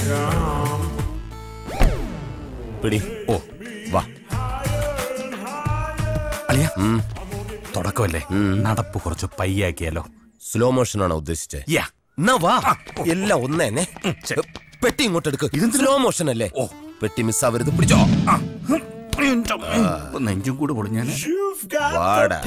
പിടി ഓ വാ അളിയ ഉം. തുടക്കമല്ലേ നടപ്പ് കുറച്ച് പയ്യാക്കിയാലോ സ്ലോ മോഷൻ ആണോ ഉദ്ദേശിച്ചത് യാ എന്നാ വാ എല്ലാം ഒന്നേനെ പെട്ടി ഇങ്ങോട്ട് എടുക്ക് സ്ലോ മോഷൻ അല്ലേ ഓ. പെട്ടി മിസ്സാവരുത് പിടിച്ചോ നെഞ്ചും കൂടെ പൊളിഞ്ഞാൽ വാടാ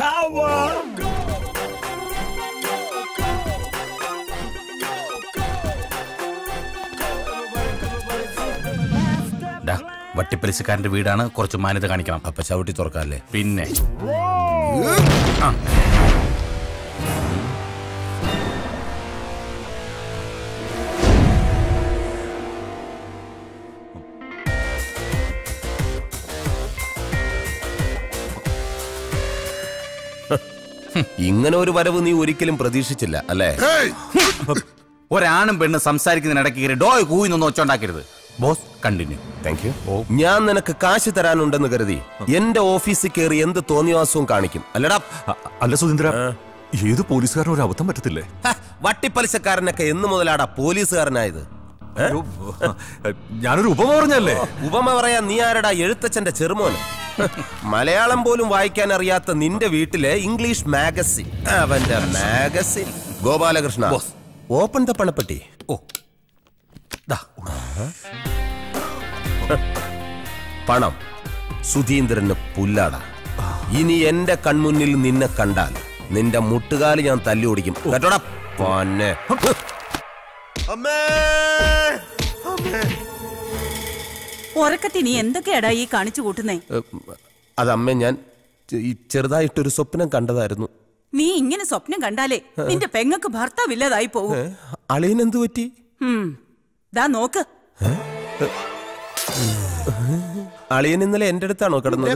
ഡാ വട്ടിപ്പലിശക്കാരന്റെ വീടാണ് കുറച്ച് മാന്യത കാണിക്കണം അപ്പൊ ചവിട്ടി തുറക്കാല്ലേ പിന്നെ ഇങ്ങനെ ഒരു വരവ് നീ ഒരിക്കലും പ്രതീക്ഷിച്ചില്ല അല്ലേ ഒരാണും പെണ്ണും സംസാരിക്കുന്നതിനിടയ്ക്ക് കയറി ഡോയ് കൂയിന്നൊന്നും ഒച്ചുണ്ടാക്കരുത് ബോസ് കണ്ടിന്യൂ താങ്ക് യു ഞാൻ നിനക്ക് കാശ് തരാനുണ്ടെന്ന് കരുതി എന്റെ ഓഫീസിൽ കയറി എന്ത് തോന്നിവാസവും കാണിക്കും അല്ലടാ അ- അല്ല സുധീന്ദ്ര ഏത് പോലീസുകാരനും ഒരു അബദ്ധം പറ്റത്തില്ലേ ഹ, വട്ടിപ്പലിശക്കാരനൊക്കെ എന്ന് മുതലാടാ പോലീസുകാരനായത് അയ്യോ, ഞാനൊരു ഉപമ പറഞ്ഞല്ലേ ഉപമ പറയാൻ നീ ആരടാ എഴുത്തച്ഛന്റെ ചെറുമോന് മലയാളം പോലും വായിക്കാൻ അറിയാത്ത നിന്റെ വീട്ടിലെ ഇംഗ്ലീഷ് മാഗസിൻ അവന്റെ മാഗസിൻ ഗോപാലകൃഷ്ണ ഓപ്പൺ ദ പണപ്പെട്ടി ഓ ദാ പണം സുധീന്ദ്രന് പുല്ലാടാ ഇനി എന്റെ കൺമുന്നിൽ നിന്നെ കണ്ടാൽ നിന്റെ മുട്ടുകാല് ഞാൻ തല്ലി ഓടിക്കും കേട്ടോടാ പൊന്നെ ഉറക്കത്തി നീ എന്തൊക്കെയാടാ ഈ കാണിച്ചു കൂട്ടുന്നേ അതമ്മേ ഞാൻ ചെ- ഈ ചെറുതായിട്ടൊരു സ്വപ്നം കണ്ടതായിരുന്നു നീ ഇങ്ങനെ സ്വപ്നം കണ്ടാലേ നിന്റെ പെങ്ങക്ക് ഭർത്താവില്ലാതായി പോവും അളിയനെന്ത് പറ്റി ഉം. ദാ നോക്ക് അളിയൻ ഇന്നലെ എന്റെ അടുത്താണോ കിടന്നത്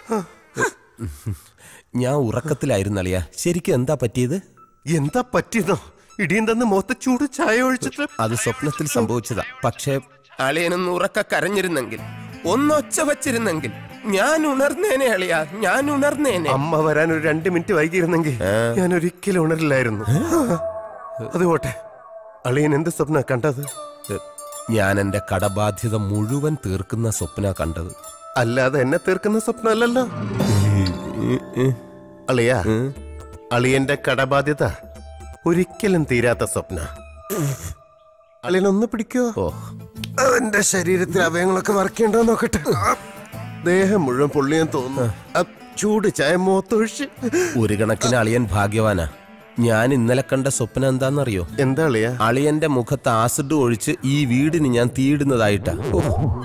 ഞാൻ ഉറക്കത്തിലായിരുന്നു അളിയ ശരിക്കും എന്താ പറ്റിയത് എന്താ പറ്റിയതോ ഇടിയും തന്ന് മുഖത്ത് ചൂട് ചായ ഒഴിച്ചിട്ട് അത് സ്വപ്നത്തിൽ സംഭവിച്ചതാ പക്ഷേ അളിയനൊന്ന് ഉറക്ക കരഞ്ഞിരുന്നെങ്കിൽ ഒന്നൊച്ച വച്ചിരുന്നെങ്കിൽ ഞാൻ ഉണർന്നേനെ അളിയ ഞാൻ ഉണർന്നേനെ അമ്മ വരാൻ ഒരു രണ്ട് മിനിറ്റ് വൈകിയിരുന്നെങ്കിൽ ഞാൻ ഒരിക്കലും ഉണരില്ലായിരുന്നു അത് പോട്ടെ അളിയൻ എന്ത് സ്വപ്ന കണ്ടത് ഞാൻ എന്റെ കടബാധ്യത മുഴുവൻ തീർക്കുന്ന സ്വപ്ന കണ്ടത് അല്ലാതെ എന്നെ തീർക്കുന്ന സ്വപ്നമല്ലല്ലോ അളിയ അളിയന്റെ കടബാധ്യത ഒരിക്കലും തീരാത്ത സ്വപ്ന അളിയനൊന്ന് പിടിക്കോ ഓ അവന്റെ ശരീരത്തിൽ അവയങ്ങളൊക്കെ വർക്കേണ്ടോ നോക്കട്ടെ ദേഹം മുഴുവൻ പൊള്ളിയാൻ തോന്നുന്നു ആ ചൂട് ചായ മുഖത്തൊഴിച്ച് ഒരു കണക്കിന് അളിയൻ ഭാഗ്യവാനാ ഞാൻ ഇന്നലെ കണ്ട സ്വപ്നം എന്താണെന്നറിയോ എന്താ അളിയ അളിയന്റെ മുഖത്ത് ആസിഡ് ഒഴിച്ച് ഈ വീടിന് ഞാൻ തീയിടുന്നതായിട്ടാ ഓ.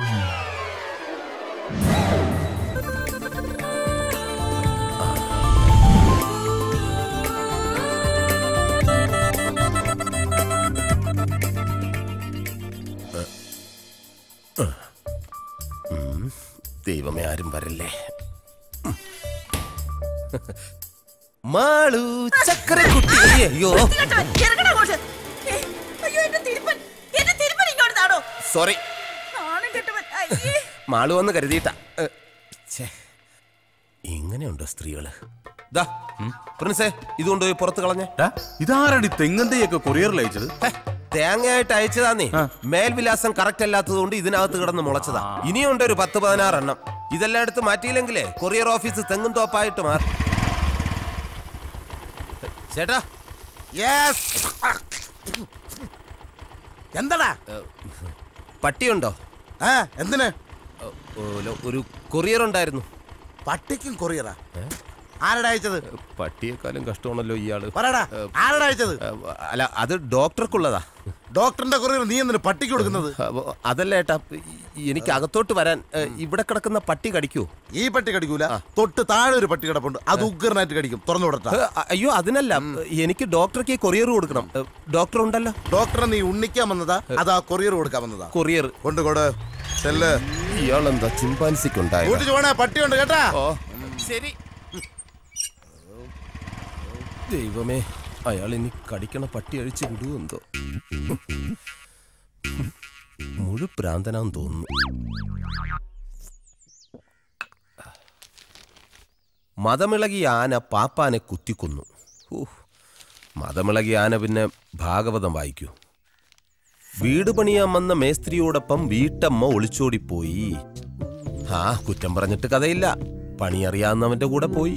ഉം. ദൈവമേ ആരും വരല്ലേ മാളു ചക്കരക്കുട്ടി അയ്യോ ഇറങ്ങടാ അങ്ങോട്ട്. ഏ, അയ്യോ, എന്റെ തിരുപ്പൻ. എന്റെ തിരുപ്പൻ ഇങ്ങോട്ട് താടോ. സോറി നാണം കെട്ടവൻ. അയ്യേ. മാളു വന്ന് കരുതിയിട്ടാ ഏ, ഛേ. ഇങ്ങനെയുണ്ടോ സ്ത്രീകള് ദാ പ്രിൻസേ ഇതുകൊണ്ട് പോയി പുറത്ത് കളഞ്ഞേ ഡാ, ഇതാരടി തെങ്ങന്തയൊക്കെ കൊറിയറിൽ അയച്ചത് ഹേ, തേങ്ങയായിട്ട് അയച്ചതാന്നേ മേൽവിലാസം കറക്റ്റ് അല്ലാത്തതുകൊണ്ട് ഇതിനകത്ത് കിടന്ന് മുളച്ചതാ ഇനിയുണ്ട് ഒരു പത്ത് പതിനാറെണ്ണം ഇതെല്ലാം എടുത്ത് മാറ്റിയില്ലെങ്കിലേ കൊറിയർ ഓഫീസ് തെങ്ങും തോപ്പായിട്ട് മാറും ചേട്ടാ എന്താടാ പട്ടിയുണ്ടോ ആ എന്തിന് ഓ, ഓ, ഒരു കൊറിയർ ഉണ്ടായിരുന്നു പട്ടിക്കും കൊറിയറാ ആരടാ അയച്ചത് പട്ടിയെക്കാളും കഷ്ടമാണല്ലോ ഇയാള് പറയടാ ആരടാ അയച്ചത് ഏ, അല്ല അത് ഡോക്ടർക്കുള്ളതാ ഡോക്ടറിന്റെ കൊറിയർ നീ എന്തിന് പട്ടിക്ക് കൊടുക്കുന്നത് അപ്പൊ അതല്ല ഏട്ടാ ഈ- എനിക്ക് അകത്തോട്ട് വരാൻ ഏ, ഇവിടെ കിടക്കുന്ന പട്ടി കടിക്കൂ ഈ പട്ടി കടിക്കൂല തൊട്ട് താഴെ ഒരു പട്ടി കിടപ്പുണ്ട് അത് ഉഗ്രനായിട്ട് കടിക്കും തുറന്നു വിടട്ടാ ഏ, അയ്യോ അതിനല്ല എനിക്ക് ഡോക്ടർക്ക് കൊറിയർ കൊടുക്കണം ഏ, ഡോക്ടർ ഉണ്ടല്ലോ ഡോക്ടറെ നീ ഉണ്ണിക്കാൻ വന്നതാ അത് ആ കൊറിയർ കൊടുക്കാൻ വന്നതാ കൊറിയർ കൊണ്ടുകൊട് ചെല്ല് ഇയാളെന്താ ചിമ്പാൻസിക്കുണ്ടായത് കൂട്ടിച്ചു പോണേ പട്ടിയുണ്ട് കേട്ടാ ഓ ശരി ദൈവമേ അയാൾ ഇനി കടിക്കണ പട്ടി അഴിച്ച് വിടുവോ എന്തോ മുഴു പ്രാന്തനാന്ന് തോന്നുന്നു മതമിളകിയ ആന പാപ്പാനെ കുത്തിക്കൊന്നു ഊഹ്. മതമിളകിയ ആന പിന്നെ ഭാഗവതം വായിക്കൂ വീട് പണിയാൻ വന്ന മേസ്ത്രിയോടൊപ്പം വീട്ടമ്മ ഒളിച്ചോടിപ്പോയി ആ കുറ്റം പറഞ്ഞിട്ട് കഥയില്ല പണി അറിയാവുന്നവന്റെ കൂടെ പോയി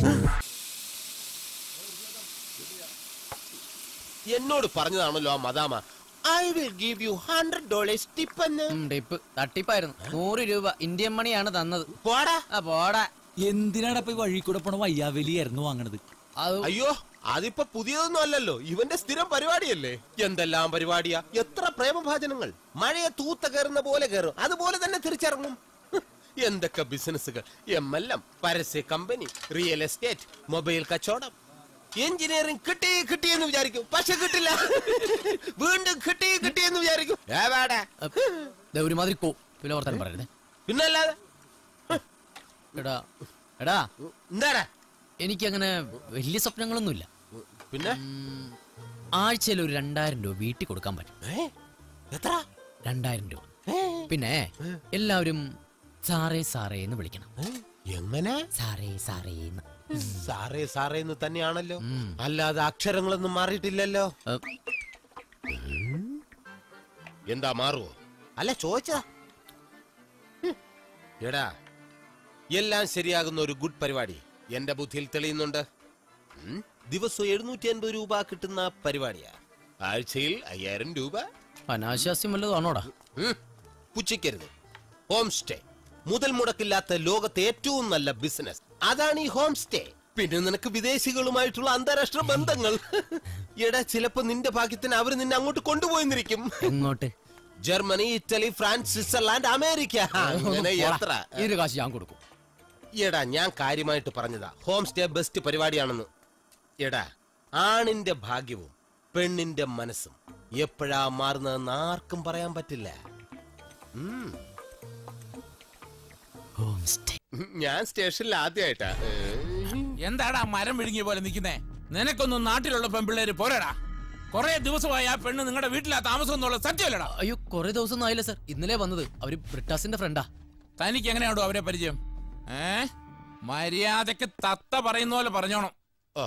എന്നോട് പറഞ്ഞതാണല്ലോ ആ മദാമ I will give you hundred dollars tip എന്ന് ഉം, ടിപ്പ് തട്ടിപ്പായിരുന്നു നൂറ് രൂപ ഇന്ത്യൻ മണിയാണ് തന്നത് പോടാ ആ പോടാ എന്തിനാടാ ഇപ്പൊ ഈ വഴി കൂടെ പോണ വയ്യാവലിയായിരുന്നു വാങ്ങണത് അത് അയ്യോ അതിപ്പോ പുതിയതൊന്നും അല്ലല്ലോ ഇവന്റെ സ്ഥിരം പരിപാടിയല്ലേ എന്തെല്ലാം പരിപാടിയാ എത്ര പ്രേമഭാചനങ്ങൾ മഴയെ തൂത്ത കയറുന്ന പോലെ കയറും അതുപോലെ തന്നെ തിരിച്ചിറങ്ങും ഹ്, എന്തൊക്കെ ബിസിനസ്സുകൾ എം എൽ എം പരസ്യ കമ്പനി റിയൽ എസ്റ്റേറ്റ് മൊബൈൽ കച്ചവടം എഞ്ചിനീയറിംഗ് കിട്ടി കിട്ടി എന്ന് വിചാരിക്കും പക്ഷെ കിട്ടില്ല വീണ്ടും കിട്ടി കിട്ടി എന്ന് വിചാരിക്കും ഏവാടാ ദേ ഒരുമാതിരി കോ പിന്നെ വർത്താനം പറയരുതേ പിന്നല്ലാതെ എടാ എടാ എന്താടാ എനിക്കങ്ങനെ വലിയ സ്വപ്നങ്ങളൊന്നുമില്ല പിന്നെ ആഴ്ചയിൽ ഒരു രണ്ടായിരം രൂപ വീട്ടിൽ കൊടുക്കാൻ പറ്റും ഏ? എത്ര രണ്ടായിരം രൂപ പിന്നെ എല്ലാവരും സാറേ സാറേ എന്ന് വിളിക്കണം എങ്ങനെ സാറേ സാറേ എന്ന് സാറേ സാറേ എന്ന് തന്നെയാണല്ലോ അല്ലാതെ അക്ഷരങ്ങളൊന്നും മാറിയിട്ടില്ലല്ലോ ഏ, എന്താ മാറുവോ അല്ല ചോദിച്ചാ ഹും. എടാ എല്ലാം ശരിയാകുന്ന ഒരു ഗുഡ് പരിപാടി എന്റെ ബുദ്ധിയിൽ തെളിയുന്നുണ്ട് ഉം. ദിവസവും എഴുന്നൂറ്റി അൻപത് രൂപ കിട്ടുന്ന പരിപാടിയാ ആഴ്ചയിൽ അയ്യായിരം രൂപ അനാശാസ്യം വല്ലതാണോടാ ഉം. പുച്ഛിക്കരുത് ഹോം സ്റ്റേ മുതൽ മുടക്കില്ലാത്ത ലോകത്തെ ഏറ്റവും നല്ല ബിസിനസ് അതാണ് ഈ ഹോം സ്റ്റേ പിന്നെ നിനക്ക് വിദേശികളുമായിട്ടുള്ള അന്താരാഷ്ട്ര ബന്ധങ്ങൾ എടാ ചിലപ്പോ നിന്റെ ഭാഗ്യത്തിന് അവർ നിന്നെ അങ്ങോട്ട് കൊണ്ടുപോയെന്നിരിക്കും എങ്ങോട്ട് Germany Italy France Switzerland America അങ്ങനെ എത്ര ഇതിന്റെ കാശ് ഞാൻ കൊടുക്കും എടാ ഞാൻ കാര്യമായിട്ട് പറഞ്ഞതാ ഹോം സ്റ്റേ ബെസ്റ്റ് പരിപാടിയാണെന്ന് എടാ ആണിന്റെ ഭാഗ്യവും പെണ്ണിന്റെ മനസ്സും എപ്പോഴാ മാറുന്നതെന്ന് ആർക്കും പറയാൻ പറ്റില്ല ഹോം സ്റ്റേ ഞാൻ സ്റ്റേഷനിൽ ആദ്യമായിട്ടാ എന്താടാ മരം വിഴുങ്ങിയ പോലെ നിൽക്കുന്നേ നിനക്കൊന്നും നാട്ടിലുള്ള പെൺപിള്ളേര് പോരടാ കുറെ ദിവസമായി ആ പെണ്ണ് നിങ്ങളുടെ വീട്ടിലാ താമസം എന്നുള്ള സത്യമല്ലടാ അയ്യോ കുറെ ദിവസം ഒന്നും ആയില്ല സർ ഇന്നലെ വന്നത് അവര് ബ്രിട്ടാസിന്റെ ഫ്രണ്ടാ തനിക്ക് എങ്ങനെയാണോ അവരെ പരിചയം ഏ മര്യാദക്ക് തത്ത പറയുന്ന പോലെ പറഞ്ഞോണം ഓ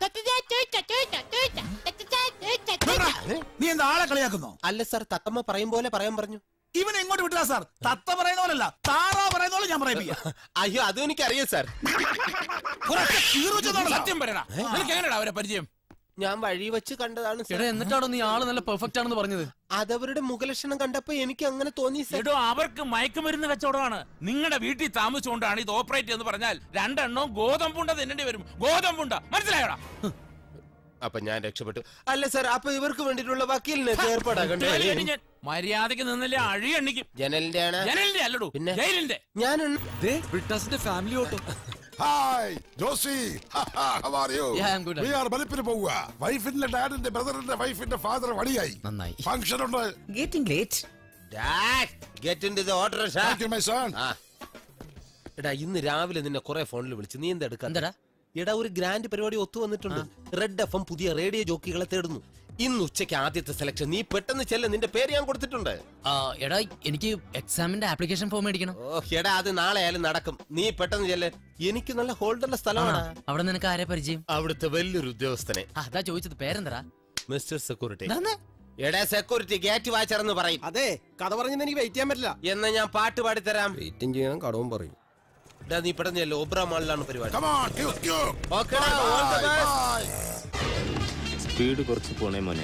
നീ എന്താ ആളെ കളിയാക്കുന്നോ അല്ല സാർ തത്തമ്മ പറയും പോലെ പറയാൻ പറഞ്ഞു ഇവൻ എങ്ങോട്ട് വിട്ടാ സാർ തത്ത പറയുന്ന പോലല്ല താറാ പറയുന്ന പോലെ ഞാൻ പറയിപ്പിക്കാം അയ്യോ അതും എനിക്കറിയാം സാർ കുറച്ച് കീറുവെച്ചതാണല്ലോ. സത്യം പറയടാ നിനക്ക് എങ്ങനെയാടാ അവരെ പരിചയം ഞാൻ വഴി വെച്ച് കണ്ടതാണ് എടാ സാർ എന്നിട്ടാണോ നീ ആള് നല്ല പെർഫെക്റ്റ് ആണെന്ന് പറഞ്ഞത് അതവരുടെ മുഖലക്ഷണം കണ്ടപ്പോ എനിക്ക് അങ്ങനെ തോന്നി സാർ എടോ അവർക്ക് മയക്കുമരുന്ന് കച്ചവടമാണ് നിങ്ങളുടെ വീട്ടിൽ താമസിച്ചുകൊണ്ടാണ് ഇത് ഓപ്പറേറ്റ് എന്ന് പറഞ്ഞാൽ രണ്ടെണ്ണം ഗോതമ്പുണ്ട തിന്നേണ്ടി വരും ഗോതമ്പുണ്ട മനസ്സിലായോടാ അപ്പൊ ഞാൻ രക്ഷപ്പെട്ടു അല്ല സാർ അപ്പൊ ഇവർക്ക് വേണ്ടിയിട്ടുള്ള വക്കീലിന് ഏർപ്പാടാകണ്ടേ ജയിലിൽ അടി ഞാൻ. മര്യാദക്ക് നിന്നില്ലേ അഴി എണ്ണിക്കും ജനലിന്റെ ആണ് ജനലിന്റെ അല്ലടോ പിന്നെ? ജയിലിന്റെ ഞാൻ ബ്രിട്ടാസിന്റെ family auto hi Josy How are you? Yeah, I'm good. We are വെളുപ്പിന് പോവുക വൈഫിന്റെ ഡാഡിന്റെ ബ്രദറിന്റെ വൈഫിന്റെ ഫാദർ വടിയായി നന്നായി ഫംഗ്ഷൻ ഉണ്ട് Getting late. Get in the order Thank you, my son. എടാ ഇന്ന് രാവിലെ നിന്നെ കുറെ ഫോണിൽ വിളിച്ചു നീ എന്താ എടുക്കാൻ എന്താടാ എടാ ഒരു ഗ്രാൻഡ് പരിപാടി ഒത്തു വന്നിട്ടുണ്ട് റെഡ് എഫ് എം പുതിയ റേഡിയോ ജോക്കികളെ തേടുന്നു ഇന്ന് ഉച്ചയ്ക്ക് ആദ്യത്തെ സെലക്ഷൻ നീ പെട്ടെന്ന് ചെല്ല നിന്റെ പേര് ഞാൻ കൊടുത്തിട്ടുണ്ട് ആ, എടാ എനിക്ക് എക്സാമിന്റെ ആപ്ലിക്കേഷൻ ഫോം മേടിക്കണം ഓ എടാ അത് നാളെ ആയാലും നടക്കും നീ പെട്ടെന്ന് ചെല്ല് എനിക്ക് നല്ല ഹോൾഡുള്ള സ്ഥലമാണ് അവിടെ നിനക്ക് ആരെ പരിചയം അവിടുത്തെ വലിയൊരു ഉദ്യോഗസ്ഥനെ ആ, അതാ ചോദിച്ചത് പേരെന്തടാ മിസ്റ്റർ സെക്യൂരിറ്റി ഇതാന്ന്? എടാ സെക്യൂരിറ്റി ഗേറ്റ് വാച്ചർ എന്ന് പറയും അതെ കഥ പറഞ്ഞത് എനിക്ക് വെയിറ്റ് ചെയ്യാൻ പറ്റില്ല എന്നാ ഞാൻ പാട്ട് പാടിത്തരാം വെയിറ്റും ചെയ്യണം കടവും പറയും എടാ നീ പെട്ടെന്ന് ചെല്ല് ഒബ്ര മാളിലാണ് പരിപാടി Come on, quick, quick. ഓക്കെടാ Bye, all the bye, best. bye. Speed കുറച്ച് പോണേ മോനെ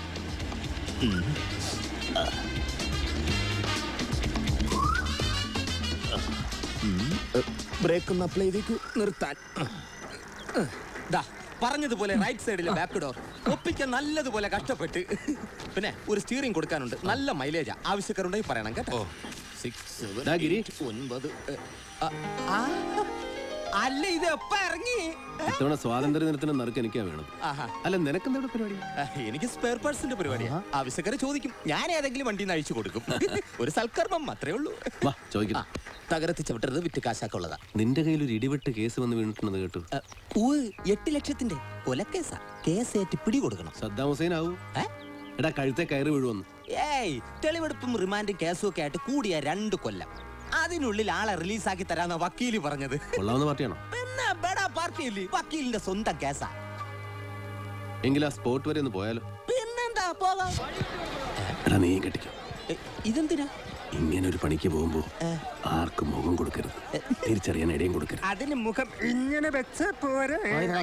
ബ്രേക്ക് ഒന്ന് അപ്ലൈ ചെയ്തേക്കു നിർത്താൻ ദാ, പറഞ്ഞതുപോലെ റൈറ്റ് സൈഡിലെ ബാക്ക് ഡോർ ഒപ്പിക്കാൻ നല്ലതുപോലെ കഷ്ടപ്പെട്ട് പിന്നെ ഒരു സ്റ്റിയറിംഗ് കൊടുക്കാനുണ്ട് നല്ല മൈലേജാ ആവശ്യക്കാരുണ്ടെങ്കിൽ പറയണം കേട്ടോ സിക്സ് ദാ ഗിരി. ഒൻപത് എ, ആ, ആ, അല്ല ഇത് എപ്പ ഇറങ്ങി ഇത്തവണ സ്വാതന്ത്ര്യ ദിനത്തിന് നറുക്ക് എനിക്കാ വേണം ആഹാ. അല്ല നിനക്കെന്താ ഇവിടെ പരിപാടി ആ, എനിക്ക് സ്പെയർ പാർട്സിന്റെ പരിപാടിയാ ആവശ്യക്കാരെ ചോദിക്കും ഞാൻ ഏതെങ്കിലും വണ്ടി അഴിച്ചു കൊടുക്കും ഒരു സൽക്കർമ്മം അത്രേ ഉള്ളൂ വാ ചോദിക്കണം തകരത്തി ചവിട്ടരുത് വിറ്റ് കാശാക്കുള്ളതാ നിന്റെ കയ്യിൽ ഒരു ഇടിവെട്ട് കേസ് വന്ന് വീണിട്ടുണ്ടെന്ന് കേട്ടു ആ, ഊ, എട്ട് ലക്ഷത്തിന്റെ കൊലക്കേസാ കേസ് ഏറ്റ് പിടി കൊടുക്കണം സദ്ദാം ഹുസൈൻ ആവൂ ഏ? എടാ കഴുത്തെ കയറി വീഴുവന്നു ഏയ് തെളിവെടുപ്പും റിമാൻഡും കേസും ഒക്കെ ആയിട്ട് കൂടിയ രണ്ട് കൊല്ലം അതിനുള്ളിൽ ആളെ റിലീസാക്കി തരാന്ന വക്കീല് പറഞ്ഞത് കൊള്ളാവുന്ന പാർട്ടിയാണോ പിന്നെ ബെടാ പാർട്ടിയില്ലേ വക്കീലിന്റെ സ്വന്തം കേസാ എങ്കിൽ ആ സ്പോട്ട് വരെ ഒന്ന് പോയാലോ പിന്നെന്താ പോകാം എടാ നീ കെട്ടിക്കോ ഇതെന്തിനാ ഇങ്ങനെ ഒരു പണിക്ക് പോകുമ്പോ ആർക്കും മുഖം കൊടുക്കരുത് തിരിച്ചറിയാൻ ഇടയും കൊടുക്കരുത് അതിന് മുഖം ഇങ്ങനെ വെച്ച പോരെ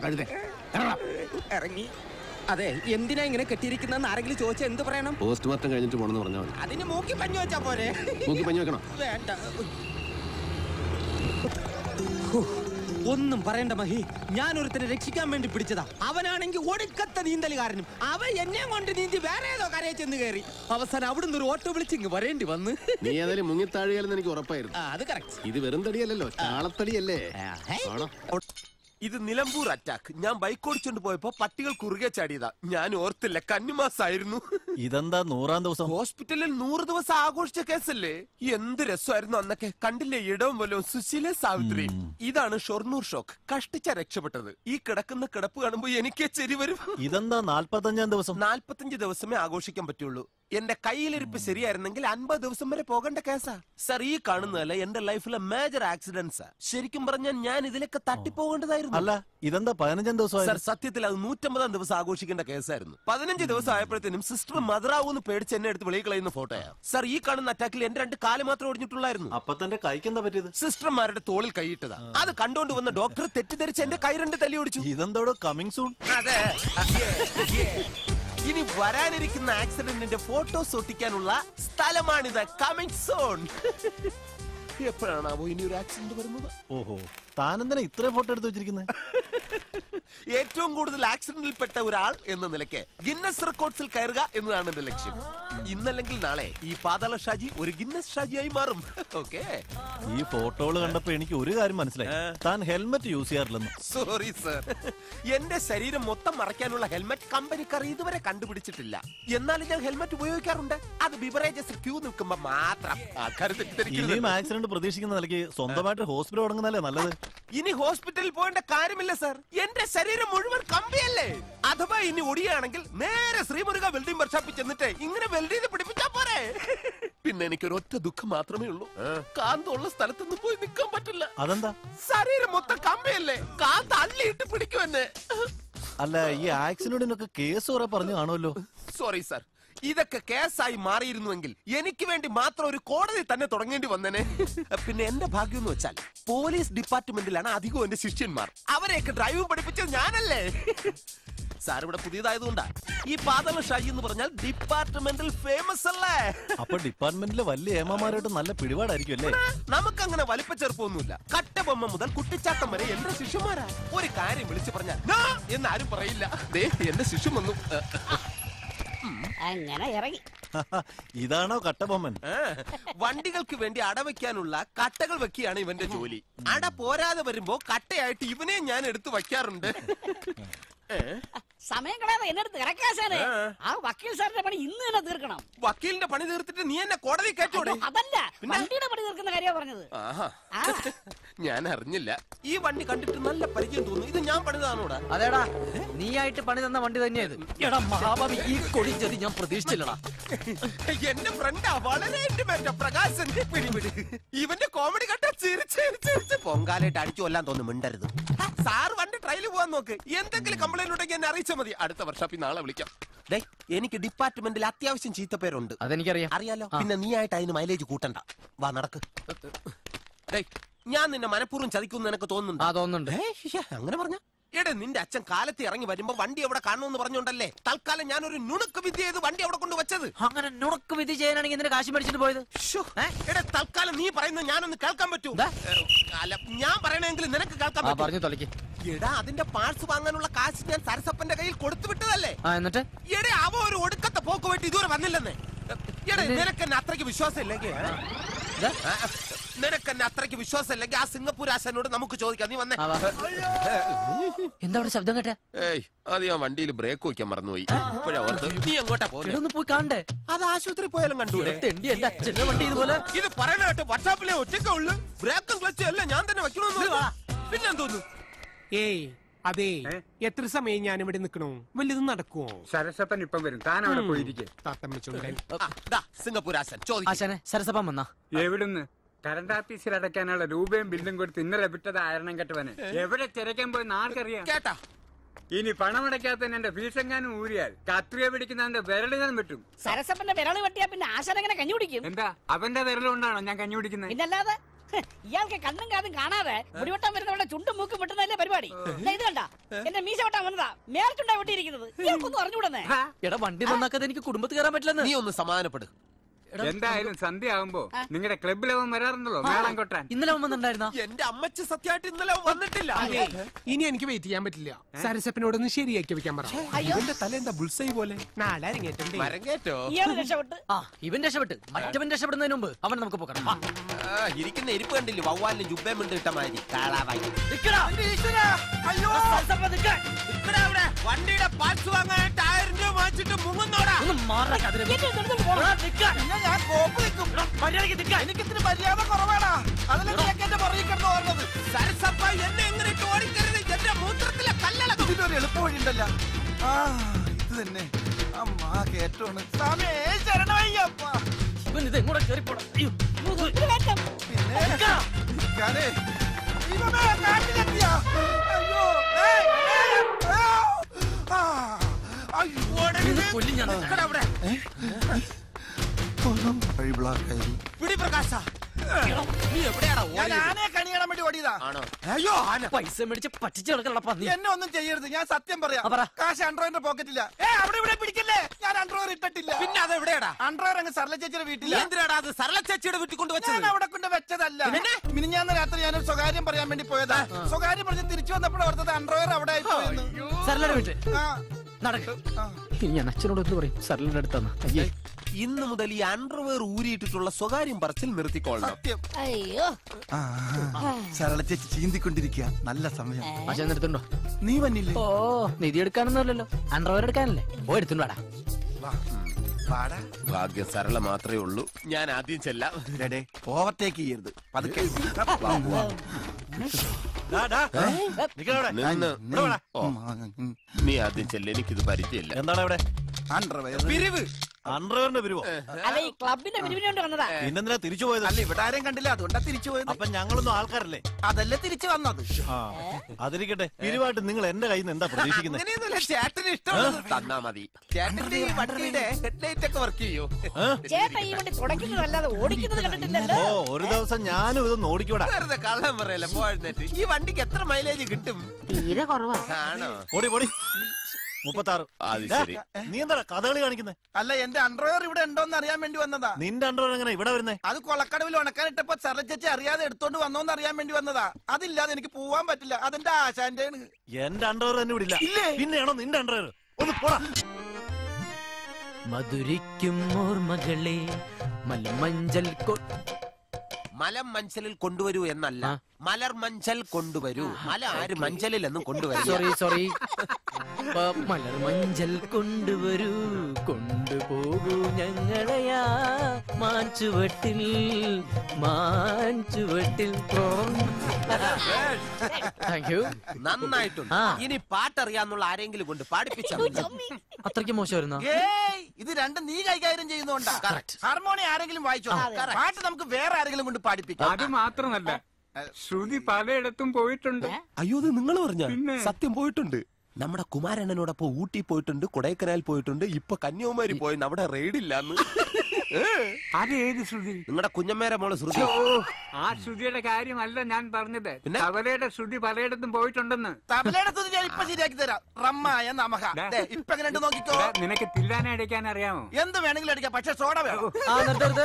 ഇറങ്ങി അതെ എന്തിനാ ഇങ്ങനെ കെട്ടിയിരിക്കുന്ന ആരെങ്കിലും ചോദിച്ചാൽ എന്ത് പറയണം പോസ്റ്റ്മോർട്ടം കഴിഞ്ഞിട്ട് പോണെന്ന് പറഞ്ഞാൽ മതി അതിന് മൂക്കി പഞ്ഞു വെച്ചാ പോരെ മൂക്കി പഞ്ഞു വെക്കണം വേണ്ട ഹോ, ഒന്നും പറയണ്ട മഹി ഞാൻ ഒരുത്തനെ രക്ഷിക്കാൻ വേണ്ടി പിടിച്ചതാ അവനാണെങ്കിൽ ഒടുക്കത്തെ നീന്തലുകാരനും അവൻ എന്നെ കൊണ്ട് നീന്തി വേറെ ഏതോ കരയെ ചെന്ന് കയറി അവസാനം അവിടുന്ന് ഒരു ഓട്ടോ വിളിച്ചിങ് വരേണ്ടി വന്ന് നീ ഏതായാലും മുങ്ങിത്താഴുകയെന്ന് എനിക്ക് ഉറപ്പായിരുന്നു ആ, അത് കറക്റ്റ് ഇത് വെറും തടിയല്ലല്ലോ ചാളത്തടിയല്ലേ ആണോ ഇത് നിലമ്പൂർ അറ്റാക്ക് ഞാൻ ബൈക്ക് ഓടിച്ചോണ്ട് പോയപ്പോ പട്ടികൾ കുറുകെ ചാടിയതാ ഞാൻ ഓർത്തില്ല കന്നിമാസായിരുന്നു ഇതെന്താ നൂറാം ദിവസം ഹോസ്പിറ്റലിൽ നൂറ് ദിവസം ആഘോഷിച്ച കേസല്ലേ എന്ത് രസമായിരുന്നു അന്നൊക്കെ കണ്ടില്ലേ ഇടവും പോലും സുശീല സാവിത്രി ഇതാണ് ഷൊർണൂർ ഷോക്ക് കഷ്ടിച്ച രക്ഷപ്പെട്ടത് ഈ കിടക്കുന്ന കിടപ്പ് കാണുമ്പോ എനിക്ക് ചെരി വരും ഇതെന്താ നാൽപ്പത്തഞ്ചാം ദിവസം നാൽപ്പത്തഞ്ച് ദിവസമേ ആഘോഷിക്കാൻ പറ്റുള്ളൂ എന്റെ കയ്യിലിരിപ്പ് ശരിയായിരുന്നെങ്കിൽ അൻപത് ദിവസം വരെ പോകേണ്ട കേസാ സർ ഈ കാണുന്നതല്ല എന്റെ ലൈഫിലെ മേജർ ആക്സിഡന്റ്സാ ശരിക്കും പറഞ്ഞാൽ ഞാൻ ഇതിലൊക്കെ തട്ടിപ്പോകേണ്ടതായിരുന്നു അല്ല ഇതെന്താ പതിനഞ്ചാം ദിവസം സർ സത്യത്തിൽ അത് നൂറ്റമ്പതാം ദിവസം ആഘോഷിക്കേണ്ട കേസായിരുന്നു പതിനഞ്ച് ദിവസം ആയപ്പോഴത്തേനും സിസ്റ്റർ മദറാവൂന്ന് പേടിച്ച് എന്നെ എടുത്ത് വെളിയിൽ കളയുന്ന ഫോട്ടോയാ സർ ഈ കാണുന്ന അറ്റാക്കിൽ എന്റെ രണ്ട് കാല് മാത്രം ഒടിഞ്ഞിട്ടുള്ളായിരുന്നു അപ്പൊ തന്റെ കൈക്ക് എന്താ പറ്റിയത് സിസ്റ്റർമാരുടെ തോളിൽ കൈയിട്ടതാ അത് കണ്ടുകൊണ്ട് വന്ന ഡോക്ടർ തെറ്റിദ്ധരിച്ച് എന്റെ കൈ രണ്ട് തല്ലി ഓടിച്ചു ഇതെന്തോടോ കമ്മിങ് സൂൺ അതെ ഇനി വരാനിരിക്കുന്ന ആക്സിഡന്റിന്റെ ഫോട്ടോസ് ഒട്ടിക്കാനുള്ള സ്ഥലമാണിത് കമിങ് സോൺ എപ്പോഴാണാവോ ഇനി ഒരു ആക്സിഡന്റ് വരുന്നത് ഓഹോ താനെന്തിനാ ഇത്രയും ഫോട്ടോ എടുത്ത് വെച്ചിരിക്കുന്നത് ഏറ്റവും കൂടുതൽ ആക്സിഡന്റിൽ പെട്ട ഒരാൾ എന്ന നിലയ്ക്ക് ഗിന്നസ് റെക്കോർഡ്സിൽ കയറുക എന്നതാണ് എന്റെ ലക്ഷ്യം ഇന്നല്ലെങ്കിൽ നാളെ ഈ പാതാള ഷാജി ഒരു ഗിന്നസ് ഷാജിയായി മാറും ഓക്കെ ഈ ഫോട്ടോകൾ കണ്ടപ്പോ എനിക്ക് ഒരു കാര്യം മനസ്സിലായി താൻ ഹെൽമെറ്റ് യൂസ് ചെയ്യാറില്ലെന്ന് സോറി സർ എന്റെ ശരീരം മൊത്തം മറയ്ക്കാനുള്ള ഹെൽമെറ്റ് കമ്പനിക്കാർ ഇതുവരെ കണ്ടുപിടിച്ചിട്ടില്ല എന്നാലും ഞാൻ ഹെൽമെറ്റ് ഉപയോഗിക്കാറുണ്ട് അത് ബിവറേജസ് ക്യൂ നിൽക്കുമ്പോ മാത്രം ആൾക്കാർ തെറ്റിദ്ധരിക്കരുത് ഇനിയും ആക്സിഡന്റ് പ്രതീക്ഷിക്കുന്ന നിലയ്ക്ക് സ്വന്തമായിട്ട് ഹോസ്പിറ്റൽ തുടങ്ങുന്നതല്ലേ നല്ലത് ഇനി ഹോസ്പിറ്റലിൽ പോകേണ്ട കാര്യമില്ല സർ എന്റെ ശരീരം മുഴുവൻ കമ്പിയല്ലേ അഥവാ ഇനി ഒടിയാണെങ്കിൽ നേരെ ശ്രീമുരുക വെൽഡിംഗ് വർഷാപ്പിൽ ചെന്നിട്ട് ഇങ്ങനെ വെൽഡ് ചെയ്ത് പിടിപ്പിച്ചാ പോരെ പിന്നെ എനിക്കൊരു ഒറ്റ ദുഃഖം മാത്രമേ ഉള്ളൂ കാന്തുള്ള സ്ഥലത്തൊന്നും പോയി നിൽക്കാൻ പറ്റില്ല അതെന്താ ശരീരം മൊത്തം കമ്പിയല്ലേ കാന്ത് അള്ളിയിട്ട് പിടിക്കും എന്നെ അല്ല ഈ ആക്സിഡന്റിനൊക്കെ കേസ് കുറെ പറഞ്ഞു കാണുമല്ലോ സോറി സർ ഇതൊക്കെ കേസായി മാറിയിരുന്നുവെങ്കിൽ എനിക്ക് വേണ്ടി മാത്രം ഒരു കോടതി തന്നെ തുടങ്ങേണ്ടി വന്നേനെ പിന്നെ എന്റെ ഭാഗ്യം എന്ന് വെച്ചാൽ പോലീസ് ഡിപ്പാർട്ട്മെന്റിലാണ് അധികവും എന്റെ ശിഷ്യന്മാർ അവരെയൊക്കെ ഡ്രൈവ് പഠിപ്പിച്ചത് ഞാനല്ലേ സാർ ഇവിടെ പുതിയതായതുകൊണ്ടാ ഈ പാതള ഷാജി എന്ന് പറഞ്ഞാൽ ഡിപ്പാർട്ട്മെന്റിൽ ഫേമസ് അല്ലേ അപ്പൊ ഡിപ്പാർട്ട്മെന്റിലെ വലിയ ഏമാമാരായിട്ട് നല്ല പിടിപാടായിരിക്കും അല്ലേ നമുക്കങ്ങനെ വലിപ്പ ചെറുപ്പമൊന്നുമില്ല കട്ടബൊമ്മ മുതൽ കുട്ടിച്ചാട്ടം വരെ എന്റെ ശിഷ്യന്മാരാ ഒരു കാര്യം വിളിച്ചു പറഞ്ഞാൽ "നാ" എന്ന് ആരും പറയില്ല ദേ എന്റെ ശിഷ്യൻ വന്നു അങ്ങനെ ഇറങ്ങി ഇതാണോ കട്ടബൊമ്മൻ ആ, വണ്ടികൾക്ക് വേണ്ടി അടവയ്ക്കാനുള്ള കട്ടകൾ വെക്കുകയാണ് ഇവന്റെ ജോലി അട പോരാതെ വരുമ്പോ കട്ടയായിട്ട് ഇവനെ ഞാൻ എടുത്തു വയ്ക്കാറുണ്ട് ഏ? സമയം കളയാതെ എന്നെ അടുത്ത് ഇറക്കാശാനെ ആ വക്കീൽ സാറിന്റെ പണി ഇന്ന് തന്നെ തീർക്കണം വക്കീലിന്റെ പണി തീർത്തിട്ട് നീ എന്നെ കോടതി കയറ്റോടെ അയ്യോ, അതല്ല വണ്ടിയുടെ പണി തീർക്കുന്ന കാര്യമാണ് പറഞ്ഞത് ആഹാ ആ ഞാൻ അറിഞ്ഞില്ല ഈ വണ്ടി കണ്ടിട്ട് നല്ല പരിചയം തോന്നുന്നു ഇത് ഞാൻ പണിതാണോടാ അതേടാ നീ ആയിട്ട് പണി തന്ന വണ്ടി തന്നെയത് എടാ മഹാഭാവി ഈ കൊടി ചതി ഞാൻ പ്രതീക്ഷിച്ചില്ലടാ എന്റെ ഫ്രണ്ടാ വളരെ ഇന്റിമേറ്റ് പ്രകാശൻ പിടിപിടി ഇവന്റെ കോമഡി കണ്ട ചിരിച്ച് ചിരിച്ച് പൊങ്കാലായിട്ട് അടിച്ചു കൊല്ലാൻ തോന്നുന്നു മിണ്ടരുത് സാർ വണ്ടി ട്രയൽ പോവാൻ നോക്ക് എന്തെങ്കിലും കംപ്ലൈന്റ് ഉണ്ടെങ്കിൽ എന്നെ അറിയിച്ചാൽ മതി അടുത്ത വർഷാപ്പിൽ നാളെ വിളിക്കാം ഡേ എനിക്ക് ഡിപ്പാർട്ട്മെന്റിൽ അത്യാവശ്യം ചീത്തപ്പേരുണ്ട് അതെനിക്കറിയാം അറിയാലോ പിന്നെ നീ ആയിട്ട് അതിന് മൈലേജ് കൂട്ടണ്ട വാ നടക്ക് ഡേയ് ഞാൻ നിന്നെ മനഃപൂർവ്വം ചതിക്കുന്നു നിനക്ക് തോന്നുന്നുണ്ടോ ആ തോന്നുന്നുണ്ട് ഏയ്, ശ്ശെ, അങ്ങനെ പറഞ്ഞ എടെ നിന്റെ അച്ഛൻ കാലത്ത് ഇറങ്ങി വരുമ്പോ വണ്ടി എവിടെ കാണുമെന്ന് പറഞ്ഞോണ്ടല്ലേ തൽക്കാലം ഞാൻ ഒരു നുണുക്ക് വിദ്യ ചെയ്ത് വണ്ടി അവിടെ കൊണ്ട് വെച്ചത് അങ്ങനെ നുണക്ക് വിധി ചെയ്യാനാണെങ്കിൽ എന്തിനാ കാശ് മേടിച്ചിട്ട് പോയത് ശ്ശോ, എടെ തൽക്കാലം നീ പറയുന്നത് ഞാനൊന്ന് കേൾക്കാൻ പറ്റൂ ഏ, അല്ല ഞാൻ പറയണെങ്കിൽ നിനക്ക് കേൾക്കാൻ ആ പറ്റൂ പറഞ്ഞു തൊലക്ക് എടാ അതിന്റെ പാർട്സ് വാങ്ങാനുള്ള കാശ് ഞാൻ സരസപ്പന്റെ കയ്യിൽ കൊടുത്തു വിട്ടതല്ലേ ആ എന്നിട്ട് എടെ അവ ഒരു ഒടുക്കത്തെ പോക്ക് പോയിട്ട് ഇതുവരെ വന്നില്ലെന്നേ എടെ നിനക്ക് എന്നെ അത്രയ്ക്ക് വിശ്വാസം ഇല്ലെങ്കിൽ ഏ? ആ, നിനക്ക് എന്നെ അത്രയ്ക്ക് വിശ്വാസം ഇല്ലെങ്കിൽ ആ സിംഗപ്പൂർ ആശാനോട് നമുക്ക് ചോദിക്കാം നീ വന്നേ ആ, വാ. എന്താ അവിടെ ശബ്ദം കേട്ടെ ഏയ് അത് ഞാൻ വണ്ടിയിൽ ബ്രേക്ക് വെക്കാൻ മറന്നുപോയി ഇപ്പോഴാ ഓർത്ത് നീ എങ്ങോട്ടാ എടാ, പോകുന്നത് ഒന്ന് പോയി കാണണ്ടേ അത് ആശുപത്രി പോയാലും കണ്ടൂടെ തെണ്ടി എന്റെ അച്ഛന്റെ വണ്ടി ഇതുപോലെ ഇത് പറയണ കേട്ടോ വാട്സാപ്പിലെ ഒറ്റയ്ക്കേ ഉള്ളു ബ്രേക്കും ക്ലച്ചും എല്ലാം ഞാൻ തന്നെ വെക്കണമെന്ന് പിന്നെന്തോന്നു ഏയ് അതെ എത്ര സമയം ഞാൻ ഇവിടെ നിൽക്കണോ വല്ലതും നടക്കുവോ സരസപ്പൻ ഇപ്പം വരും താൻ അവിടെ പോയിരിക്കെ തത്തമ്മച്ചുണ്ടൻ സിംഗപ്പൂർ ആശാൻ ചോദിക്കും ആശാനെ സരസപ്പം വന്നാ എവിടുന്ന് കറണ്ട് ഓഫീസിൽ അടയ്ക്കാനുള്ള രൂപയും ബില്ലും കൊടുത്ത് ഇന്നലെ വിട്ടത് ആയിരണം കെട്ടവന് എവിടെ തിരക്കാൻ പോയി ആർക്കറിയാം കേട്ടാ ഇനി പണമടയ്ക്കാത്തതിന് എന്റെ ഫീസ് എങ്ങാനും ഊരിയാൽ കത്രിക പിടിക്കുന്നതിന്റെ വിരലുകൾ വെട്ടും സരസപ്പന്റെ വിരള് വെട്ടിയാ പിന്നെ ആശാൻ എങ്ങനെ കഞ്ഞി കുടിക്കും എന്താ അവന്റെ വിരലുകൊണ്ടാണോ ഞാൻ കഞ്ഞി കുടിക്കുന്നത് പിന്നല്ലാതെ ഹ്, ഇയാൾക്ക് കണ്ണും കാതും കാണാതെ മുടിവെട്ടാൻ വരുന്നവരുടെ ചുണ്ടും മൂക്കും വെട്ടുന്നതല്ലേ പരിപാടി ദേ ഇത് കണ്ട എന്റെ മീശ വെട്ടാൻ വന്നതാ മേൽച്ചുണ്ടാ വെട്ടിയിരിക്കുന്നത് ഇയാൾക്കൊന്നും അറിഞ്ഞൂടന്നേ എടാ വണ്ടി നന്നാക്കാതെ എനിക്ക് കുടുംബത്തിൽ കയറാൻ പറ്റില്ലെന്ന് നീ ഒന്ന് സമാധാനപ്പെടും എന്തായാലും സന്ധ്യ ആവുമ്പോ നിങ്ങളുടെ ക്ലബിൽ അവൻ വരാറുണ്ടല്ലോ മേളം കൊട്ടാൻ ഇന്നലെ അവൻ വന്നിട്ടുണ്ടായിരുന്ന എന്റെ അമ്മച്ചി സത്യമായിട്ട് ഇന്നലെ വന്നിട്ടില്ല അതെ ഇനി എനിക്ക് വെയിറ്റ് ചെയ്യാൻ പറ്റില്ല സരസപ്പനോടൊന്ന് ശരിയാക്കി വെക്കാൻ പറ ഇവന്റെ തല എന്താ ബുൾസൈ പോലെ നാളെ അരങ്ങേറ്റണ്ടേ മരങ്ങേറ്റോ ഇയാള് രക്ഷപ്പെട്ട് ആ ഇവൻ രക്ഷപ്പെട്ട് മറ്റവൻ രക്ഷപ്പെടുന്നതിന് മുമ്പ് അവൻ നമുക്ക് പോക്കണം ആ, ഇരിക്കുന്ന ഇരിപ്പ് കണ്ടില്ലേ വവ്വാലിന് ജുബേം ഉണ്ട് ഇട്ട മാതിരി കാളാവായി അയ്യോ വണ്ടിയുടെ പാർട്സ് വാങ്ങാൻ ടയറിന്റെ മാച്ചിട്ട് മുങ്ങുന്നോടാ ഒന്ന് മാറാ കതിരെ. എടാ, നിക്കാൻ. ഞാൻ കോപ്പ് നിൽക്കും മര്യാദയ്ക്ക് നിക്കാൻ. എനിക്ക് ഇത്തിരി മര്യാദ കുറവാടാ അതല്ല നിനക്ക് എന്റെ പുറകിൽ കിടന്ന് ഓർന്നത് സരസപ്പ എന്നെ എങ്ങനെ ഇട്ട് ഓടിക്കരുത് എന്റെ മൂത്രത്തിലെ കല്ലളക്കും ഇതിനൊരു എളുപ്പ വഴിയുണ്ടല്ല ആ ഇത് തന്നെ അമ്മാ കേറ്റോണ് സമേ ശരണമയ്യപ്പ ഇവൻ ഇത് എങ്ങോട്ടാ കേറിപ്പോടാ അയ്യോ ഞാനേ ദൈവമേ, കാട്ടിലെത്തിയാ? അയ്യോ ഏയ്, ഏയ്, അയ്യോ. ആ, അയ്യോ, ഇത് കൊല്ലും ഞാൻ നിക്കടാ അവിടെ. വഴി ബ്ലോക്കായി പിടി പ്രകാശ നീ എവിടെയാടാ ഞാൻ ഓടിയത്? ആനയെ കണിയാൻ വേണ്ടി ഓടിയതാ ആണോ അയ്യോ ആന പൈസ മേടിച്ച് പറ്റിച്ച് കിടക്കണ പന്നി എന്നെ ഒന്നും ചെയ്യരുത് ഞാൻ സത്യം പറയാം ആ, പറ. കാശ് അണ്ടർവെയറിന്റെ പോക്കറ്റില്ല ഏ അവിടെ ഇവിടെ പിടിക്കല്ലേ ഞാൻ അണ്ടർവെയർ ഇട്ടിട്ടില്ല പിന്നെ അത് എവിടെയാടാ അണ്ടർവെയർ അങ്ങ് സർല ചേച്ചിയുടെ നീ വീട്ടില്ല എന്തിനാടാ അത് സരള ചേച്ചിയുടെ വീട്ടിൽ കൊണ്ട് വെച്ചത് ഞാൻ അവിടെ കൊണ്ട് വെച്ചതല്ല മിനിഞ്ഞാന്ന് രാത്രി ഞാനൊരു സ്വകാര്യം പറയാൻ വേണ്ടി പോയതാ സ്വകാര്യം പറഞ്ഞ് തിരിച്ചു വന്നപ്പോഴാണ് ഓർത്തത് അണ്ടർവെയർ അവിടെ ആയിപ്പോയെന്ന്. സരളയുടെ വീട്ടിൽ ആ, നടക്ക് ഇനി ഞാൻ അച്ഛനോട് എന്ത് പറയും സരളിന്റെ അടുത്താന്ന് അയ്യേ ഇന്ന് മുതൽ ഈ അണ്ടർവെയർ ഊരിയിട്ടിട്ടുള്ള സ്വകാര്യം പറച്ചിൽ നിർത്തിക്കൊള്ളണം സത്യം അയ്യോ ആ, സരള ചേച്ചി ചീന്തിക്കൊണ്ടിരിക്കുക നല്ല സമയം അച്ഛൻ എടുത്തുണ്ടോ നീ വന്നില്ലേ ഓ നിധി എടുക്കാനൊന്നുമല്ലല്ലോ അണ്ടർവെയർ എടുക്കാനല്ലേ ഓ എടുത്തുണ്ടോ വാടാ വാ, വാടാ. ഭാഗ്യം സരള മാത്രമേ ഉള്ളൂ ഞാൻ ആദ്യം ചെല്ലാം ഡേടേ, ഓവർടേക്ക് ചെയ്യരുത് പതുക്കെ നിന്ന് ഓ, നീ ആദ്യം ചെല്ല എനിക്കിത് പരിചയമില്ല എന്താണ് ഇവിടെ അണ്ടർവെയർ പിരിവ് അണ്ടർവെയറിന്റെ പിരിവോ അല്ല ഈ ക്ലബിന്റെ പിരിവിന് കൊണ്ട് വന്നതാ പിന്നെന്തിനാ തിരിച്ചു പോയത് അല്ല ഇവിടെ ആരെയും കണ്ടില്ല അതുകൊണ്ടാ തിരിച്ചു പോയത് അപ്പൊ ഞങ്ങളൊന്നും ആൾക്കാരല്ലേ അതല്ലേ തിരിച്ചു വന്നത് ആ അതിരിക്കട്ടെ പിരിവായിട്ട് നിങ്ങൾ എന്റെ കയ്യിൽ നിന്ന് എന്താ പ്രതീക്ഷിക്കുന്നത് അങ്ങനെയൊന്നുമില്ല ചേട്ടന് ഇഷ്ടമുള്ളത് തന്നാ മതി ചേട്ടന്റെ ഈ വണ്ടിയുടെ ഹെഡ്ലൈറ്റ് ഒക്കെ വർക്ക് ചെയ്യൂ ചേട്ടാ ഈ വണ്ടി തുടയ്ക്കുന്നതല്ലാതെ ഓടിക്കുന്നത് കണ്ടിട്ടില്ലല്ലോ ഓ ഒരു ദിവസം ഞാനും ഇതൊന്ന് ഓടിക്കൂടാ വെറുതെ കള്ളം പറയല്ല പോഴുന്നേറ്റ് ഈ വണ്ടിക്ക് എത്ര മൈലേജ് കിട്ടും തീരെ കുറവാ ആണോ ഓടി ഓടി മുപ്പത്താറ് അത് ഏ, ശരി. നീ എന്താ കഥകളി കാണിക്കുന്നത് അല്ല എന്റെ അണ്ടർവെയർ ഇവിടെ ഉണ്ടോന്ന് അറിയാൻ വേണ്ടി വന്നതാ നിന്റെ അണ്ടർവെയർ എങ്ങനെ ഇവിടെ വരുന്നേ അത് കൊളക്കടവിൽ ഉണക്കാനിട്ടപ്പോ സരള ചേച്ചി അറിയാതെ എടുത്തോണ്ട് വന്നോന്ന് അറിയാൻ വേണ്ടി വന്നതാ അതില്ലാതെ എനിക്ക് പോവാൻ പറ്റില്ല അതെന്റെ ആശാന്റെ എന്റെ അണ്ടർവെയർ തന്നെ വിടില്ല പിന്നെയാണോ നിന്റെ അണ്ടർവെയർ ഒന്ന് പോടാ മധുരിക്കും ഓർമ്മകളെ മലമഞ്ചൽ കൊ- മലം മഞ്ചലിൽ കൊണ്ടുവരൂ എന്നല്ല മലർ മഞ്ചൽ കൊണ്ടുവരൂ മല ആര് മഞ്ചലിലെന്നും കൊണ്ടുവരൂ സോറി സോറി ഇപ്പൊ മലർ മഞ്ചൽ കൊണ്ടുവരൂ കൊണ്ടുപോകൂ ഞങ്ങളെയാ മാഞ്ചുവട്ടിൽ മാഞ്ചുവട്ടിൽ താങ്ക് യു നന്നായിട്ടുണ്ട് ആ. ഇനി പാട്ടറിയാന്നുള്ള ആരെങ്കിലും കൊണ്ട് പാടിപ്പിച്ചാൽ അത്രയ്ക്ക് മോശമായിരുന്നോ ഏയ് ഇത് രണ്ടും നീ കൈകാര്യം ചെയ്യുന്നോണ്ടാ ഹാർമോണി ആരെങ്കിലും വായിച്ചോ പാട്ട് നമുക്ക് വേറെ ആരെങ്കിലും കൊണ്ട് പാടിപ്പിക്കാം അത് മാത്രമല്ല ശ്രുതി പലയിടത്തും പോയിട്ടുണ്ട് അയ്യോ ഇത് നിങ്ങൾ പറഞ്ഞ പിന്നെ? സത്യം പോയിട്ടുണ്ട് നമ്മുടെ കുമാരണ്ണനോടൊപ്പം ഊട്ടി പോയിട്ടുണ്ട് കൊടൈക്കനാൽ പോയിട്ടുണ്ട് ഇപ്പൊ കന്യാകുമാരി പോയി അവിടെ റെയ്ഡില്ലാന്ന് അത് ഏത് ശ്രുതി നിങ്ങളുടെ കുഞ്ഞമ്മേരെ മോള് ശ്രുതി ആ ശ്രുതിയുടെ കാര്യമല്ല ഞാൻ പറഞ്ഞത് പിന്നെ? തവലയുടെ ശ്രുതി പലയിടത്തും പോയിട്ടുണ്ടെന്ന് തബലയുടെ തുതി ഞാൻ ഇപ്പൊ ശരിയാക്കി തരാം റമ്മായ നമഹ ദേ, ഇപ്പൊ എങ്ങനെ നോക്കിക്കോ ദാ, നിനക്ക് തില്ലാന അടിക്കാൻ അറിയാമോ എന്ത് വേണമെങ്കിലും അടിക്കാം പക്ഷെ സോഡ വേണം ആ നിർത്തരുത്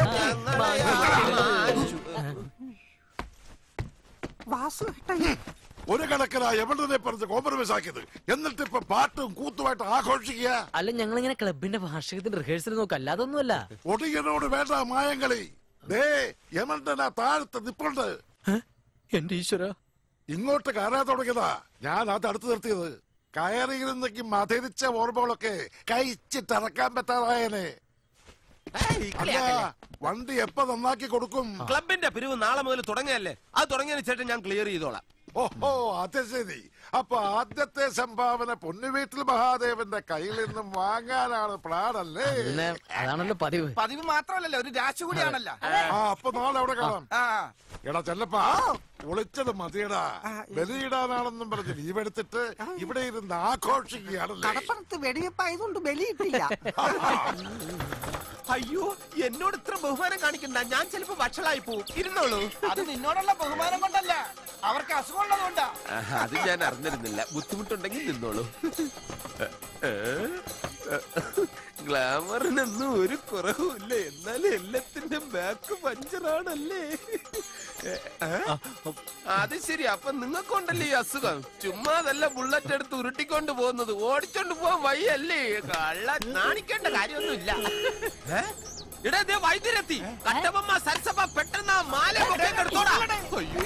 ഒരു കണക്കിനാ എവിടെ പറഞ്ഞ് കോംപ്രമൈസ് ആക്കിയത് എന്നിട്ട് ഇപ്പൊ പാട്ടും കൂത്തുമായിട്ട് ആഘോഷിക്കുക അല്ല ഞങ്ങൾ ഇങ്ങനെ ക്ലബിന്റെ വാർഷികത്തിന്റെ റിഹേഴ്സൽ നോക്കാം അല്ലാതൊന്നുമല്ല ഒടിയനോട് വേണ്ട മായങ്ങളി ദേ യമണ്ടനാ താഴത്ത് നിപ്പുണ്ട് എന്റെ ഈശ്വര ഇങ്ങോട്ട് കയറാൻ തുടങ്ങിയതാ ഞാൻ അത് അടുത്ത് നിർത്തിയത് കയറിയിരുന്നെങ്കിൽ മധുരിച്ച ഓർമ്മകളൊക്കെ കഴിച്ചിട്ടിറക്കാൻ പറ്റാതായനെ അല്ല വണ്ടി എപ്പ നന്നാക്കി കൊടുക്കും ക്ലബിന്റെ പിരിവ് നാളെ മുതൽ തുടങ്ങിയല്ലേ അത് തുടങ്ങിയതിന് ശേഷം ഞാൻ ക്ലിയർ ചെയ്തോളാം ഓഹോ അത് ശരി അപ്പൊ ആദ്യത്തെ സംഭാവന പൊന്നുവീട്ടിൽ മഹാദേവന്റെ കയ്യിൽ നിന്നും വാങ്ങാനാണ് പ്ലാൻ അല്ലേ പിന്നെ അതാണല്ലോ പതിവ് പതിവ് മാത്രമല്ലല്ലോ ഒരു രാശി കൂടിയാണല്ലോ ആ അപ്പൊ നാളെ അവിടെ കാണാം ആ എടാ ചെല്ലപ്പാ പൊളിച്ചത് മതിയടാ ബലിയിടാനാണെന്നും പറഞ്ഞ് ലീവ് എടുത്തിട്ട് ഇവിടെ ഇരുന്ന് ആഘോഷിക്കുകയാണല്ലേ കടപ്പുറത്ത് വെടിവെപ്പായതുകൊണ്ട് ബലിയിട്ടില്ല അയ്യോ എന്നോട് ഇത്ര ബഹുമാനം കാണിക്കണ്ട ഞാൻ ചിലപ്പോ വഷളായി പോവും ഇരുന്നോളൂ അത് നിന്നോടുള്ള ബഹുമാനം കൊണ്ടല്ല അവർക്ക് അസുഖമുള്ളതുകൊണ്ടാ ആഹാ, അത് ഞാൻ അറിഞ്ഞിരുന്നില്ല ബുദ്ധിമുട്ടുണ്ടെങ്കിൽ നിന്നോളൂ ഗ്ലാമറിനൊന്നും ഒരു കുറവുമില്ല എന്നാൽ എല്ലാത്തിന്റെ ബാക്ക് പഞ്ചറാണല്ലേ അത് ശരി അപ്പൊ നിങ്ങൾക്കുണ്ടല്ലേ ഈ അസുഖം ചുമ്മാ അതല്ല ബുള്ളറ്റ് എടുത്ത് ഉരുട്ടിക്കൊണ്ട് പോകുന്നത് ഓടിച്ചോണ്ട് പോവാൻ വയ്യല്ലേ കള്ള നാണിക്കേണ്ട കാര്യമൊന്നുമില്ല ഏ? ഇടാ ദേ വൈദ്യരെത്തി കട്ടമ്മ സരസഭ പെട്ടെന്ന് ആ മാല പൊക്കിയിട്ട് എടുത്തോടാ. അയ്യോ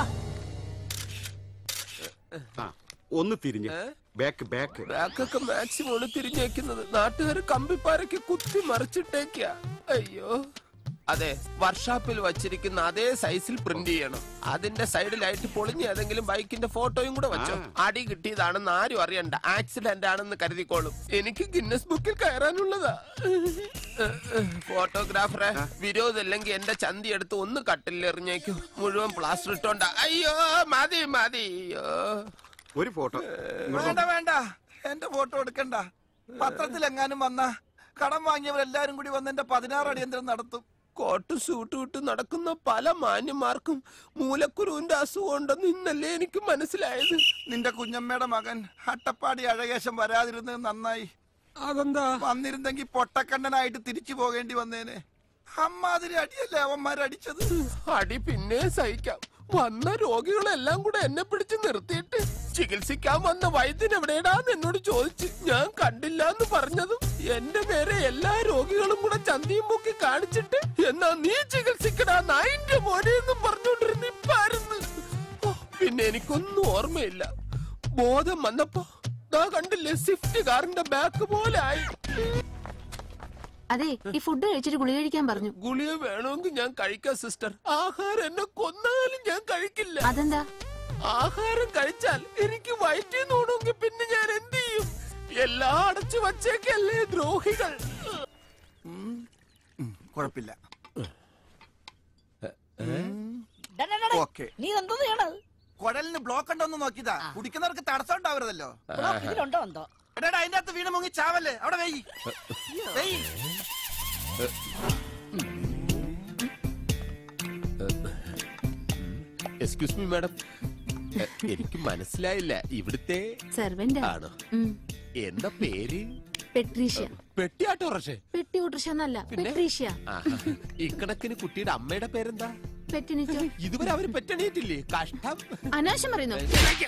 ഒന്ന് തിരിഞ്ഞ് ബാക്ക് ബാക്ക് ബാക്കൊക്കെ മാക്സിമം തിരിഞ്ഞു വെക്കുന്നത് നാട്ടുകാർ കമ്പിപ്പാരയ്ക്ക് കുത്തി മറിച്ചിട്ടേക്ക അയ്യോ അതെ വർക്ക്ഷോപ്പിൽ വച്ചിരിക്കുന്ന അതേ സൈസിൽ പ്രിന്റ് ചെയ്യണം അതിന്റെ സൈഡിലായിട്ട് പൊളിഞ്ഞ ഏതെങ്കിലും ബൈക്കിന്റെ ഫോട്ടോയും കൂടെ വെച്ചോ അടി കിട്ടിയതാണെന്ന് ആരും അറിയണ്ട ആക്സിഡന്റ് ആണെന്ന് കരുതിക്കോളും എനിക്ക് ഗിന്നസ് ബുക്കിൽ കയറാനുള്ളതാ ഫോട്ടോഗ്രാഫറെ വിരോധമില്ലെങ്കിൽ എന്റെ ചന്തി എടുത്ത് ഒന്ന് കട്ടിൽ എറിഞ്ഞേക്കൂ മുഴുവൻ പ്ലാസ്റ്റർ ഇട്ടോണ്ട അയ്യോ മതി മതി അയ്യോ ഒരു ഫോട്ടോ വേണ്ട വേണ്ട എന്റെ ഫോട്ടോ എടുക്കണ്ട പത്രത്തിലെങ്ങാനും വന്ന കടം വാങ്ങിയവരെല്ലാരും കൂടി വന്ന് എന്റെ പതിനാറ് അടിയന്തരം നടത്തും കോട്ട് സൂട്ട് ഇട്ട് നടക്കുന്ന പല മാന്യന്മാർക്കും മൂലക്കുരുവിന്റെ അസുഖം ഉണ്ടെന്ന് ഇന്നല്ലേ എനിക്ക് മനസ്സിലായത് നിന്റെ കുഞ്ഞമ്മയുടെ മകൻ അട്ടപ്പാടി അഴകേശം വരാതിരുന്നത് നന്നായി അതെന്താ വന്നിരുന്നെങ്കിൽ പൊട്ടക്കണ്ണനായിട്ട് തിരിച്ചു പോകേണ്ടി വന്നേനെ അമ്മാതിരി അടിയല്ലേ അവന്മാരടിച്ചത് അടി പിന്നെ സഹിക്കാം വന്ന രോഗികളെല്ലാം കൂടെ എന്നെ പിടിച്ച് നിർത്തിയിട്ട് ചികിത്സിക്കാൻ വന്ന വൈദ്യൻ എവിടെയാടാന്ന് എന്നോട് ചോദിച്ചു ഞാൻ കണ്ടില്ല എന്ന് പറഞ്ഞതും എന്റെ പേരെ എല്ലാ രോഗികളും കൂടെ ചന്തിയും പൊക്കി കാണിച്ചിട്ട് എന്നാ നീ ചികിത്സിക്കടാ നായിന്റെ മോനെ എന്നും പറഞ്ഞോണ്ടിരുന്ന ഇപ്പായിരുന്നു ഓ, പിന്നെ എനിക്കൊന്നും ഓർമ്മയില്ല ബോധം വന്നപ്പോ ദാ കണ്ടില്ലേ സ്വിഫ്റ്റ് കാറിന്റെ ബാക്ക് പോലെ ആയി അതെ ഈ ഫുഡ് കഴിച്ചിട്ട് ഗുളിക കഴിക്കാൻ പറഞ്ഞു ഗുളിക വേണമെങ്കിൽ ഞാൻ കഴിക്കാം സിസ്റ്റർ ആഹാരം എന്നെ കൊന്നാലും ഞാൻ കഴിക്കില്ല അതെന്താ ആഹാരം കഴിച്ചാൽ എനിക്ക് വയറ്റിൽ നോണമെങ്കിൽ പിന്നെ ഞാൻ എന്ത് ചെയ്യും എല്ലാം അടച്ചു വച്ചേക്കല്ലേ ദ്രോഹികൾ കുഴപ്പമില്ല ഡാ, ഡാ, ഡാ, ഡാ. ഓക്കെ നീ എന്തോ ചെയ്യണത് കുഴലിന് ബ്ലോക്ക് ഉണ്ടോ എന്ന് നോക്കിയതാ കുടിക്കുന്നവർക്ക് തടസ്സം ഉണ്ടാവരുതല്ലോ ബ്ലോക്ക് ഇതിലുണ്ടോ എന്തോ എടാ എടാ, അതിന്റെ അകത്ത് വീണ് മുങ്ങി ചാവല്ലേ അവിടെ വെയ് വെയ് എക്സ്ക്യൂസ് മീ മാഡം എനിക്ക് മനസ്സിലായില്ല ഇവിടുത്തെ സെർവന്റ് ആണോ ഉം. എന്താ പേര് പെട്രീഷ്യ പെട്ടിയാട്ടോ റഷേ പെട്ടി ഓട്ടർഷ എന്നല്ല പെട്രീഷ്യ ഇക്കണക്കിന് കുട്ടിയുടെ അമ്മയുടെ പേരെന്താ പെറ്റിനിറ്റോ ഇതുവരെ അവര് പെറ്റണിയിട്ടില്ലേ കഷ്ടം അനാശം പറയുന്നു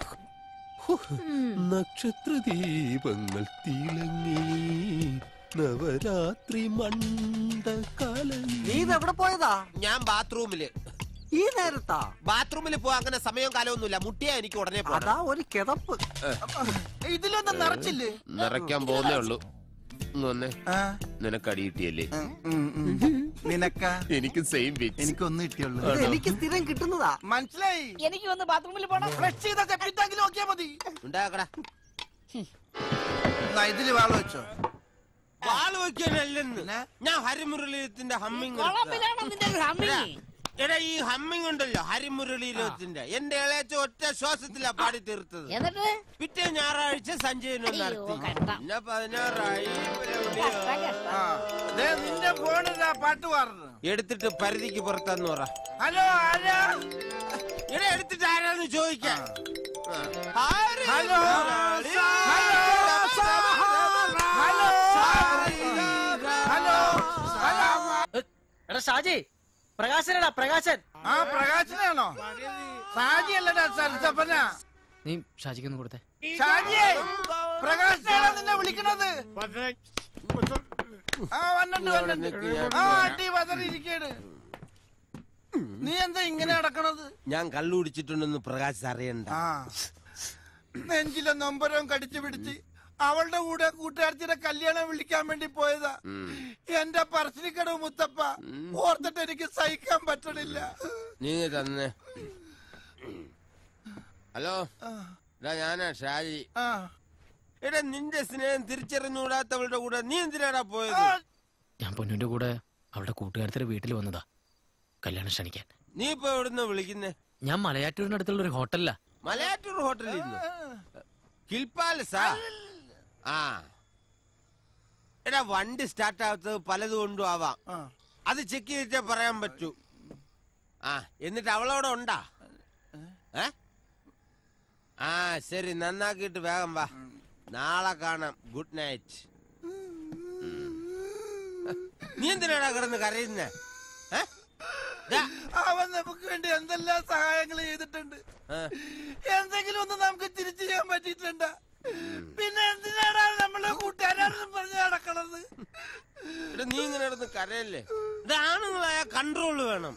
നക്ഷത്ര ദീപങ്ങൾ തിളങ്ങി നവരാത്രി മണ്ഡകാലം നീ എവിടെ പോയതാ ഞാൻ ബാത്റൂമില് ഈ നേരത്താ ബാത്റൂമിൽ പോവാൻ അങ്ങനെ സമയവും കാലമൊന്നുമില്ല മുട്ടിയാ എനിക്ക് ഉടനെ പോണം. അതാ ഒരു കിതപ്പ് ഇതിലൊന്നും നിറച്ചില്ലേ നിറയ്ക്കാൻ പോകുന്നേ ഉള്ളൂ ഇങ്ങ് വന്നേ നിനക്ക് അടി കിട്ടിയല്ലേ നിനക്ക എനിക്ക് സെയിം വെച്ച് എനിക്കൊന്നും കിട്ടിയുള്ളൂ ആണോ? എനിക്ക് സ്ഥിരം കിട്ടുന്നതാ മനസ്സിലായി എനിക്ക് വന്ന് ബാത്റൂമിൽ പോണം ഫ്ലഷ് ചെയ്ത തെപ്പിട്ടെങ്കിലും നോക്കിയാ മതി ഉണ്ടാക്കടാ എന്നാ ഇതില് വാള് വെച്ചോ വാള് വെക്കാനല്ലെന്ന് ഞാൻ ഹരിമുരളീരത്തിന്റെ ഹമ്മിങ് കൊളമ്പിലാണോ നിന്റെ ഹമ്മിങ് എടാ ഈ ഹമ്മിങ് ഉണ്ടല്ലോ ഹരിമുരളീരത്തിന്റെ എന്റെ ഇളയച്ച ഒറ്റ ശ്വാസത്തിലാ പാടി തീർത്തത് എന്നിട്ട് പിറ്റേ ഞായറാഴ്ച സഞ്ജയനും അയ്യോ, നടത്തി കഷ്ടം. പിന്നെ പതിനാറായി ഇവരെവിടെയോ. ആ, ദേ നിന്റെ ഫോണിലാ പാട്ട് പാടുന്നത് എടുത്തിട്ട് പരിധിക്ക് പുറത്താന്ന് പറ ഹലോ ആരാ ഇവിടെ എടുത്തിട്ട് ആരാന്ന് ചോദിക്കാം ആര്? Hello Murali. Hello hello hello എടാ ഷാജി പ്രകാശനടാ പ്രകാശൻ ആ പ്രകാശനാണോ സാജിയല്ലടാ സരസപ്പന നീ ഷാജിക്കൊന്ന് കൊടുത്തേ ഷാജിയെ പ്രകാശനാണോ നിന്നെ വിളിക്കണത് ആ വന്നിട്ട് വന്നിട്ട് ആ അടി വതറിയിരിക്കാണ് നീ എന്താ ഇങ്ങനെ നടക്കണത് ഞാൻ കള്ളുടിച്ചിട്ടുണ്ടെന്ന് പ്രകാശ് അറിയണ്ട ആ നെഞ്ചിലെ നൊമ്പരവും കടിച്ചു പിടിച്ച് അവളുടെ കൂടെ കൂട്ടുകാരത്തിയുടെ കല്യാണം വിളിക്കാൻ വേണ്ടി പോയതാ എന്റെ പറശ്ശിനിക്കടവ് മുത്തപ്പ ഓർത്തിട്ട് എനിക്ക് സഹിക്കാൻ പറ്റണില്ല നീ തന്നെ ഹലോ എടാ ഞാനാ ഷാജി ആ എടാ നിന്റെ സ്നേഹം തിരിച്ചറിഞ്ഞുകൂടാത്തവളുടെ കൂടെ നീ എന്തിനാടാ പോയത് ഞാൻ പൊന്നുവിന്റെ കൂടെ അവളുടെ കൂട്ടുകാരത്തിന്റെ വീട്ടിൽ വന്നതാ കല്യാണം ക്ഷണിക്കാൻ നീ ഇപ്പൊ എവിടുന്ന വിളിക്കുന്നേ ഞാൻ മലയാറ്റൂരിനടുത്തുള്ള ഒരു ഹോട്ടലിലാ മലയാറ്റൂർ ഹോട്ടലിൽ ഇരുന്നു ഹിൽ പാലസാ ആ എടാ വണ്ടി സ്റ്റാർട്ട് ആവാത്തത് പലതും കൊണ്ടും ആവാം അത് ചെക്ക് ചെയ്തിട്ടേ പറയാൻ പറ്റൂ ആ എന്നിട്ട് അവളവിടെ ഉണ്ടാ ഏ ആ ശരി നന്നാക്കിയിട്ട് വേഗം വാ നാളെ കാണാം ഗുഡ് നൈറ്റ് നീ എന്തിനാടാ കിടന്ന് കരയുന്നേ ഏ? ദാ, അവൻ നമുക്ക് വേണ്ടി എന്തെല്ലാം സഹായങ്ങൾ ചെയ്തിട്ടുണ്ട് എന്തെങ്കിലും ഒന്ന് നമുക്ക് തിരിച്ചു ചെയ്യാൻ പറ്റിയിട്ടുണ്ട് പിന്നെ എന്തിനാണ് നമ്മളെ കൂട്ടുകാരാണെന്ന് പറഞ്ഞ് നടക്കണത് എടാ, നീ ഇങ്ങനെ കിടന്ന് കരയല്ലേ ഇതാണുങ്ങളായ കൺട്രോൾ വേണം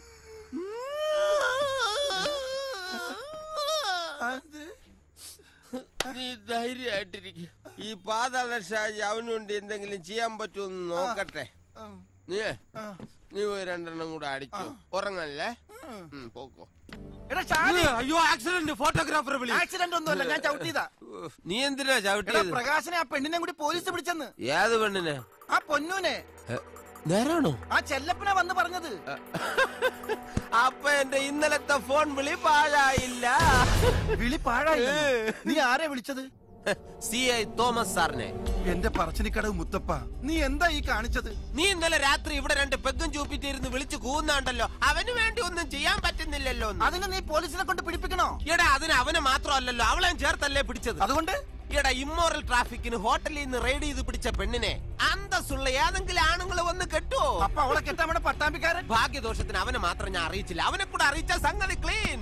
നീ ധൈര്യമായിട്ടിരിക്കും ഈ പാതാള ഷാജി അവന് വേണ്ടി എന്തെങ്കിലും ചെയ്യാൻ പറ്റുമെന്ന് നോക്കട്ടെ നീ നീ പോയി രണ്ടെണ്ണം കൂടെ അടിച്ചു ഉറങ്ങല്ലേ ഉം, പോക്കോ എടാ ഷാജി ഏ, അയ്യോ ആക്സിഡന്റ് ഫോട്ടോഗ്രാഫർ വിളി ആക്സിഡന്റ് ഒന്നുമല്ല ഞാൻ ചവിട്ടിയതാ നീ എന്തിനാ എടാ ചവിട്ടിയത് പ്രകാശനെ ആ പെണ്ണിനെ കൂടി പോലീസ് പിടിച്ചെന്ന് ഏത് പെണ്ണിനെ ആ പൊന്നൂനെ ഏ, നേരാണോ ആ ചെല്ലപ്പനെ വന്ന് പറഞ്ഞത് അപ്പൊ എന്റെ ഇന്നലത്തെ ഫോൺ വിളി പാഴായില്ല വിളി പാഴായി നീ ആരെ വിളിച്ചത് സി ഐ തോമസ് സാറിനെ എന്റെ പറച്ചിനിക്കടവ് മുത്തപ്പ നീ എന്താ ഈ കാണിച്ചത് നീ ഇന്നലെ രാത്രി ഇവിടെ രണ്ട് പെഗും ചൂപ്പിട്ടിരുന്ന് വിളിച്ചു കൂന്നാണ്ടല്ലോ അവന് വേണ്ടി ഒന്നും ചെയ്യാൻ പറ്റുന്നില്ലല്ലോ എന്ന്. അതിന് നീ പോലീസിനെ കൊണ്ട് പിടിപ്പിക്കണോ എടാ അതിന് അവനെ മാത്രമല്ലല്ലോ അവളെ ചേർത്തല്ലേ പിടിച്ചത് അതുകൊണ്ട് എടാ ഇമ്മോറൽ ട്രാഫിക്കിന് ഹോട്ടലിൽ നിന്ന് റെയ്ഡ് ചെയ്ത് പിടിച്ച പെണ്ണിനെ അന്തസ്സുള്ള ഏതെങ്കിലും ആണുങ്ങൾ വന്ന് കെട്ടുവോ അപ്പൊ അവളെ കെട്ടാൻ വേണ്ട പട്ടാമ്പിക്കാരൻ ഭാഗ്യദോഷത്തിന് അവനെ മാത്രം ഞാൻ അറിയിച്ചില്ല അവനെ കൂടെ അറിയിച്ച സംഗതി ക്ലീൻ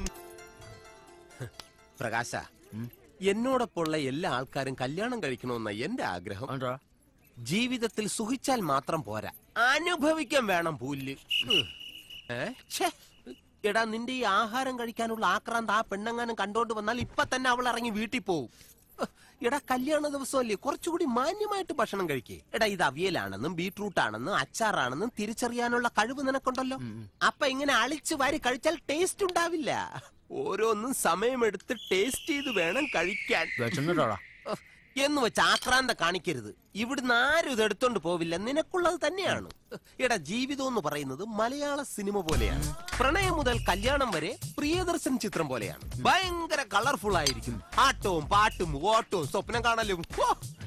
പ്രകാശ എന്നോടൊപ്പമുള്ള എല്ലാ ആൾക്കാരും കല്യാണം കഴിക്കണമെന്ന എന്റെ ആഗ്രഹം ജീവിതത്തിൽ സുഖിച്ചാൽ മാത്രം പോരാ അനുഭവിക്കാൻ വേണം പുല്ല് ഏ? ഛേ. എടാ നിന്റെ ഈ ആഹാരം കഴിക്കാനുള്ള ആക്രാന്ത് ആ പെണ്ണെങ്ങാനും കണ്ടോണ്ട് വന്നാൽ ഇപ്പൊ തന്നെ അവൾ ഇറങ്ങി വീട്ടിൽ പോവും എടാ കല്യാണ ദിവസമല്ലേ കുറച്ചുകൂടി മാന്യമായിട്ട് ഭക്ഷണം കഴിക്കേ എടാ ഇത് അവിയലാണെന്നും ബീട്രൂട്ട് ആണെന്നും അച്ചാറാണെന്നും തിരിച്ചറിയാനുള്ള കഴിവ് നിനക്കുണ്ടല്ലോ അപ്പൊ ഇങ്ങനെ അളിച്ച് വാരി കഴിച്ചാൽ ടേസ്റ്റ് ഉണ്ടാവില്ല ഓരോന്നും സമയമെടുത്ത് ടേസ്റ്റ് ചെയ്ത് വേണം കഴിക്കാൻ ഉഫ്, എന്ന് വെച്ച് ആക്രാന്ത കാണിക്കരുത് ഇവിടുന്ന് ആരും ഇത് എടുത്തോണ്ട് പോവില്ല നിനക്കുള്ളത് തന്നെയാണ് എടാ ജീവിതം എന്ന് പറയുന്നത് മലയാള സിനിമ പോലെയാണ് പ്രണയം മുതൽ കല്യാണം വരെ പ്രിയദർശൻ ചിത്രം പോലെയാണ് ഭയങ്കര കളർഫുൾ ആയിരിക്കും ആട്ടവും പാട്ടും ഓട്ടവും സ്വപ്നം കാണലും ഹോ!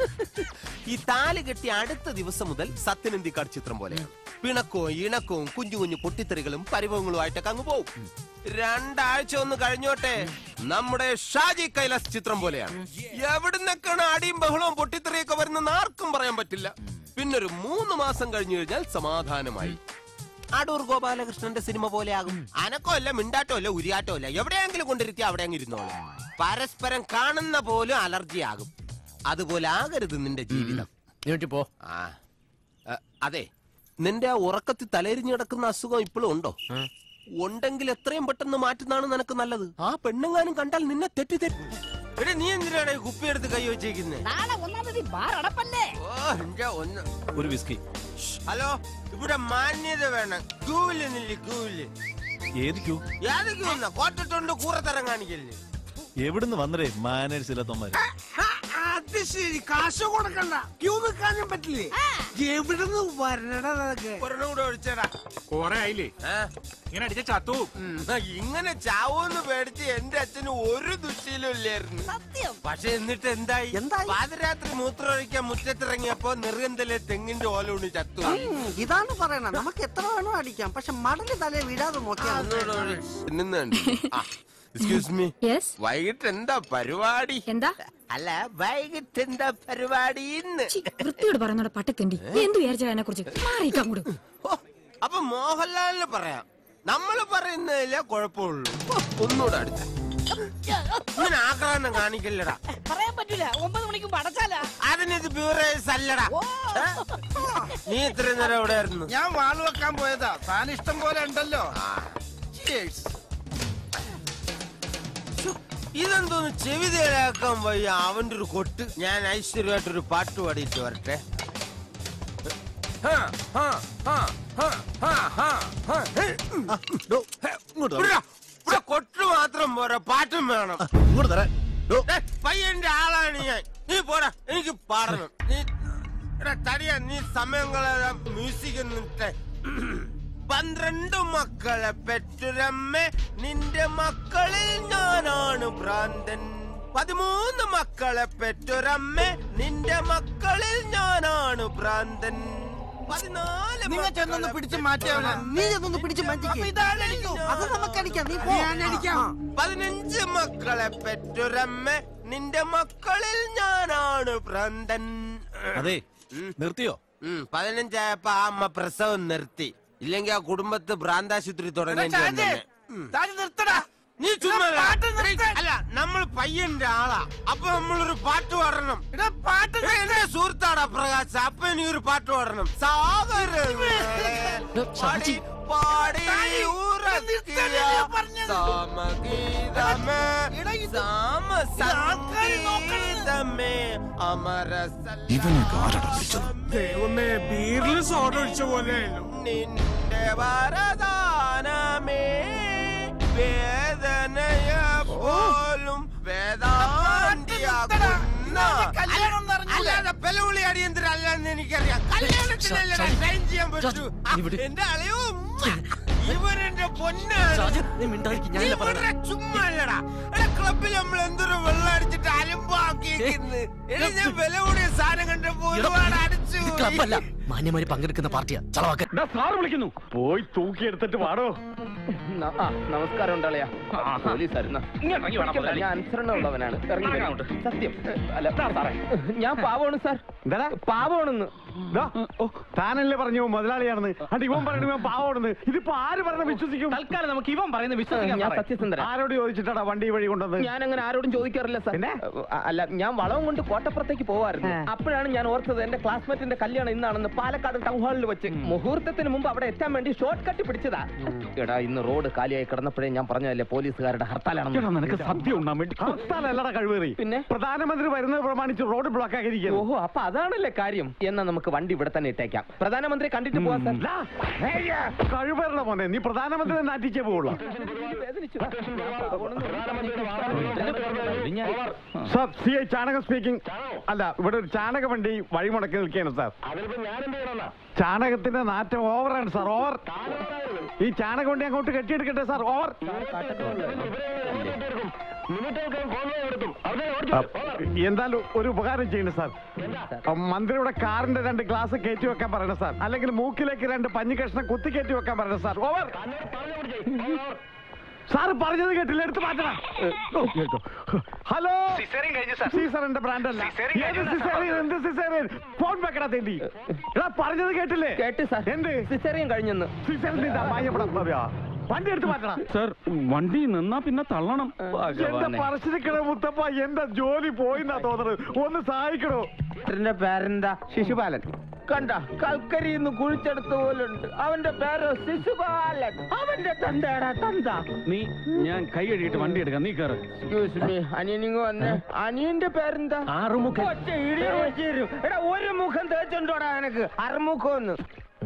ഈ താല് കെട്ടി അടുത്ത ദിവസം മുതൽ സത്യനന്ദിക്കാട് ചിത്രം പോലെയാണ് പിണക്കവും ഇണക്കവും കുഞ്ഞു കുഞ്ഞു പൊട്ടിത്തെറികളും പരിഭവങ്ങളുമായിട്ടൊക്കെ അങ്ങ് പോകും രണ്ടാഴ്ച ഒന്ന് കഴിഞ്ഞോട്ടെ നമ്മുടെ ഷാജി കൈലാസ് ചിത്രം പോലെയാണ് എവിടുന്നൊക്കെയാണ് അടിയും ബഹളവും പൊട്ടിത്തെറിയൊക്കെ വരുന്നെന്ന് ആർക്കും പറയാൻ പറ്റില്ല പിന്നൊരു മൂന്ന് മാസം കഴിഞ്ഞു കഴിഞ്ഞാൽ സമാധാനമായി അടൂർ ഗോപാലകൃഷ്ണന്റെ സിനിമ പോലെ ആകും അനക്കോ അല്ല മിണ്ടാട്ടോ അല്ല ഉരിയാട്ടോ അല്ല എവിടെയെങ്കിലും കൊണ്ടിരുത്തി അവിടെ അങ്ങ് ഇരുന്നോളൂ പരസ്പരം കാണുന്ന പോലും അലർജി ആകും അതുപോലെ ആകരുത് നിന്റെ ജീവിതം നീട്ടി പോ ആ അ, അതെ നിന്റെ ആ ഉറക്കത്തിൽ തലയിരിഞ്ഞ് കിടക്കുന്ന അസുഖം ഇപ്പോഴും ഉണ്ടോ ഉണ്ടെങ്കിൽ എത്രയും പെട്ടെന്ന് മാറ്റുന്നതാണ് നിനക്ക് നല്ലത് ആ പെണ്ണുങ്ങാനും കണ്ടാൽ നിന്നെ തെറ്റിദ്ധരി എടാ നീ എന്തിനാണ് ഈ കുപ്പി എടുത്ത് കൈ വെച്ചേക്കുന്നേ നാളെ ഒന്നാം തീയതി ബാർ അടപ്പല്ലേ ഓ എന്റെ ഒന്ന് ഒരു വിസ്കി ഹലോ ഇവിടെ മാന്യത വേണം ക്യൂവില് നില്ല് ക്യൂവില് ഏത് ക്യൂ ഏത് ക്യൂ എന്നാ കോട്ടിട്ടുണ്ട് കൂറത്തരം കാണിക്കല്ലേ എവിടുന്ന് വന്നരേ മാനേഴ്സ് ഇല്ലാത്തവന്മാര് അത് ശരി കാശ് കൊടുക്കണ്ട ക്യൂ നിൽക്കാനും പറ്റില്ലേ എവിടുന്ന് വരണടാ അതൊക്കെ ഒരെണ്ണം കൂടെ ഒഴിച്ചേടാ കൊറേ ആയില്ലേ ഇങ്ങനെ അടിച്ച ചത്തു ഇങ്ങനെ ചാവൂന്ന് പേടിച്ച് എന്റെ അച്ഛന് ഒരു ദുശ്ശീലും ഇല്ലായിരുന്നു സത്യം പക്ഷെ എന്നിട്ട് എന്തായി പാതിരാത്രി മൂത്രമൊഴിക്കാൻ മുറ്റത്തിറങ്ങിയപ്പോ നെറുകന്തലെ തെങ്ങിന്റെ ഓല ഉണ്ണി ചത്തു ഇതാണ് പറയണ നമുക്ക് എത്ര വേണോ അടിക്കാം പക്ഷെ മടല് തലേ വിടാതെ നോക്കിയാൽ എക്സ്ക്യൂസ് മീ യെസ് വൈകിട്ട് എന്താ പരിപാടി എന്താ അല്ല വൈകിട്ട് എന്താ പരിപാടി ഇന്ന് വൃത്തിയോട് പറയുന്നോടെ പട്ടത്തെണ്ടി നീ എന്ത് വിചാരിച്ചാ എന്നെ കുറിച്ച് മാറിയിക്കാം അങ്ങോട്ട് അപ്പൊ മോഹൻലാലിന് പറയാം നമ്മൾ പറയുന്നതിലേ കുഴപ്പമുള്ളൂ ഓ, ഒന്നുകൂടെ അടുത്ത ഇങ്ങനെ ആക്രാന്തം കാണിക്കില്ലടാ പറയാൻ പറ്റൂല ഒമ്പത് മണിക്ക് മുമ്പ് അടച്ചാലാ അതിനിത് ബ്യൂറേസ് അല്ലടാ ഏ? നീ ഇത്രയും നേരം എവിടെ ആയിരുന്നു ഞാൻ വാൾ വെക്കാൻ പോയതാ താൻ ഇഷ്ടം പോലെ ഉണ്ടല്ലോ Cheers. ഇതെന്തോന്ന് ചെവി തേടാക്കാൻ വയ്യ അവന്റെ ഒരു കൊട്ട് ഞാൻ ഐശ്വര്യമായിട്ടൊരു പാട്ട് പാടിയിട്ട് വരട്ടെ ഹാ, ഹാ, ഹാ, ഹാ, ഹാ, ഹാ, ഹാ. ഹേ. ഇവിടെ, ഇവിടെ കൊട്ട് മാത്രം പോരാ പാട്ടും വേണം ഇങ്ങോട്ട് തരാൻ ഏ, പയ്യന്റെ ആളാണ് ഞാൻ നീ പോടാ എനിക്ക് പാടണം നീ എടാ തടിയാ നീ സമയം കളയാ മ്യൂസിക് എന്നിട്ട് പന്ത്രണ്ട് മക്കളെ പെറ്റൊരമ്മ നിന്റെ മക്കളിൽ ഞാനാണ് ഭ്രാന്തൻ പതിമൂന്ന് മക്കളെ പെറ്റൊരമ്മ നിന്റെ മക്കളിൽ ഞാനാണ് ഭ്രാന്തൻ പതിനാല് നിങ്ങൾ ചെന്നൊന്ന് പിടിച്ച് മാറ്റിയവനെ നീ ചെന്നൊന്ന് പിടിച്ച് മാറ്റിക്കേ അത് നമുക്ക് അടിക്കാം നീ പോ ഞാൻ അടിക്കാം. പതിനഞ്ച് മക്കളെ പെറ്റൊരമ്മ നിന്റെ മക്കളിൽ ഞാനാണ് ഭ്രാന്തൻ അതെ നിർത്തിയോ ഉം, പതിനഞ്ചായപ്പോ ആ അമ്മ പ്രസവം നിർത്തി ഇല്ലെങ്കിൽ ആ കുടുംബത്ത് ഭ്രാന്താശുപത്രി തുടങ്ങേണ്ടി ഷാജി, വന്നേനെ. താൻ നിർത്തടാ നീ ചുമ്മാ ഇടാ, പാട്ട് നിർത്ത്. അല്ല നമ്മൾ പയ്യന്റെ ആളാ അപ്പൊ നമ്മളൊരു പാട്ട് പാടണം പാട്ട് എടാ, എന്റെ സുഹൃത്താടാ പ്രകാശ് അപ്പൊ നീ ഒരു പാട്ട് പാടണം സാഗര ഷാജി. പാടി ഉറക്കിയ സാമഗീതമേ സാമസംഗീതമേ അമര ഇവനൊക്കെ ആരടാ വിളിച്ചത് ദൈവമേ ബീറിൽ സോഡ ഒഴിച്ച പോലെ നിന്റെ വരദാനമേ വേദനയ പോലും വേദാന്തിയാകുന്ന അല്ലാതെ പെലവിളി അടിയന്തരം അല്ലാന്ന് എനിക്കറിയാം കല്യാണത്തിനല്ലേ സൈൻ ചെയ്യാൻ പറ്റൂ ആ, എന്റെ അളയോ ഇവരെന്റെ പൊന്നാണ് ഇവരുടെ ചുമ്മാ അല്ലടാ എടാ ക്ലബിൽ നമ്മൾ എന്തൊരു വെള്ളം അടിച്ചിട്ട് അലമ്പാക്കിയിരിക്കുന്നു എടാ ഞാൻ വില കൂടിയ സാധനം കണ്ടപ്പോ ഒരുപാട് അടിച്ചു ക്ലബല്ല മാന്യമാര് പങ്കെടുക്കുന്ന പാർട്ടിയാ ചളവാക്കൻ സാറ് വിളിക്കുന്നു പോയി തൂക്കിയെടുത്തിട്ട് പാടോ നമസ്കാരം ഉണ്ടളയാ പോലീസായിരുന്ന ഇങ്ങോട്ടിറങ്ങി വേണം മുതലാളി. ഞാൻ അനുസരണമുള്ളവനാണ് ഇറങ്ങി വരൂ. അങ്ങോട്ട്. സത്യം അല്ല സാറേ ഞാൻ പാവമാണ് സാർ പാവമാണെന്ന് താനല്ലേ പറഞ്ഞു മുതലാളിയാണെന്ന് അണ്ട് ഇവൻ പറഞ്ഞു ഇവൻ പാവമാണെന്ന് ഇതിപ്പോ ആര് പറഞ്ഞ വിശ്വസിക്കും തൽക്കാലം നമുക്ക് ഇവൻ പറയുന്നത് വിശ്വസിക്കാൻ ഞാൻ സത്യസന്ധരാ ആരോട് ചോദിച്ചിട്ടാടാ വണ്ടി വഴി കൊണ്ടത് ഞാൻ അങ്ങനെ ആരോടും ചോദിക്കാറില്ല സാർ അ- അല്ല ഞാൻ വളവും കൊണ്ട് കോട്ടപ്പുറത്തേക്ക് പോവായിരുന്നു അപ്പോഴാണ് ഞാൻ ഓർത്തത് എന്റെ ക്ലാസ്മേറ്റിന്റെ കല്യാണം ഇന്നാണെന്ന് പാലക്കാട് ടൗൺ ഹാളിൽ വെച്ച് മുഹൂർത്തത്തിന് മുമ്പ് അവിടെ എത്താൻ വേണ്ടി ഷോർട്ട് കട്ട് പിടിച്ചതാ എടാ ഇന്ന് റോഡ് കാലിയായി കിടന്നപ്പോഴേ ഞാൻ പറഞ്ഞതല്ലേ പോലീസുകാരുടെ എടാ, ഹർത്താലാണെന്ന് നിനക്ക് സത്യം ഉണ്ടാൻ വേണ്ടി ഹർത്താലല്ലടാ കഴിവേറി പിന്നെ പ്രധാനമന്ത്രി വരുന്നത് പ്രമാണിച്ച് റോഡ് ബ്ലോക്ക് ആക്കിയിരിക്കുന്നു ഓഹോ അപ്പൊ അതാണല്ലേ കാര്യം എന്നാ നമുക്ക് വണ്ടി ഇവിടെ തന്നെ ഇട്ടേക്കാം പ്രധാനമന്ത്രി കണ്ടിട്ട് പോവാ സാർ കഴിവേറുടെ മോനെ നീ പ്രധാനമന്ത്രി നാട്ടിച്ചേ പോവുള്ളൂ സാർ സി ഐ ചാണകം സ്പീക്കിംഗ് അല്ല ഇവിടെ ഒരു ചാണക വണ്ടി വഴിമുടക്കി നിൽക്കുകയാണ് സാർ ചാണകത്തിന്റെ നാറ്റം ഓവറാണ് സാർ ഓവർ ഈ ചാണക വണ്ടി അങ്ങോട്ട് കെട്ടിയെടുക്കട്ടെ സാർ ഓവർ എന്തായാലും ഒരു ഉപകാരം ചെയ്യണം സാർ ആ, മന്ത്രിയുടെ കാറിന്റെ രണ്ട് ഗ്ലാസ് കയറ്റി വെക്കാൻ പറയണം സാർ അല്ലെങ്കിൽ മൂക്കിലേക്ക് രണ്ട് പഞ്ഞി കഷ്ണം കുത്തി കയറ്റി വെക്കാൻ പറയണം സാർ ഓവർ സാർ പറഞ്ഞത് കേട്ടില്ല എടുത്ത് മാറ്റണം ഹലോ സീസറിന്റെ ബ്രാൻഡ് അല്ല ഏത് സിസേറിയൻ എന്ത് സിസേറിയൻ ഫോൺ വെക്കടാ തേണ്ടി എടാ പറഞ്ഞത് കേട്ടില്ലേ കേട്ട് സാർ എന്ത് സിസേറിയൻ കഴിഞ്ഞെന്ന് സിസേറിയൻ വണ്ടി എടുത്ത് മാറ്റണം സർ വണ്ടി നിന്നാ പിന്നെ തള്ളണം എന്റെ പറശ്ശിനിക്കട മുത്തപ്പ എന്റെ ജോലി പോയിന്നാ തോന്നുന്നത് ഒന്ന് സഹായിക്കണോ എന്റെ പേരെന്താ ശിശുപാലൻ കണ്ട കൽക്കരിന്ന് കുഴിച്ചെടുത്ത പോലുണ്ട് അവന്റെ പേര് ശിശുപാലൻ അവന്റെ തന്തേടാ തന്ത നീ ഞാൻ കൈ കഴുകിയിട്ട് വണ്ടി എടുക്കാം നീ കയറ് എക്സ്ക്യൂസ് മീ അനിയനിങ് വന്ന് അനിയന്റെ പേരെന്താ ആറുമുഖൻ. ഒറ്റ ഇടി വെച്ച് തരും. എടാ ഒരു മുഖം തേച്ചുണ്ടോടാ എനക്ക് അറുമുഖം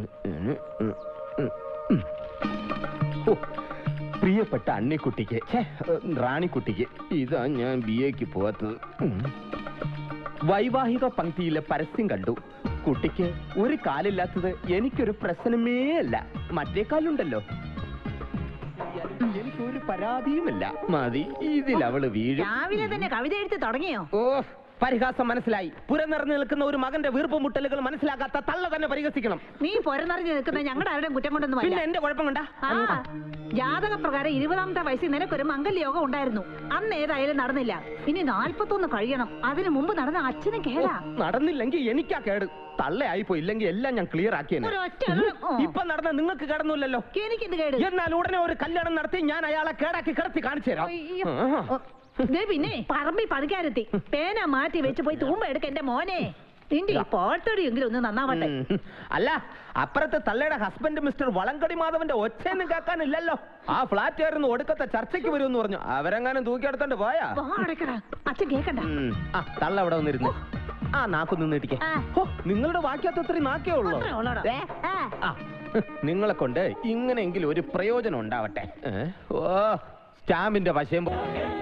പ്രിയപ്പെട്ട അണ്ണിക്കുട്ടിക്ക് ഛേ, റാണിക്കുട്ടിക്ക് ഇതാ ഞാൻ ബി എക്ക് പോവാത്തത് ഉം. വൈവാഹിക പങ്ക്തിയിലെ പരസ്യം കണ്ടു കുട്ടിക്ക് ഒരു കാലില്ലാത്തത് എനിക്കൊരു പ്രശ്നമേ അല്ല മറ്റേ കാലുണ്ടല്ലോ എനിക്കൊരു പരാതിയുമില്ല മതി ഇതിൽ അവള് വീഴും രാവിലെ തന്നെ കവിത എഴുത്ത് തുടങ്ങിയോ ഓ പരിഹാസം മനസ്സിലായി പുര നിറഞ്ഞു നിൽക്കുന്ന ഒരു മകന്റെ വീർപ്പ് മുട്ടലുകൾ മനസ്സിലാക്കാത്ത തള്ള തന്നെ പരിഹസിക്കണം നീ പൊരന്നറിഞ്ഞ് നിൽക്കുന്ന ഞങ്ങളുടെ ആരുടെയും കുറ്റം കൊണ്ടൊന്നും പിന്നെ എന്റെ കുഴപ്പം കൊണ്ടാ ആ ജാതക പ്രകാരം ഇരുപതാമത്തെ വയസ്സിൽ നിനക്കൊരു മംഗല്യോഗം ഉണ്ടായിരുന്നു അന്ന് ഏതായാലും നടന്നില്ല ഇനി നാൽപ്പത്തൊന്ന് കഴിയണം അതിനു മുമ്പ് നടന്ന അച്ഛനും കേടാ നടന്നില്ലെങ്കിൽ എനിക്കാ കേട് തള്ളയായി പോയി ഇല്ലെങ്കിൽ എല്ലാം ഞാൻ ക്ലിയർ ആക്കിയേനെ ഒരൊറ്റ എണ്ണം. ഓ. ഇപ്പൊ നടന്ന നിങ്ങൾക്ക് കിടന്നില്ലല്ലോ എനിക്കെന്ത് കേട് എന്നാൽ ഉടനെ ഒരു കല്യാണം നടത്തി ഞാൻ അയാളെ കേടാക്കി കിടത്തി കാണിച്ചു തരാം അയ്യോ. ആഹാ. ഓ, ദേ പിന്നെ പറമ്പി പണിക്കാരെത്തി പേന മാറ്റി വെച്ച് പോയി തൂമ്പ എടുക്ക എന്റെ മോനെ നിന്റെ ഈ പോട്ടടിയെങ്കിലും ഒന്ന് നന്നാവട്ടെ ഉം. അല്ല അപ്പുറത്തെ തള്ളയുടെ ഹസ്ബൻഡ് മിസ്റ്റർ വളങ്കടി മാധവന്റെ ഒച്ചയൊന്നും കേൾക്കാനില്ലല്ലോ ആ ഫ്ലാറ്റ് ആയിരുന്നു ഒടുക്കത്തെ ചർച്ചയ്ക്ക് വരുമെന്ന് പറഞ്ഞു അവരെങ്ങാനും തൂക്കിയെടുത്തോണ്ട് പോയാ വാ അടക്കടാ അച്ഛൻ കേക്കണ്ട ഉം. ആ തള്ള അവിടെ വന്നിരുന്നു ആ നാക്കൊന്ന് നീട്ടിക്കേ ഹോ, നിങ്ങളുടെ വാക്യത്ത് ഇത്രയും നാക്കേ ഉള്ളൂ അത്രേ ഉള്ളോടാ. ദേ. ആ, നിങ്ങളെ കൊണ്ട് ഇങ്ങനെയെങ്കിലും ഒരു പ്രയോജനം ഉണ്ടാവട്ടെ ഏ? ഓ സ്റ്റാമ്പിന്റെ വശം പോ-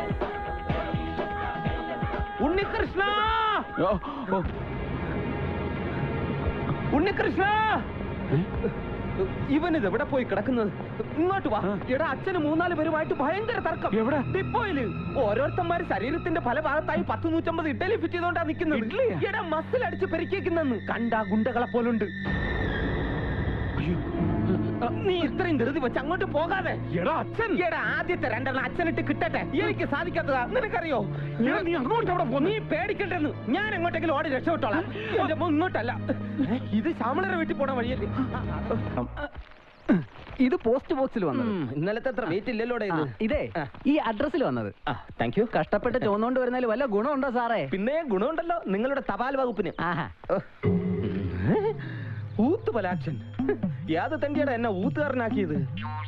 ഉണ്ണികൃഷ്ണ ഉണ്ണികൃഷ്ണ ഇവനിത് എവിടെ പോയി കിടക്കുന്നത് ഇങ്ങോട്ട് വാ എടാ അച്ഛന് മൂന്നാല് പേരുമായിട്ട് ഭയങ്കര തർക്കം എവിടെ ഡിപ്പോയില് ഓരോരുത്തന്മാര് ശരീരത്തിന്റെ പല ഭാഗത്തായി പത്ത് നൂറ്റമ്പത് ഇഡലി ഫിറ്റ് ചെയ്തോണ്ടാ നിൽക്കുന്നത് എടാ മസിൽ അടിച്ച് പെരുക്കിക്കുന്നെന്ന് കണ്ടാ ഗുണ്ടകളെ പോലുണ്ട് അ, നീ ഇത്രയും ധൃതി വെച്ച് അങ്ങോട്ട് പോകാതെ എടാ അച്ഛൻ എടാ ആദ്യത്തെ രണ്ടെണ്ണം അച്ഛനിട്ട് കിട്ടട്ടെ എനിക്ക് സാധിക്കാത്തതാ നിനക്കറിയോ നീ അങ്ങോട്ട് അവിടെ പോ നീ പേടിക്കണ്ടെന്ന് ഞാൻ എങ്ങോട്ടെങ്കിലും ഓടി രക്ഷപ്പെട്ടോളാം എന്റെ മോൻ ഇങ്ങോട്ടല്ല ഏ, ഇത് ശ്യാമളയുടെ വീട്ടിൽ പോണ വഴിയല്ലേ ഇത് പോസ്റ്റ് ബോക്സിൽ വന്നത് ഇന്നലത്തെ അത്ര വെയിറ്റ് ഇല്ലല്ലോ ഇത് ഇതേ ഈ അഡ്രസ്സിൽ വന്നത് താങ്ക് യു കഷ്ടപ്പെട്ട് ചോന്നുകൊണ്ട് വരുന്നതിൽ വല്ല ഗുണമുണ്ടോ സാറേ പിന്നെ ഗുണമുണ്ടല്ലോ നിങ്ങളുടെ തപാൽ വകുപ്പിന് ഊത്ത് പലാക്ഷൻ യാത് തണ്ടിയുടെ എന്നെ ഊത്തുകാരനാക്കിയത്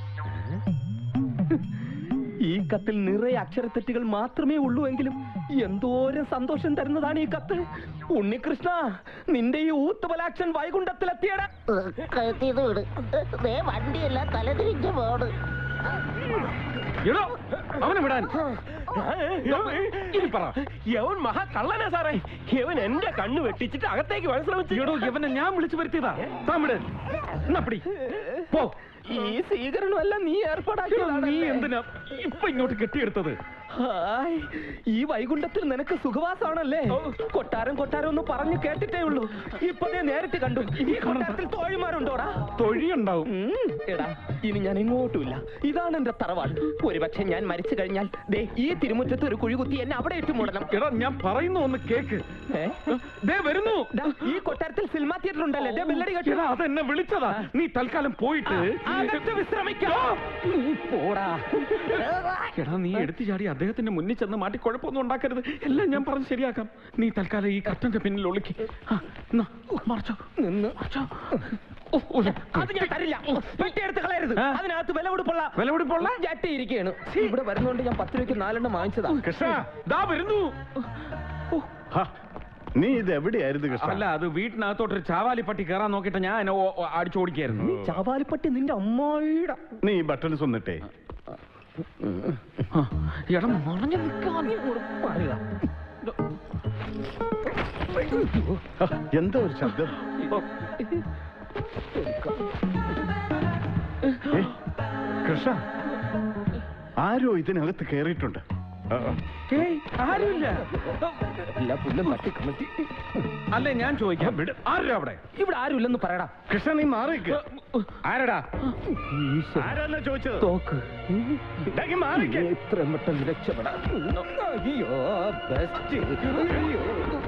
ഈ കത്തിൽ നിറയെ അക്ഷരത്തെറ്റുകൾ മാത്രമേ ഉള്ളൂ എങ്കിലും എന്തോരം സന്തോഷം തരുന്നതാണ് ഈ കത്ത് ഉണ്ണികൃഷ്ണ നിന്റെ ഈ ഊത്തുപലാക്ഷൻ വൈകുണ്ഠത്തിലെത്തിയടാ കഴുത്തിന്ന് വിട് ദേ വണ്ടിയല്ല തലതിരിഞ്ഞ് പോണ് എടോ അവനെ വിടാൻ ഇനി പറ യവൻ മഹാ കള്ളനാ സാറേ യവൻ എന്റെ കണ്ണ് വെട്ടിച്ചിട്ട് അകത്തേക്ക് വരാൻ ശ്രമിച്ചു എടോ ഇവനെ ഞാൻ വിളിച്ചു വരുത്തിയതാ താമിട് എന്നാ പിടി പോ ഈ സ്വീകരണമല്ല നീ ഏർപ്പാടാക്കിയതാണ് നീ എന്തിനാ ഇപ്പൊ ഇങ്ങോട്ട് കെട്ടിയെടുത്തത് ഹായ് ഈ വൈകുണ്ഠത്തിൽ നിനക്ക് സുഖവാസമാണല്ലേ കൊട്ടാരം കൊട്ടാരം ഒന്ന് പറഞ്ഞു കേട്ടിട്ടേ ഉള്ളൂ ഇപ്പതേ നേരിട്ട് കണ്ടു ഈ കൊട്ടാരത്തിൽ തോഴിമാരുണ്ടോടാ തൊഴിയുണ്ടാവും എടാ ഇനി ഞാൻ എങ്ങോട്ടുമില്ല ഇതാണ് എന്റെ തറവാട് ഒരുപക്ഷെ ഞാൻ മരിച്ചു കഴിഞ്ഞാൽ ദേ ഈ തിരുമുറ്റത്ത് ഒരു കുഴി കുത്തി എന്നെ അവിടെ ഇട്ട് മൂടണം എടാ ഞാൻ പറയുന്നു ഒന്ന് കേക്ക് ദേ വരുന്നു ഈ കൊട്ടാരത്തിൽ സിനിമ തിയേറ്റർ ഉണ്ടല്ലേ ദേ ബെല്ലടി കെട്ടി എടാ അതെന്നെ വിളിച്ചതാ നീ തൽക്കാലം പോയിട്ട് അകത്ത് വിശ്രമിക്കാം നീ പോടാ എടാ നീ എടുത്തു ചാടി അദ്ദേഹത്തിന്റെ മുന്നിൽ ചെന്ന് മാറ്റി കുഴപ്പമൊന്നും ഉണ്ടാക്കരുത് എല്ലാം ഞാൻ പറഞ്ഞ് ശരിയാക്കാം നീ തൽക്കാലം ഈ കട്ടന്റെ പിന്നിൽ ഒളിക്ക് ആ, എന്നാ, മറച്ചോ നിന്ന് മറച്ചോ അത് ഞാൻ തരില്ല പെട്ടിയെടുത്ത് കളയരുത് അതിനകത്ത് വില കൊടുപ്പുള്ള വില കൊടുപ്പുള്ള ജട്ടി ഇരിക്കുകയാണ് ഇവിടെ വരുന്നോണ്ട് ഞാൻ പത്ത് രൂപയ്ക്ക് നാലെണ്ണം വാങ്ങിച്ചതാ കൃഷ്ണ ദാ വരുന്നു നീ ഇത് എവിടെയായിരുന്നു കൃഷ്ണ അല്ല അത് വീട്ടിനകത്തോട്ടൊരു ചാവാലി പട്ടി കയറാൻ നോക്കിയിട്ട് ഞാൻ എന്നെ ഓ- ഓ- അടിച്ചോടിക്കായിരുന്നു ചാവാലിപ്പട്ടി നിന്റെ അമ്മായിയുടെ നീ ബട്ടൺസ് ഒന്നിട്ടേ എടാ മണഞ്ഞു നിൽക്കാൻ എന്തോ ഒരു ശബ്ദം ഏ, കൃഷ്ണ ആരോ ഇതിനകത്ത് കയറിയിട്ടുണ്ട് ആ, ആ. ആരുമില്ല എല്ലാ പുല്ലും തട്ടി കമത്തി അല്ലേ ഞാൻ ചോദിക്കാം വിട് ആരും അവിടെ ഇവിടെ ആരുമില്ലെന്ന് പറയടാ കൃഷ്ണ നീ മാറിക്ക് ആരടാ ആരാന്നാ ചോദിച്ചത് തോക്ക് ഡാ, മാറിക്ക്. എത്ര പെട്ടെന്ന് രക്ഷപ്പെടാം അയ്യോ ബെസ്റ്റ് അയ്യോ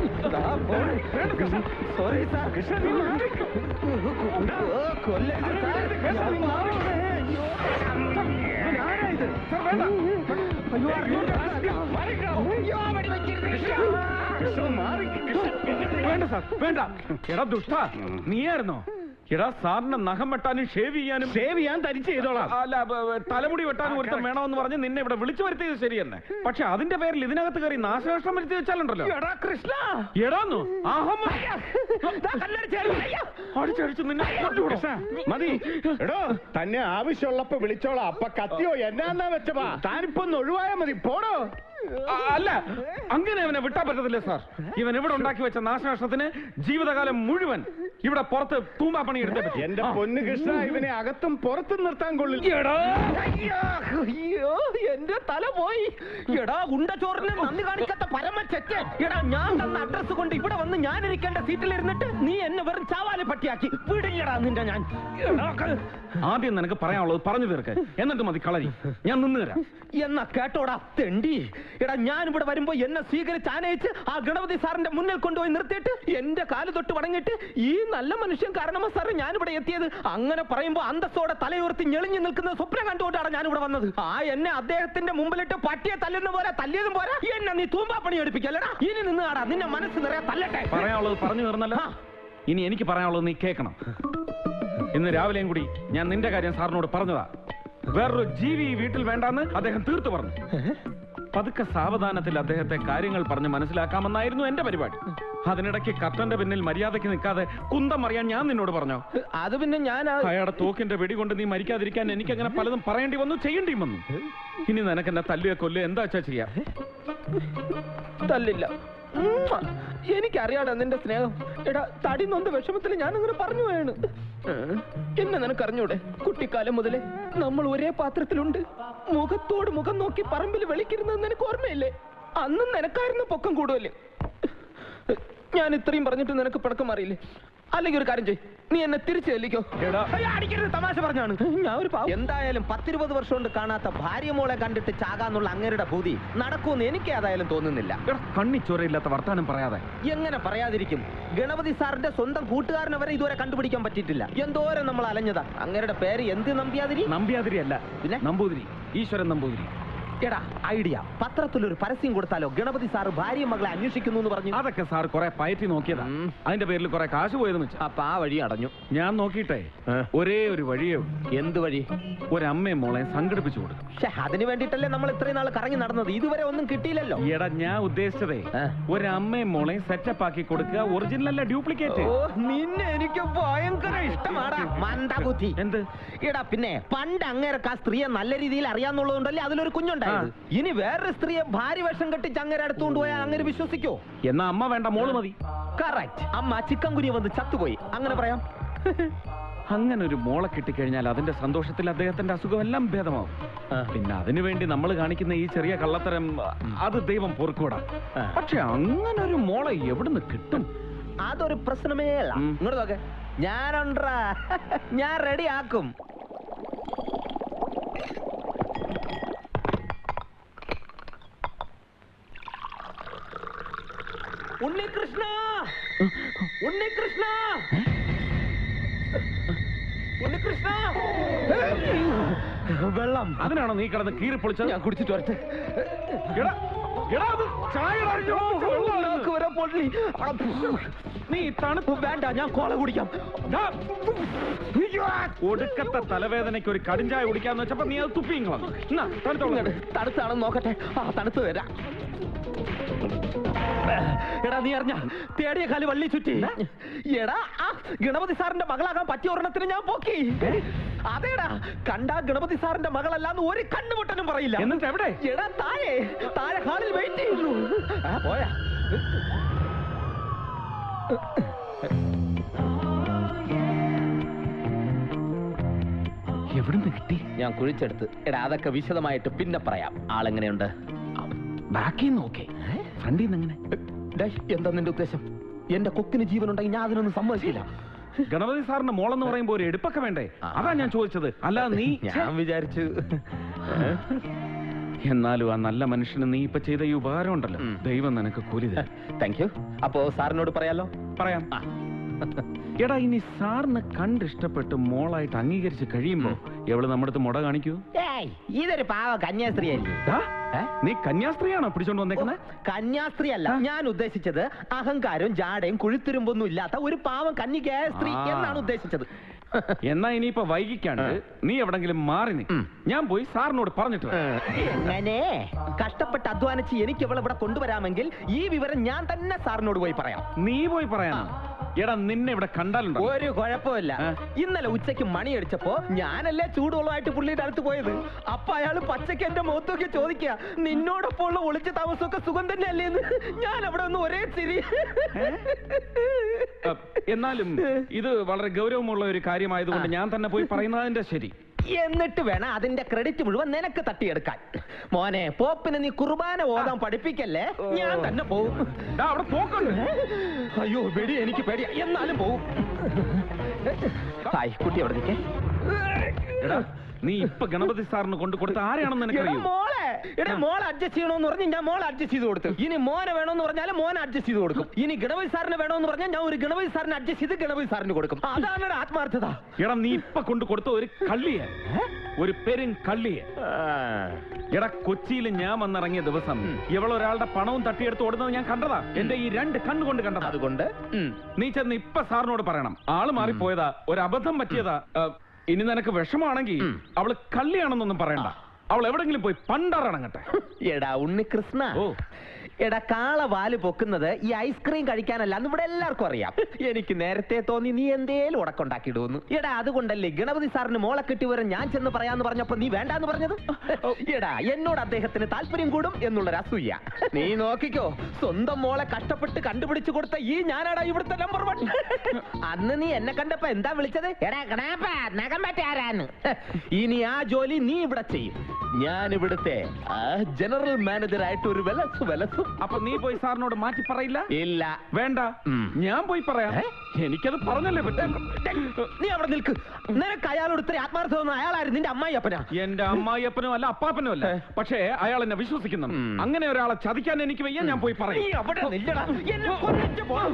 സോറി സാർ കൃഷ്ണ നീ മാറിക്ക്. കൊല്ലരുത് സാർ ഞാൻ മാറുന്നേ. അയ്യോ. ആരാ ഇത് സാർ വേണ്ട അയ്യോ, അറിഞ്ഞൂടാ. അയ്യോ, വെടിവെക്കരുത് കൃഷ്ണ. കൃഷ്ണ മാറിക്ക് കൃഷ്ണ വേണ്ട സാർ വേണ്ട എടാ ദുഷ്ട നീയായിരുന്നോ എടാ സാറിന് നഖം വെട്ടാനും ഷേവ് ചെയ്യാനും ഷേവ് ചെയ്യാൻ തരിച്ച് ചെയ്തോളാം അല്ല ബ- ബ- തലമുടി വെട്ടാനും ഒരുത്തൻ വേണമെന്ന് പറഞ്ഞ് നിന്നെ ഇവിടെ വിളിച്ചു വരുത്തിയത് ശരി തന്നെ പക്ഷെ അതിന്റെ പേരിൽ ഇതിനകത്ത് കയറി നാശനഷ്ടം വരുത്തി വെച്ചാലുണ്ടല്ലോ എടാ കൃഷ്ണ എടാന്നു ആഹം ദാ കല്ലടിച്ചാലും അയ്യോ. അടിച്ചടിച്ച് നിന്നെ കൊണ്ടുവിടും. കൃഷ്ണ മതി എടോ തന്നെ ആവശ്യമുള്ളപ്പോ വിളിച്ചോളാം അപ്പൊ കത്തിയോ എന്നാന്നാ വെച്ചപ്പാ താനിപ്പോ ഒന്ന് ഒഴിവായാ മതി പോടോ ആ, അല്ല അങ്ങനെ അവനെ വിട്ടാൻ പറ്റത്തില്ല സാർ ഇവൻ ഇവിടെ ഉണ്ടാക്കി വെച്ച നാശനഷ്ടത്തിന് ജീവിതകാലം മുഴുവൻ ഇവിടെ പുറത്ത് തൂമ്പാ പണി എടുത്തേ പറ്റൂ. എന്റെ പൊന്നു കൃഷ്ണ ഇവനെ അകത്തും പുറത്തും നിർത്താൻ കൊള്ളില്ല എടാ അയ്യോ, അയ്യോ എന്റെ തല പോയി എടാ ഉണ്ടച്ചോറിന് നന്ദി കാണിക്കാത്ത പരമച്ചെറ്റ് എടാ ഞാൻ തന്ന അഡ്രസ് കൊണ്ട് ഇവിടെ വന്ന് ഞാൻ ഇരിക്കേണ്ട സീറ്റിൽ ഇരുന്നിട്ട് നീ എന്നെ വെറും ചാവാലി പട്ടിയാക്കി വിടില്ലടാ നിന്റെ ഞാൻ എടാ, ക- ആദ്യം നിനക്ക് പറയാനുള്ളത് പറഞ്ഞു തീർക്ക് എന്നിട്ട് മതി കളരി ഞാൻ നിന്ന് തരാം എന്നാ കേട്ടോടാ തെണ്ടി എടാ ഞാൻ ഇവിടെ വരുമ്പോ എന്നെ സ്വീകരിച്ച് ആനയിച്ച് ആ ഗണപതി സാറിന്റെ മുന്നിൽ കൊണ്ടുപോയി നിർത്തിയിട്ട് എന്റെ കാല് തൊട്ട് വണങ്ങിട്ട് ഈ നല്ല മനുഷ്യൻ കാരണമാ സാറ് ഞാൻ ഇവിടെ എത്തിയത് അങ്ങനെ പറയുമ്പോ അന്തസ്സോടെ തലയുയർത്തി ഞെളിഞ്ഞു നിൽക്കുന്ന സ്വപ്നം കണ്ടുകൊണ്ടാണ് ഞാൻ ഇവിടെ വന്നത് ആ എന്നെ അദ്ദേഹത്തിന്റെ മുമ്പിലിട്ട് പട്ടിയെ തല്ലുന്ന പോലെ തല്ലിയതും പോലെ എന്നെ നീ തൂമ്പാ പണി എടുപ്പിക്കല്ലടാ ഇനി നിന്ന് ആടാ നിന്നെ മനസ്സ് നിറയെ തല്ലട്ടെ പറയാനുള്ളത് പറഞ്ഞു തീർന്നല്ലോ ഇനി എനിക്ക് പറയാനുള്ളത് നീ കേൾക്കണം ഇന്ന് രാവിലെയും കൂടി ഞാൻ നിന്റെ കാര്യം സാറിനോട് പറഞ്ഞതാ വേറൊരു ജീവി ഈ വീട്ടിൽ വേണ്ടാന്ന് അദ്ദേഹം തീർത്തു പറഞ്ഞു പതുക്കെ സാവധാനത്തിൽ അദ്ദേഹത്തെ കാര്യങ്ങൾ പറഞ്ഞ് മനസ്സിലാക്കാമെന്നായിരുന്നു എന്റെ പരിപാടി അതിനിടയ്ക്ക് കർട്ടന്റെ പിന്നിൽ മര്യാദയ്ക്ക് നിൽക്കാതെ കുന്തം അറിയാൻ ഞാൻ നിന്നോട് പറഞ്ഞോ അത് പിന്നെ ഞാൻ അയാളുടെ തോക്കിന്റെ വെടി കൊണ്ട് നീ മരിക്കാതിരിക്കാൻ എനിക്ക് അങ്ങനെ പലതും പറയേണ്ടി വന്നു ചെയ്യേണ്ടിയും വന്നു ഇനി നിനക്ക് എന്നെ തല്ലുക കൊല്ലുക എന്താ വെച്ചാ ചെയ്യാം തല്ലില്ല ഉമ്മ. എനിക്കറിയാടാ നിന്റെ സ്നേഹം എടാ തടി നൊന്ത വിഷമത്തിൽ ഞാൻ അങ്ങനെ പറഞ്ഞു പോയാണ് എന്നെ നിനക്കറിഞ്ഞൂടെ കുട്ടിക്കാലം മുതലേ നമ്മൾ ഒരേ പാത്രത്തിലുണ്ട് മുഖത്തോട് മുഖം നോക്കി പറമ്പിൽ വിളിക്കരുന്നത് നിനക്ക് ഓർമ്മയില്ലേ അന്നും നിനക്കായിരുന്നു പൊക്കം കൂടുതല് ഞാൻ ഇത്രയും പറഞ്ഞിട്ട് നിനക്ക് പിണക്കം മാറിയില്ലേ അല്ലെങ്കിൽ ഒരു കാര്യം ചെയ് നീ എന്നെ തിരിച്ചു ചെല്ലിക്കോ അയ്യോ, അടിക്കരുത് തമാശ പറഞ്ഞാണ് ഞാൻ ഒരു പാവം. എന്തായാലും പത്തിരുപത് വർഷം കൊണ്ട് കാണാത്ത ഭാര്യ മോളെ കണ്ടിട്ട് ചാകാന്നുള്ള അങ്ങരുടെ ഭൂതി നടക്കുമെന്ന് എനിക്ക് ഏതായാലും തോന്നുന്നില്ല കണ്ണിച്ചോരയില്ലാത്ത വർത്താനം പറയാതെ എങ്ങനെ പറയാതിരിക്കും ഗണപതി സാറിന്റെ സ്വന്തം കൂട്ടുകാരനെ വരെ ഇതുവരെ കണ്ടുപിടിക്കാൻ പറ്റിയിട്ടില്ല എന്തോരം നമ്മൾ അലഞ്ഞതാ അങ്ങരുടെ പേര് എന്ത് നമ്പ്യാതിരി നമ്പ്യാതിരി അല്ല പിന്നെ നമ്പൂതിരി ഈശ്വരൻ നമ്പൂതിരി എടാ ഐഡിയ പത്രത്തിലൊരു പരസ്യം കൊടുത്താലോ ഗണപതി സാറ് ഭാര്യ മകളെ അന്വേഷിക്കുന്നു എന്ന് പറഞ്ഞു അതൊക്കെ സാർ കുറെ പയറ്റി നോക്കിയതാ അതിന്റെ പേരിൽ കുറെ കാശ് പോയതെന്ന് വെച്ചാ അപ്പൊ ആ വഴി അടഞ്ഞു ഞാൻ നോക്കിയിട്ടേ ഒരേ ഒരു വഴിയേ ഉള്ളൂ. എന്ത് വഴി ഒരമ്മയും മോളെ സംഘടിപ്പിച്ചു കൊടുക്കും പക്ഷെ അതിന് വേണ്ടിട്ടല്ലേ നമ്മൾ ഇത്രയും നാൾ കറങ്ങി നടന്നത് ഇതുവരെ ഒന്നും കിട്ടിയില്ലല്ലോ എടാ ഞാൻ ഉദ്ദേശിച്ചതേ ഒരമ്മയും മോളെയും സെറ്റപ്പ് ആക്കി കൊടുക്കുക ഒറിജിനൽ അല്ല ഡ്യൂപ്ലിക്കേറ്റ് ഓ നിന്നെ എനിക്ക് ഭയങ്കര ഇഷ്ടമാടാ മന്ദബുദ്ധി എന്ത് എടാ പിന്നെ പണ്ട് അങ്ങേരക്ക് ആ സ്ത്രീയെ നല്ല രീതിയിൽ അറിയാന്നുള്ളതുകൊണ്ടല്ലേ അതിലൊരു കുഞ്ഞുണ്ടായത് ഇനി വേറൊരു സ്ത്രീയെ ഭാര്യ വേഷം കെട്ടിച്ച് അങ്ങേരെ അടുത്തുകൊണ്ട് പോയാൽ അങ്ങനെ വിശ്വസിക്കോ എന്നാ അമ്മ വേണ്ട മോള് മതി കറക്റ്റ് അമ്മ ചിക്കൻ കുനിയ വന്ന് ചത്തുപോയി അങ്ങനെ പറയാം അങ്ങനെ ഒരു മോളെ കിട്ടിക്കഴിഞ്ഞാൽ അതിന്റെ സന്തോഷത്തിൽ അദ്ദേഹത്തിന്റെ അസുഖം എല്ലാം ഭേദമാവും പിന്നെ അതിനു വേണ്ടി നമ്മൾ കാണിക്കുന്ന ഈ ചെറിയ കള്ളത്തരം അത് ദൈവം പൊറുക്കൂടാ പക്ഷെ അങ്ങനെ ഒരു മോളെ എവിടുന്ന് കിട്ടും അതൊരു പ്രശ്നമേ അല്ല ഇങ്ങോട്ട് നോക്കെ ഞാനുണ്ടാ ഞാൻ റെഡി ആക്കും ഉണ്ണികൃഷ്ണ ഉണ്ണികൃഷ്ണ ഉണ്ണികൃഷ്ണ വെള്ളം അതിനാണോ നീ കിടന്ന് കീറി പൊളിച്ചത് ഞാൻ കുടിച്ചിട്ട് വരട്ടെ എടാ, എടാ, അത് ചായയുടെ അയ്യോ, വെള്ളമാണ്. നാക്ക് വരെ പൊള്ളി. നീ തണുപ്പ് വേണ്ട ഞാൻ കോള കുടിക്കാം ദാ. ഒടുക്കത്തെ തലവേദനയ്ക്ക് ഒരു കടുംചായ കുടിക്കാന്ന് വെച്ചപ്പോ നീ അത് തുപ്പിയും കളഞ്ഞു എന്നാ, തണുത്തോളൂ. തണുത്താണെന്ന് നോക്കട്ടെ ആ തണുത്ത് വരാം എടാ നീ അറിഞ്ഞ തേടിയ കാല് വള്ളി ചുറ്റി എടാ ആ ഗണപതി സാറിന്റെ മകളാകാൻ പറ്റിയ ഒരെണ്ണത്തിന് ഞാൻ പോക്കി അതേടാ കണ്ടാ ഗണപതി സാറിന്റെ മകളല്ലാന്ന് ഒരു കണ്ണുമുട്ടനും പറയില്ല എന്നിട്ട് എവിടെ എടാ താഴെ താഴെ ഹാളിൽ വെയിറ്റ് ചെയ്യുന്നു ആ, പോയാ എവിടുന്ന് കിട്ടി ഞാൻ കുഴിച്ചെടുത്ത് എടാ അതൊക്കെ വിശദമായിട്ട് പിന്നെ പറയാം ആളെങ്ങനെയുണ്ട് ബാക്കി നോക്കേ ഫ്രണ്ടിൽ നിന്ന് എങ്ങനെ ഡേയ്, എന്താ നിന്റെ ഉദ്ദേശം എന്റെ കൊക്കിന് ജീവൻ ഉണ്ടെങ്കിൽ ഞാൻ അതിനൊന്നും സമ്മതിക്കില്ല ഗണപതി സാറിന്റെ മോളെന്ന് പറയുമ്പോ ഒരു എടുപ്പൊക്കെ വേണ്ടേ അതാ ഞാൻ ചോദിച്ചത് അല്ലാതെ നീ ഞാൻ വിചാരിച്ചു എന്നാലും ആ നല്ല മനുഷ്യന് നീ ഇപ്പൊ ചെയ്ത ഈ ഉപകാരം ഉണ്ടല്ലോ ദൈവം നിനക്ക് കൂലി തരും താങ്ക് യു അപ്പോ സാറിനോട് പറയാലോ പറയാം എടാ ഇനി സാറിന് കണ്ടിഷ്ടപ്പെട്ട് മോളായിട്ട് അംഗീകരിച്ച് കഴിയുമ്പോ എവള് നമ്മുടെ അടുത്ത് മുട കാണിക്കൂ ഏയ് ഇതൊരു പാവ കന്യാസ്ത്രീ അല്ലേ ദാ, നീ കന്യാസ്ത്രീയാണോ പിടിച്ചോണ്ട് വന്നേക്കുന്നത് കന്യാസ്ത്രീ അല്ല ഞാൻ ഉദ്ദേശിച്ചത് അഹങ്കാരവും ജാടയും കുഴിത്തുരുമ്പൊന്നും ഇല്ലാത്ത ഒരു പാവം കന്യകയായ സ്ത്രീ ആ. എന്നാണ് ഉദ്ദേശിച്ചത് എന്നാ ഇനിയിപ്പോ വൈകിക്കാണ്ട് നീ എവിടെങ്കിലും മാറി നീ ഞാൻ പോയി സാറിനോട് പറഞ്ഞിട്ട് വരാം. അങ്ങനെ കഷ്ടപ്പെട്ട് അധ്വാനിച്ച് എനിക്ക് ഇവളെ ഇവിടെ കൊണ്ടുവരാമെങ്കിൽ ഈ വിവരം ഞാൻ തന്നെ സാറിനോട് പോയി പറയാം നീ പോയി പറയാനോ എടാ നിന്നെ ഇവിടെ കണ്ടാലുണ്ടോ ഒരു കുഴപ്പമില്ല ഇന്നലെ ഉച്ചയ്ക്ക് മണി അടിച്ചപ്പോ ഞാനല്ലേ ചൂടുവെള്ളമായിട്ട് പുള്ളിയുടെ അടുത്ത് പോയത് അപ്പൊ അയാള് പച്ചയ്ക്ക് എന്റെ മുഖത്തൊക്കെ ചോദിക്കുക നിന്നോടൊപ്പം ഉള്ള ഒളിച്ച താമസമൊക്കെ സുഖം തന്നെയല്ലേ എന്ന് ഞാൻ അവിടെ ഒന്ന് ഒരേ ചിരി അ, എന്നാലും ഇത് വളരെ ഗൗരവമുള്ള ഒരു കാര്യമായതുകൊണ്ട് ഞാൻ തന്നെ പോയി പറയുന്നതിന്റെ ശരി എന്നിട്ട് വേണം അതിന്റെ ക്രെഡിറ്റ് മുഴുവൻ നിനക്ക് തട്ടിയെടുക്കാൻ മോനെ പോപ്പിനെ നീ കുർബാന ഓതാൻ പഠിപ്പിക്കല്ലേ ഞാൻ തന്നെ പോവും അവിടെ പോക്കുണ്ട് അയ്യോ വെടി എനിക്ക് പേടിയാ എന്നാലും പോവും ഹായ് കുട്ടി അവിടെ നിൽക്കേ എടാ നീ ഇപ്പൊ ഗണപതി സാറിന് കൊണ്ട് കൊടുത്ത ആരെയാണെന്ന് എടാ നിനക്കറിയോ മോളെ എടാ മോളെ അഡ്ജസ്റ്റ് ചെയ്യണമെന്ന് പറഞ്ഞ് ഞാൻ മോളെ അഡ്ജസ്റ്റ് ചെയ്ത് കൊടുത്തു ഇനി മോനെ വേണമെന്ന് പറഞ്ഞാൽ മോനെ അഡ്ജസ്റ്റ് ചെയ്ത് കൊടുക്കും ഇനി ഗണപതി സാറിന് വേണമെന്ന് പറഞ്ഞാൽ ഞാൻ ഒരു ഗണപതി സാറിന് അഡ്ജസ്റ്റ് ചെയ്ത് ഗണപതി സാറിന് കൊടുക്കും അതാണ് ഒരു ആത്മാർത്ഥത എടാ നീ ഇപ്പൊ കൊണ്ട് കൊടുത്ത ഒരു കള്ളിയെ ഒരു പെരും കള്ളിയെ എടാ കൊച്ചിയിൽ ഞാൻ വന്നിറങ്ങിയ ദിവസം ഇവളൊരാളുടെ പണവും തട്ടിയെടുത്ത് ഓടുന്നത് ഞാൻ കണ്ടതാ എന്റെ ഈ രണ്ട് കണ്ണുകൊണ്ട് കണ്ടതാ അതുകൊണ്ട് നീ ചെന്ന് ഇപ്പൊ സാറിനോട് പറയണം ആള് മാറിപ്പോയതാ ഒരു അബദ്ധം പറ്റിയതാ ആ, ഇനി നിനക്ക് വിഷമാണെങ്കിൽ അവള് കള്ളിയാണെന്നൊന്നും പറയണ്ട അവൾ എവിടെങ്കിലും പോയി പണ്ടാറണങ്ങട്ടെ എടാ ഉണ്ണികൃഷ്ണ എടാ കാള വാല് പൊക്കുന്നത് ഈ ഐസ്ക്രീം കഴിക്കാനല്ല എന്ന് ഇവിടെ എല്ലാവർക്കും അറിയാം എനിക്ക് നേരത്തെ തോന്നി നീ എന്തേലും ഉടക്കുണ്ടാക്കിയിടുന്നു എടാ അതുകൊണ്ടല്ലേ ഗണപതി സാറിന് മോളെ കിട്ടി വരാൻ ഞാൻ ചെന്ന് പറയാന്ന് പറഞ്ഞപ്പോ നീ വേണ്ടാന്ന് പറഞ്ഞത് എടാ എന്നോട് അദ്ദേഹത്തിന് താല്പര്യം കൂടും എന്നുള്ളൊരു അസൂയ നീ നോക്കിക്കോ സ്വന്തം മോളെ കഷ്ടപ്പെട്ട് കണ്ടുപിടിച്ചു കൊടുത്ത ഈ ഞാനാടാ ഇവിടുത്തെ നമ്പർ വൺ അന്ന് നീ എന്നെ കണ്ടപ്പോ എന്താ വിളിച്ചത് എടാ ഗണാപ്പ നഖം പറ്റി ആരാന്ന് ഇനി ആ ജോലി നീ ഇവിടെ ചെയ്യും ഞാൻ ഇവിടുത്തെ ജനറൽ മാനേജർ ആയിട്ട് ഒരു വിലസു വിലസും അപ്പൊ നീ പോയി സാറിനോട് മാറ്റി പറയില്ല ഇല്ല വേണ്ട ഞാൻ പോയി പറയാം എനിക്കത് പറഞ്ഞല്ലേ പറ്റും നീ അവിടെ നിൽക്ക് നിനക്ക് അയാളോട് ഇത്ര ആത്മാർത്ഥമൊന്നും അയാളായിരുന്നു നിന്റെ അമ്മായിയപ്പനാ എന്റെ അമ്മായിയപ്പനും അല്ല അപ്പാപ്പനും അല്ല പക്ഷേ അയാൾ എന്നെ വിശ്വസിക്കുന്നു അങ്ങനെ ഒരാളെ ചതിക്കാൻ എനിക്ക് വയ്യ ഞാൻ പോയി നീ പറയും അവിടെ നില്ലടാ എന്നെ കൊന്നിട്ട് പോണം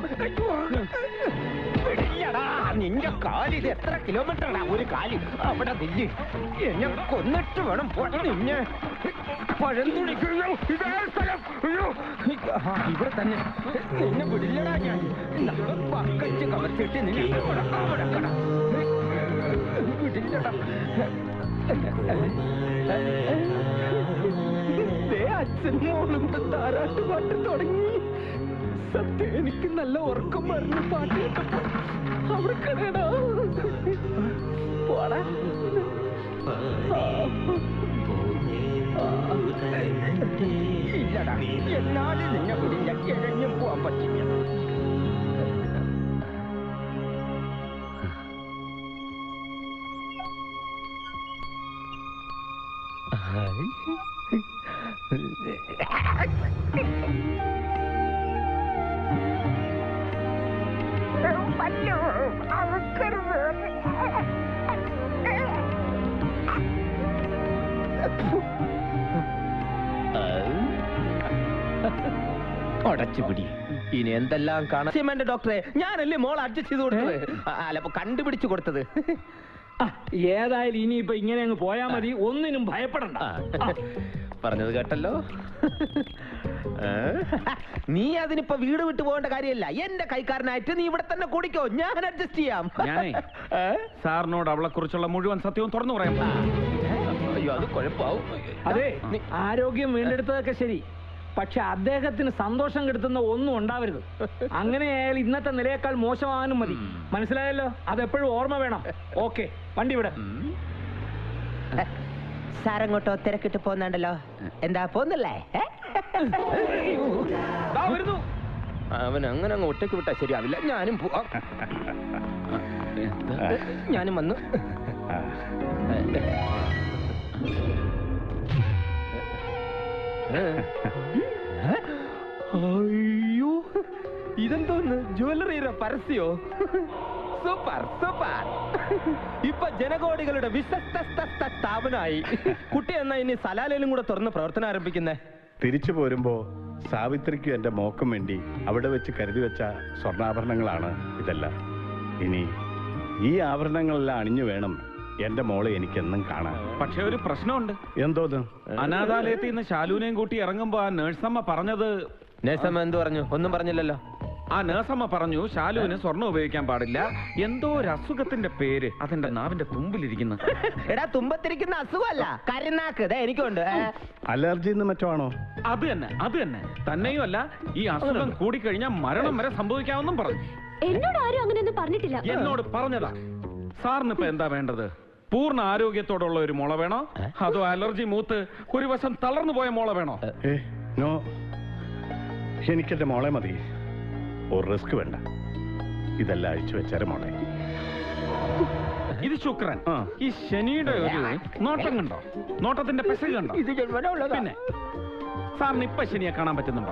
ഇല്ലടാ, നിന്റെ കാലിൽ എത്ര കിലോമീറ്ററാണ് ഒരു കാലി അവിടെ നില്ല് എന്നെ കൊന്നിട്ട് വേണം പോണം നിന്നെ പഴന്തുണിക്ക് അയ്യോ, ഇതേ സ്ഥലം അയ്യോ ആ, ഇവിടെ തന്നെ നിന്നെ വിടില്ലടാ ഞാൻ നമ്മള് പക്കച്ച് കവർത്തിട്ട് നിന്നെ ഇവിടെ അവിടെ കട വിടില്ലടാ ദേ അച്ഛനും മോളും കൂടെ താരാട്ട് പാട്ട് തുടങ്ങി സത്യം എനിക്ക് നല്ല ഉറക്കം പറഞ്ഞു പാട്ട് കേട്ടപ്പോ അവിടെ കിടടാ പോടാ ഇല്ലടാ എന്നാലും നിന്നെ വിടില്ല കിഴഞ്ഞു പോവാൻ പറ്റില്ല അടച്ചുപിടി ഇനി എന്തെല്ലാം കാണാൻ വേണ്ട ഡോക്ടറെ ഞാനല്ലേ മോൾ അഡ്ജസ്റ്റ് ചെയ്ത് കൊടുത്തത് ആ, അല്ല അപ്പൊ കണ്ടുപിടിച്ചു കൊടുത്തത് ഏതായാലും ഇനിയിപ്പോ ഇങ്ങനെ അങ്ങ് പോയാ മതി ഒന്നിനും ഭയപ്പെടണ്ട പറഞ്ഞത് കേട്ടല്ലോ ഏ? നീ അതിനിപ്പോ വീട് വിട്ടു പോകേണ്ട കാര്യമല്ല എന്റെ കൈക്കാരനായിട്ട് നീ ഇവിടെ തന്നെ കൂടിക്കോ ഞാൻ അഡ്ജസ്റ്റ് ചെയ്യാം ഞാനേ സാറിനോട് അവളെ കുറിച്ചുള്ള മുഴുവൻ സത്യവും തുറന്നു പറയാം അയ്യോ അത് കുഴപ്പാവും അതെ ആരോഗ്യം വീണ്ടെടുത്തതൊക്കെ ശരി പക്ഷെ അദ്ദേഹത്തിന് സന്തോഷം കെടുത്തുന്ന ഒന്നും ഉണ്ടാവരുത് അങ്ങനെയായാൽ ഇന്നത്തെ നിലയേക്കാൾ മോശമാകാനും മതി മനസ്സിലായല്ലോ അതെപ്പോഴും ഓർമ്മ വേണം ഓക്കെ വണ്ടി ഇവിടെ സാറങ്ങോട്ടോ തിരക്കിട്ട് പോന്നുണ്ടല്ലോ എന്താ പോന്നല്ലേ ഏ? അവൻ അങ്ങനെ അങ്ങ് ഒറ്റയ്ക്ക് വിട്ടാ ശരിയാവില്ല ഞാനും പോവാം ഞാനും വന്നു അയ്യോ ഇതെന്തോന്ന് ജ്വല്ലറിയുടെ പരസ്യോ സൂപ്പർ സൂപ്പർ ഇപ്പൊ ജനകോടികളുടെ വിശ്വസ്ത സ്ഥാപനമായി കുട്ടി എന്നാ ഇനി സലാലയിലും കൂടെ തുറന്ന് പ്രവർത്തനം ആരംഭിക്കുന്നേ തിരിച്ചു പോരുമ്പോ സാവിത്രിക്കും എന്റെ മോക്കും വേണ്ടി അവിടെ വെച്ച് കരുതി വെച്ച സ്വർണ്ണാഭരണങ്ങളാണ് ഇതെല്ലാം ഇനി ഈ ആഭരണങ്ങളെല്ലാം അണിഞ്ഞു വേണം എന്റെ മോളെ എനിക്കെന്നും കാണാൻ പക്ഷെ ഒരു പ്രശ്നമുണ്ട് എന്തോന്ന് അനാഥാലയത്തിൽ നിന്ന് ശാലുവിനെയും കൂട്ടി ഇറങ്ങുമ്പോ ആ നേഴ്സമ്മ പറഞ്ഞത് നേഴ്സമ്മ എന്ത് പറഞ്ഞു ഒന്നും പറഞ്ഞില്ലല്ലോ ആ നേഴ്സമ്മ പറഞ്ഞു ശാലുവിന് സ്വർണ്ണം ഉപയോഗിക്കാൻ പാടില്ല എന്തോ ഒരു അസുഖത്തിന്റെ പേര് അതെന്റെ നാവിന്റെ തുമ്പിലിരിക്കുന്നു എടാ തുമ്പത്തിരിക്കുന്ന അസുഖമല്ല കരുനാക്ക് ദേ എനിക്കുണ്ട് ഏ. അലർജി എന്ന് മറ്റോ ആണോ അത് തന്നെ അത് തന്നെ തന്നെയും അല്ല ഈ അസുഖം കൂടിക്കഴിഞ്ഞാൽ മരണം വരെ സംഭവിക്കാമെന്നും പറഞ്ഞു എന്നോട് ആരും അങ്ങനെയൊന്നും പറഞ്ഞിട്ടില്ല എന്നോട് പറഞ്ഞതാ സാറിന് ഇപ്പൊ എന്താ വേണ്ടത് പൂർണ്ണ ആരോഗ്യത്തോടുള്ള ഒരു മുള വേണോ അതോ അലർജി മൂത്ത് ഒരു വശം തളർന്നു പോയ മുള വേണോ ഏ നോ എനിക്കെന്റെ മോളെ മതി ഒരു റിസ്ക് വേണ്ട ഇതെല്ലാം അഴിച്ചു വെച്ചാരെ മോളെ ഇത് ശുക്രൻ ഈ ശനിയുടെ ഒരു നോട്ടം കണ്ടോ നോട്ടത്തിന്റെ പെസക കണ്ടോ ഇത് ജന്മനമുള്ളതാ. പിന്നെ സാറിന് ഇപ്പൊ ശനിയെ കാണാൻ പറ്റുന്നുണ്ടോ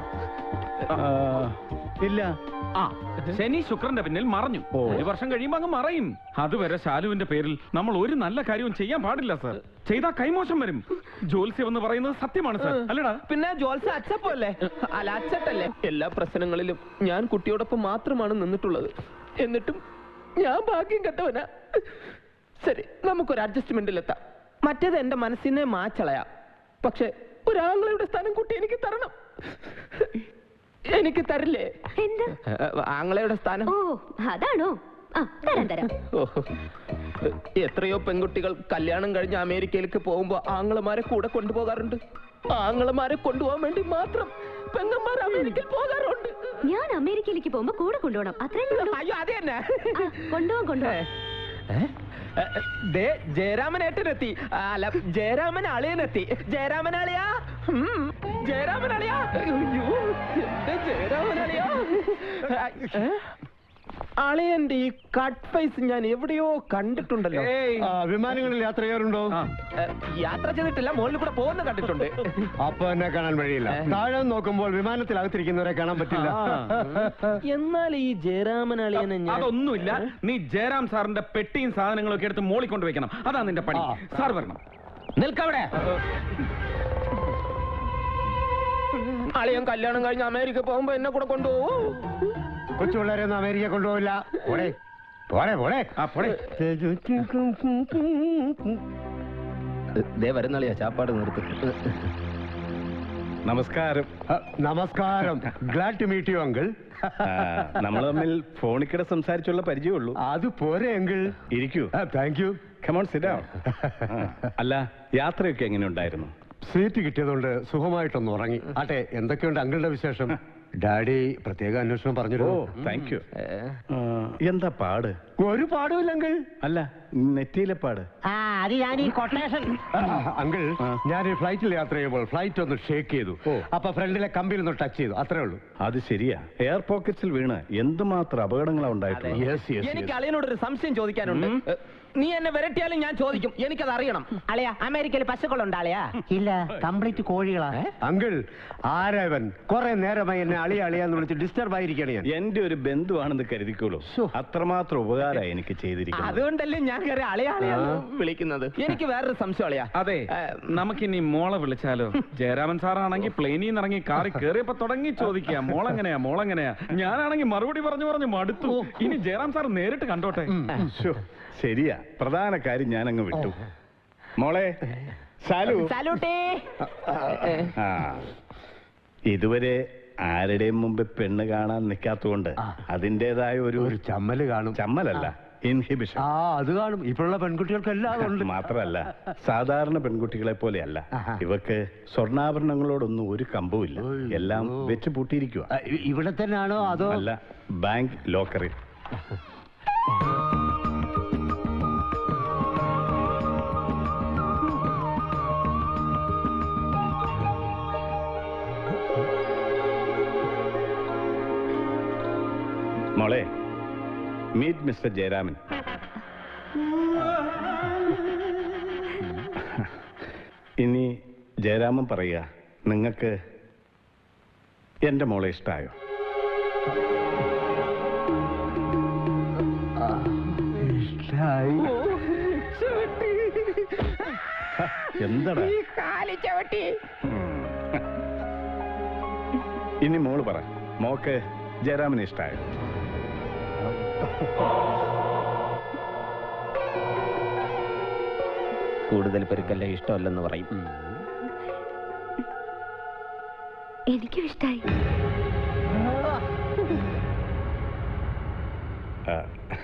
ഇല്ല ആ ശനി ശുക്രന്റെ പിന്നിൽ മറഞ്ഞു ഒരു വർഷം കഴിയുമ്പോ അങ്ങ് മറയും അതുവരെ ശാലുവിന്റെ പേരിൽ നമ്മൾ ഒരു നല്ല കാര്യവും ചെയ്യാൻ പാടില്ല സർ ചെയ്താ കൈമോശം വരും ജോത്സ്യം എന്ന് പറയുന്നത് സത്യമാണ് സർ അല്ലടാ പിന്നെ ജോൽസ അച്ചപ്പല്ലേ അല്ല അച്ചട്ടല്ലേ എല്ലാ പ്രശ്നങ്ങളിലും ഞാൻ കുട്ടിയോടൊപ്പം മാത്രമാണ് നിന്നിട്ടുള്ളത് എന്നിട്ടും ഞാൻ ഭാഗ്യം കെട്ടവനാ ശരി നമുക്കൊരു അഡ്ജസ്റ്റ്മെന്റിലെത്താം മറ്റേത് എന്റെ മനസ്സിനെ മാച്ചളയാം പക്ഷെ ഒരാങ്ങളുടെ സ്ഥാനം കുട്ടി എനിക്ക് തരണം എനിക്ക് തരില്ലേ എന്ത് ആങ്ങളയുടെ സ്ഥാനം ഓ അതാണോ ആ തരാം തരാം ഓഹോ. എത്രയോ പെൺകുട്ടികൾ കല്യാണം കഴിഞ്ഞ് അമേരിക്കയിലേക്ക് പോകുമ്പോ ആങ്ങളമാരെ കൂടെ കൊണ്ടുപോകാറുണ്ട് ആങ്ങളമാരെ കൊണ്ടുപോകാൻ വേണ്ടി മാത്രം പെങ്ങന്മാർ അമേരിക്കയിൽ പോകാറുണ്ട് ഞാൻ അമേരിക്കയിലേക്ക് പോകുമ്പോ കൂടെ കൊണ്ടുപോകണം അത്രയല്ലേ ഉള്ളൂ അയ്യോ അത് തന്നെ കൊണ്ടുപോകാൻ കൊണ്ടുപോകാം ദേ ജയരാമനേട്ടനെത്തി അല്ല ജയരാമൻ അളിയനെത്തി ജയരാമൻ അളിയാ ഉം, ജയരാമൻ അളിയാ അയ്യോ എന്റെ ജയരാമൻ അളിയാ ഏ? അളിയന്റെ ഈ കട്ട് ഫേസ് ഞാൻ എവിടെയോ കണ്ടിട്ടുണ്ടല്ലോ വിമാനങ്ങളിൽ യാത്ര ചെയ്യാറുണ്ടോ ഏ, യാത്ര ചെയ്തിട്ടില്ല മുകളിൽ കൂടെ പോകുന്ന കണ്ടിട്ടുണ്ട് അപ്പൊ എന്നെ കാണാൻ വഴിയില്ല താഴെ നോക്കുമ്പോൾ വിമാനത്തിലകത്തിരിക്കുന്നവരെ കാണാൻ പറ്റില്ല എന്നാൽ ഈ ജയരാമൻ അളിയനെ ഞാൻ അതൊന്നുമില്ല നീ ജയറാം സാറിന്റെ പെട്ടിയും സാധനങ്ങളും ഒക്കെ എടുത്ത് മോളിൽ കൊണ്ട് വെക്കണം അതാ നിന്റെ പണി സാർ വരണം നിൽക്കവിടെ അളിയൻ കല്യാണം കഴിഞ്ഞ് അമേരിക്ക പോകുമ്പോ എന്നെ കൂടെ കൊണ്ടുപോകും കൊച്ചു പിള്ളേരൊന്നും അമേരിക്ക കൊണ്ടുപോവില്ല പോടെ പോടെ പോടെ ആ പോടെ ദേ വരുന്നളിയാ ചാപ്പാട് നിർത്തി നമസ്കാരം നമസ്കാരം glad to meet you uncle നമ്മൾ തമ്മിൽ ഫോണിൽ കൂടെ സംസാരിച്ചുള്ള പരിചയമുള്ളൂ അത് പോരെ അങ്കിൾ ഇരിക്കൂ താങ്ക് യു കമോൺ സിഡാ അല്ല യാത്രയൊക്കെ എങ്ങനെ ഉണ്ടായിരുന്നു സീറ്റ് കിട്ടിയതുകൊണ്ട് സുഖമായിട്ടൊന്ന് ഉറങ്ങി ആട്ടെ എന്തൊക്കെയുണ്ട് അങ്കിളുടെ വിശേഷം ഡാഡി പ്രത്യേക അന്വേഷണം ഓ പറഞ്ഞു താങ്ക് യു എന്താ പാട് ഒരു പാടുമില്ല അങ്കിൾ അല്ല നെറ്റിയിലെ പാട് ആ അത് ഞാൻ ഈ കൊട്ടേഷൻ അങ്കിൾ ഞാൻ ഈ ഫ്ലൈറ്റിൽ യാത്ര ചെയ്യുമ്പോൾ ഫ്ലൈറ്റ് ഒന്ന് ഷേക്ക് ചെയ്തു അപ്പൊ ഫ്രണ്ടിലെ കമ്പിയിൽ ഒന്ന് ടച്ച് ചെയ്തു അത്രേ ഉള്ളൂ അത് ശരിയാ എയർ പോക്കറ്റ്സിൽ വീണ് എന്തുമാത്രം അപകടങ്ങളാ ഉണ്ടായിട്ടുള്ളത് യെസ് യെസ് എനിക്ക് അളിയനോട് ഒരു സംശയം ചോദിക്കാനുണ്ട് ഏ, നീ എന്നെ വിരട്ടിയാലും ഞാൻ ചോദിക്കും എനിക്കത് അറിയണം അളയാ അമേരിക്കയിൽ പശുക്കളുണ്ട് അളയാ ഇല്ല കംപ്ലീറ്റ് കോഴികളാ അങ്കിൾ ആരാവൻ കുറെ നേരമായി എന്നെ അളിയ അളിയാന്ന് വിളിച്ച് ഡിസ്റ്റർബ് ആയിരിക്കണേ ഞാൻ എന്റെ ഒരു ബന്ധുവാണെന്ന് കരുതിക്കോളൂ അത്രമാത്രം ഉപകാരമായി എനിക്ക് ചെയ്തിരിക്കുന്നത് അതുകൊണ്ടല്ലേ ഞാൻ കയറി അളിയാളിയാന്ന് വിളിക്കുന്നത് എനിക്ക് വേറൊരു സംശയം അളിയാ അതെ നമുക്കിനി മോളെ വിളിച്ചാലോ ജയരാമൻ സാറാണെങ്കിൽ പ്ലെയിനിൽ നിന്ന് ഇറങ്ങി കാറിൽ കയറിയപ്പോ തുടങ്ങി ചോദിക്കുക മോളെങ്ങനെയാ മോളെങ്ങനെയാ ഞാനാണെങ്കിൽ മറുപടി പറഞ്ഞു പറഞ്ഞു മടുത്തു ഇനി ജയറാം സാർ നേരിട്ട് കണ്ടോട്ടെ ശ്ശോ, ശരിയാ പ്രധാന കാര്യം ഞാൻ അങ്ങ് വിട്ടു മോളെ സാലു സല്യൂട്ടേ ആ ഇതുവരെ ആരുടെയും മുമ്പ് പെണ്ണ് കാണാൻ നിൽക്കാത്തതുകൊണ്ട് അതിൻ്റെതായ ഒരു ഒരു ചമ്മല് കാണും ചമ്മലല്ല ഇൻഹിബിഷൻ ആ അത് കാണും ഇപ്പോഴുള്ള പെൺകുട്ടികൾക്ക് എല്ലാം ഉണ്ട് മാത്രമല്ല സാധാരണ പെൺകുട്ടികളെ പോലെയല്ല ഇവക്ക് സ്വർണ്ണാഭരണങ്ങളോടൊന്നും ഒരു കമ്പവുമില്ല എല്ലാം വെച്ച് പൂട്ടിയിരിക്കുക ഇവിടെ തന്നെയാണോ അതോ അല്ല ബാങ്ക് ലോക്കറിൽ മോളെ മീറ്റ് മിസ്റ്റർ ജയരാമൻ ഇനി ജയരാമൻ പറയുക നിങ്ങൾക്ക് എന്റെ മോളെ ഇഷ്ടമായോ എന്താടാ ഈ കാലി ചവിട്ടി ഇനി മോള് പറ മോക്ക് ജയരാമനെ ഇഷ്ടമായോ കൂടുതൽ പെരുക്കല്ലേ ഇഷ്ടമല്ലെന്ന് പറയും എനിക്കും ഇഷ്ടായി ആ.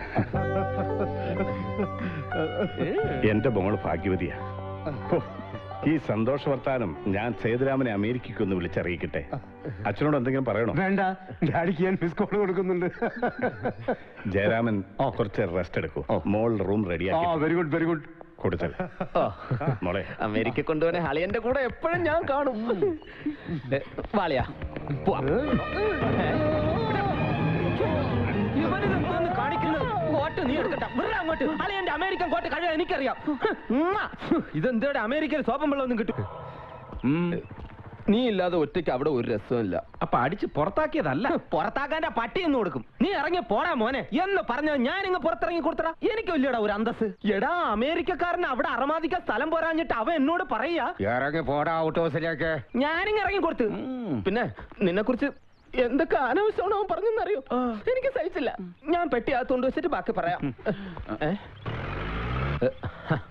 എന്റെ മോള് ഭാഗ്യവതിയാ ഹോ, ഈ സന്തോഷ വർത്താനം ഞാൻ സേതുരാമനെ അമേരിക്കയ്ക്കൊന്ന് വിളിച്ചറിയിക്കട്ടെ അച്ഛനോട് എന്തെങ്കിലും പറയണോ വേണ്ട ഡാഡിക്ക് ഞാൻ മിസ് കോൾ കൊടുക്കുന്നുണ്ട് ജയരാമൻ കുറച്ച് റെസ്റ്റ് എടുക്കൂ മോൾ റൂം ആ റെഡിയാക്കി വെരി ഗുഡ് വെരി ഗുഡ് കൊടുത്തൽ മോളെ അമേരിക്ക കൊണ്ടുപോകാൻ അളിയന്റെ കൂടെ എപ്പോഴും ഞാൻ കാണും ദേ, വാളിയാ പോവാം. ഇവനിതെന്തോന്ന് കാണിക്കുന്നത് കോട്ട് നീ എടുക്കട്ട വെറുതെ അങ്ങോട്ട് അളിയന്റെ അമേരിക്കൻ കോട്ട് കഴിയാൻ എനിക്കറിയാം ഉമ്മ. ഇതെന്തോടെ അമേരിക്കയിൽ സോപ്പം വെള്ളമൊന്നും കിട്ടും ഉം. നീ ഇല്ലാതെ ഒറ്റയ്ക്ക് അവിടെ ഒരു രസമില്ല അപ്പൊ അടിച്ച് പുറത്താക്കിയതല്ല പുറത്താക്കാന്റെ പട്ടി എന്ന് കൊടുക്കും നീ ഇറങ്ങി പോടാ മോനെ എന്ന് പറഞ്ഞ ഞാൻ ഇങ്ങ് പുറത്തിറങ്ങി കൊടുത്തടാ എനിക്ക് വലിയടാ ഒരു അന്തസ് എടാ അമേരിക്കക്കാരന് അവിടെ അറമാദിക്കാൻ സ്ഥലം പോരാഞ്ഞിട്ട് അവൻ എന്നോട് പറയാ ഇറങ്ങി പോടാ ഔട്ട് ഹൗസിലേക്ക് ഞാനിങ്ങ് ഇറങ്ങി കൊടുത്തു പിന്നെ നിന്നെ കുറിച്ച് എന്തൊക്കെ അനാവശ്യമാണോ അവൻ പറഞ്ഞെന്നറിയോ എനിക്ക് സഹിച്ചില്ല ഞാൻ പെട്ടി അകത്തോണ്ട് വെച്ചിട്ട് ബാക്കി പറയാം ഏ? ഏ, ഹ,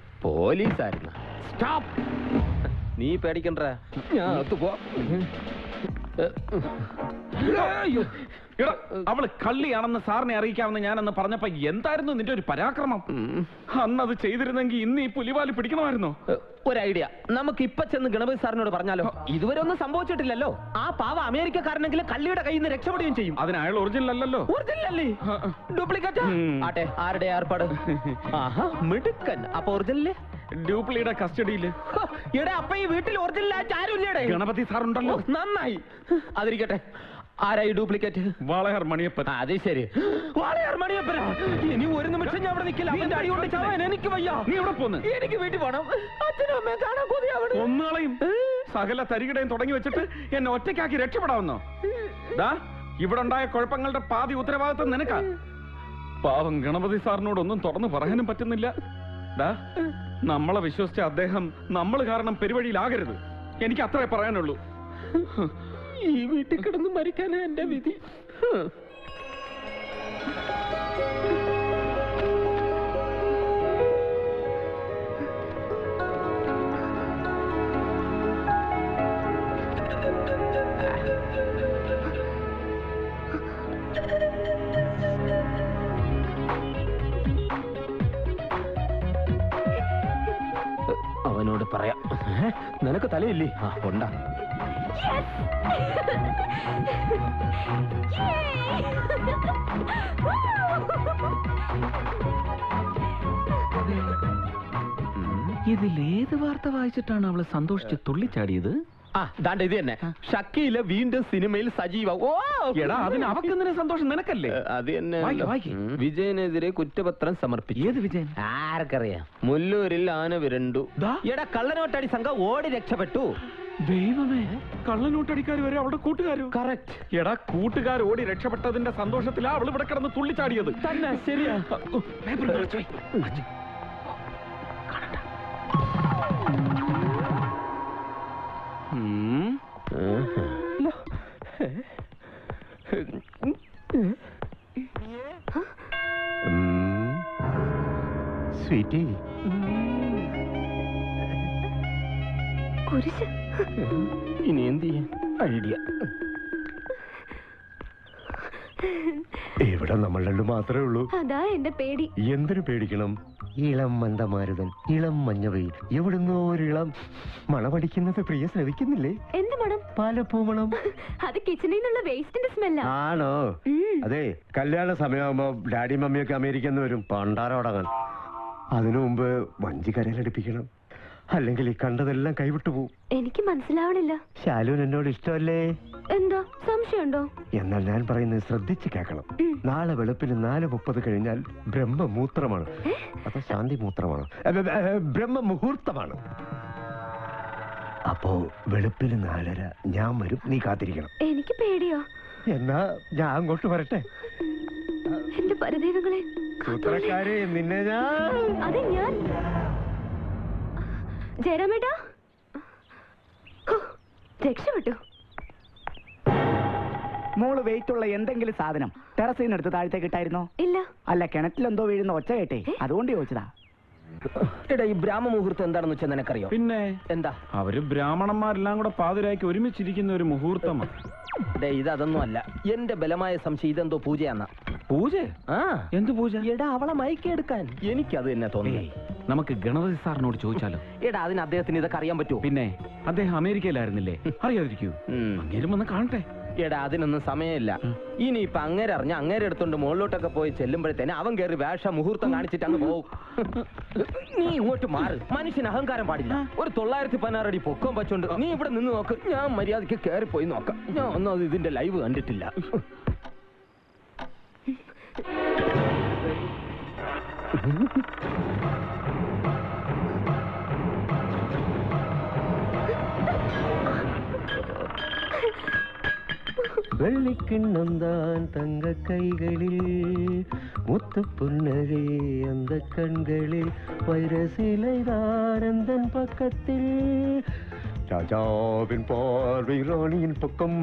പോലീസായിരുന്നു സ്റ്റോപ്പ് നീ പേടിക്കണ്ട ഞാൻ അകത്ത് പോ അയ്യോ. എടാ, അവള് കള്ളിയാണെന്ന് സാറിനെ അറിയിക്കാമെന്ന് ഞാനന്ന് പറഞ്ഞപ്പോ എന്തായിരുന്നു നിന്റെ ഒരു പരാക്രമം അന്ന് അത് ചെയ്തിരുന്നെങ്കിൽ ഇന്ന് ഈ പുലിവാല് പിടിക്കണമായിരുന്നോ ഒരു ഐഡിയ നമുക്ക് ഇപ്പൊ ചെന്ന് ഗണപതി സാറിനോട് പറഞ്ഞാലോ ഇതുവരെ ഒന്നും സംഭവിച്ചിട്ടില്ലല്ലോ ആ പാവ അമേരിക്കക്കാരനെങ്കിലും കള്ളിയുടെ കയ്യിൽ നിന്ന് രക്ഷപ്പെടുകയും ചെയ്യും അതിന് അയാൾ ഒറിജിനൽ അല്ലല്ലോ ഒറിജിനൽ അല്ലേ ഡ്യൂപ്ലിക്കേറ്റ് ആട്ടെ ആരുടെ ഏർപ്പാട് ആഹാ മിടുക്കൻ അപ്പൊ ഒറിജിനല്ലേ ഡ്യൂപ്ലിയുടെ കസ്റ്റഡിയില് എടാ അപ്പൊ ഈ വീട്ടിൽ ഒറിജിനൽ ആയിട്ട് ആരും ഇല്ലേടെ ഗണപതി സാറുണ്ടല്ലോ ഓ, നന്നായി അതിരിക്കട്ടെ ആരായി ഡ്യൂപ്ലിക്കേറ്റ് വാളയാർ മണിയപ്പൻ അത് ശരി വാളയാർ മണിയപ്പനാ ഇനി ഒരു നിമിഷം ഞാൻ അവിടെ നിൽക്കില്ല അവന്റെ അടി കൊണ്ട് ചാവാൻ എനിക്ക് വയ്യ നീ എവിടെ പോന്ന് എനിക്ക് വീട്ടിൽ പോണം അച്ഛനും അമ്മയും കാണാൻ കൊതിയാവണം ഒന്നുകളയും സകല തരികിടയും തുടങ്ങി വെച്ചിട്ട് എന്നെ ഒറ്റയ്ക്കാക്കി രക്ഷപ്പെടാവുന്നോ ദാ ഇവിടെ ഉണ്ടായ കുഴപ്പങ്ങളുടെ പാതി ഉത്തരവാദിത്വം നിനക്കാ പാവം ഗണപതി സാറിനോടൊന്നും തുറന്നു പറയാനും പറ്റുന്നില്ല ദാ നമ്മളെ വിശ്വസിച്ച അദ്ദേഹം നമ്മൾ കാരണം പെരുവഴിയിലാകരുത് എനിക്ക് അത്രേ പറയാനുള്ളൂ ഈ വീട്ടിൽ കിടന്ന് മരിക്കാനാ എന്റെ വിധി അവനോട് പറയാം ഏ? നിനക്ക് തലയില്ലേ ആ ഉണ്ടാ ഇതിലേത് വാർത്ത വായിച്ചിട്ടാണ് അവള് സന്തോഷിച്ച് തുള്ളിച്ചാടിയത് ആ ദാണ്ട ഇത് തന്നെ ഷക്കീല വീണ്ടും സിനിമയിൽ സജീവ ഓ എടാ അതിന് അവക്കെന്തിനാ സന്തോഷം നിനക്കല്ലേ അത് തന്നെ വായിക്ക്, വായിക്ക്. ഉം. വിജയനെതിരെ കുറ്റപത്രം സമർപ്പിച്ചു ഏത് വിജയൻ ആർക്കറിയാം മുല്ലൂരിൽ ആന വിരണ്ടു എടാ കള്ളനോട്ടടി സംഘം ഓടി രക്ഷപ്പെട്ടു ദൈവമേ കള്ളനോട്ടടിക്കാർ വരെ അവളുടെ കൂട്ടുകാരോ കറക്റ്റ് എടാ കൂട്ടുകാർ ഓടി രക്ഷപ്പെട്ടതിന്റെ സന്തോഷത്തിലാ അവൾ ഇവിടെ കിടന്ന് തുള്ളിച്ചാടിയത് തന്നെ ശരിയാ ഉം. സ്വീറ്റി കുരിശ് ഇനി എന്ത് ചെയ്യാൻ ഐഡിയ ഇവിടെ നമ്മൾ രണ്ടു മാത്രമേ ഉള്ളൂ അതാ എന്റെ പേടി എന്തിനു പേടിക്കണം ഇളം മന്ദമാരുതൻ ഇളം മഞ്ഞവയിൽ എവിടുന്നോ ഒരിളം മണമടിക്കുന്നത് പ്രിയ ശ്രവിക്കുന്നില്ലേ എന്ത് മണം പാലപ്പൂ മണം അത് കിച്ചണിൽ നിന്നുള്ള വേസ്റ്റിന്റെ സ്മെല്ലാ ആണോ അതെ കല്യാണ സമയമാകുമ്പോ ഡാഡി മമ്മിയൊക്കെ അമേരിക്കയിൽ നിന്ന് വരും പണ്ടാരോടങ്ങാൻ അതിനു മുമ്പ് വഞ്ചി കരയിലടിപ്പിക്കണം അല്ലെങ്കിൽ ഈ കണ്ടതെല്ലാം കൈവിട്ടു പോവും എനിക്ക് മനസ്സിലാവണില്ല ശാലുവിന് എന്നോട് ഇഷ്ടമല്ലേ എന്താ സംശയമുണ്ടോ എന്നാൽ ഞാൻ പറയുന്നത് ശ്രദ്ധിച്ച് കേൾക്കണം നാളെ വെളുപ്പിന് നാല് മുപ്പത് കഴിഞ്ഞാൽ ബ്രഹ്മമൂത്രമാണ് അതോ ശാന്തി മൂത്രമാണ് അ, ബ, ബ, ബ്രഹ്മമുഹൂർത്തമാണ് അപ്പോ വെളുപ്പിന് നാലര ഞാൻ വരും നീ കാത്തിരിക്കണം എനിക്ക് പേടിയോ എന്നാ ഞാൻ അങ്ങോട്ട് വരട്ടെ എന്റെ പരദൈവങ്ങളെ സൂത്രക്കാരെ നിന്നെ ഞാൻ അതെ ഞാൻ ജയരാമേട്ടാ ഹോ, രക്ഷപ്പെട്ടു മോള് വെയിറ്റ് ഉള്ള എന്തെങ്കിലും സാധനം ടെറസിൽ നിന്ന് എടുത്ത് താഴത്തേക്ക് ഇട്ടായിരുന്നോ ഇല്ല അല്ല കിണറ്റിലെന്തോ വീഴുന്ന ഒച്ച കേട്ടേ അതുകൊണ്ട് ചോദിച്ചതാ എടാ ഈ ബ്രാഹ്മമുഹൂർത്തം എന്താണെന്ന് വെച്ചാൽ നിനക്കറിയോ പിന്നെ എന്താ അവര് ബ്രാഹ്മണന്മാരെല്ലാം കൂടെ പാതിരായ്ക്ക് ഒരുമിച്ചിരിക്കുന്ന ഒരു മുഹൂർത്തമാണ് ഡേ ഇത് അതൊന്നും അല്ല എന്റെ ബലമായ സംശയം ഇതെന്തോ പൂജയാന്ന പൂജ ആ എന്ത് പൂജ എടാ അവളെ മയക്കെടുക്കാൻ എനിക്കത് തന്നെ തോന്നി നമുക്ക് ഗണപതി സാറിനോട് ചോദിച്ചാലോ എടാ അതിന് അദ്ദേഹത്തിന് ഇതൊക്കെ അറിയാൻ പറ്റുമോ പിന്നെ അദ്ദേഹം അമേരിക്കയിലായിരുന്നില്ലേ അറിയാതിരിക്കൂ അങ്ങേരും വന്ന് കാണട്ടെ എടാ അതിനൊന്നും സമയമില്ല ഇനിയിപ്പൊ അങ്ങേരെ അറിഞ്ഞ അങ്ങേരെ എടുത്തോണ്ട് മുകളിലോട്ടൊക്കെ പോയി ചെല്ലുമ്പോഴത്തേനെ അവൻ കയറി വേഷ മുഹൂർത്തം കാണിച്ചിട്ട് അങ്ങ് പോകും നീ ഇങ്ങോട്ട് മാറ് മനുഷ്യന് അഹങ്കാരം പാടില്ല ഒരു തൊള്ളായിരത്തി പതിനാറ് അടി പൊക്കം വെച്ചോണ്ട് നീ ഇവിടെ നിന്ന് നോക്ക് ഞാൻ മര്യാദക്ക് കയറി പോയി നോക്കാം ഞാൻ ഒന്നും അത് ഇതിന്റെ ലൈവ് കണ്ടിട്ടില്ല வெள்ளிக்கிண்ணம் தான் தங்க கைகளில் முத்து புன்னகை அந்த கண்களில் வைர சிலைதான் அந்த பக்கத்தில் ராஜாவின் பார்வை ராணியின் பக்கம்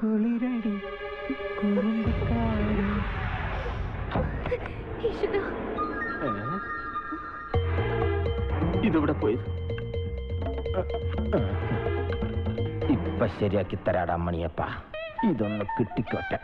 കുളിരടി കുറുമ്പക്കാരി ഇതിവിടെ പോയത് ഇപ്പൊ ശരിയാക്കി തരാടാ മണിയപ്പ ഇതൊന്ന് കിട്ടിക്കോട്ടെ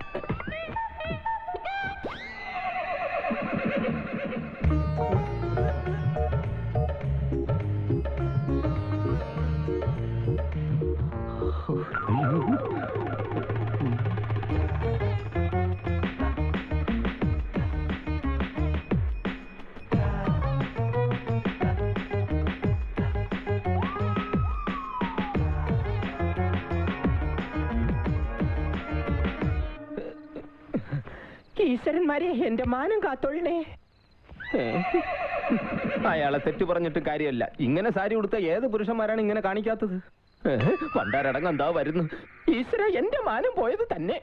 ഈശ്വരന്മാരെ എന്റെ മാനം കാത്തൊഴിണേ ഏ? അയാളെ തെറ്റു പറഞ്ഞിട്ട് കാര്യമല്ല ഇങ്ങനെ സാരി ഉടുത്ത ഏത് പുരുഷന്മാരാണ് ഇങ്ങനെ കാണിക്കാത്തത് ഏ? പണ്ടാരടങ്ങ് എന്താ വരുന്നു ഈശ്വര എന്റെ മാനം പോയത് തന്നെ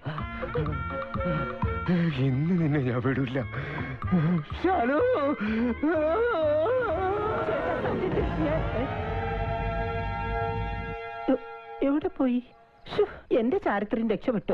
ഇന്ന് നിന്നെ ഞാൻ വിടില്ല ശാലു എ- എവിടെ പോയി ശ്ശോ, എന്റെ ചാരിത്രം രക്ഷപ്പെട്ടു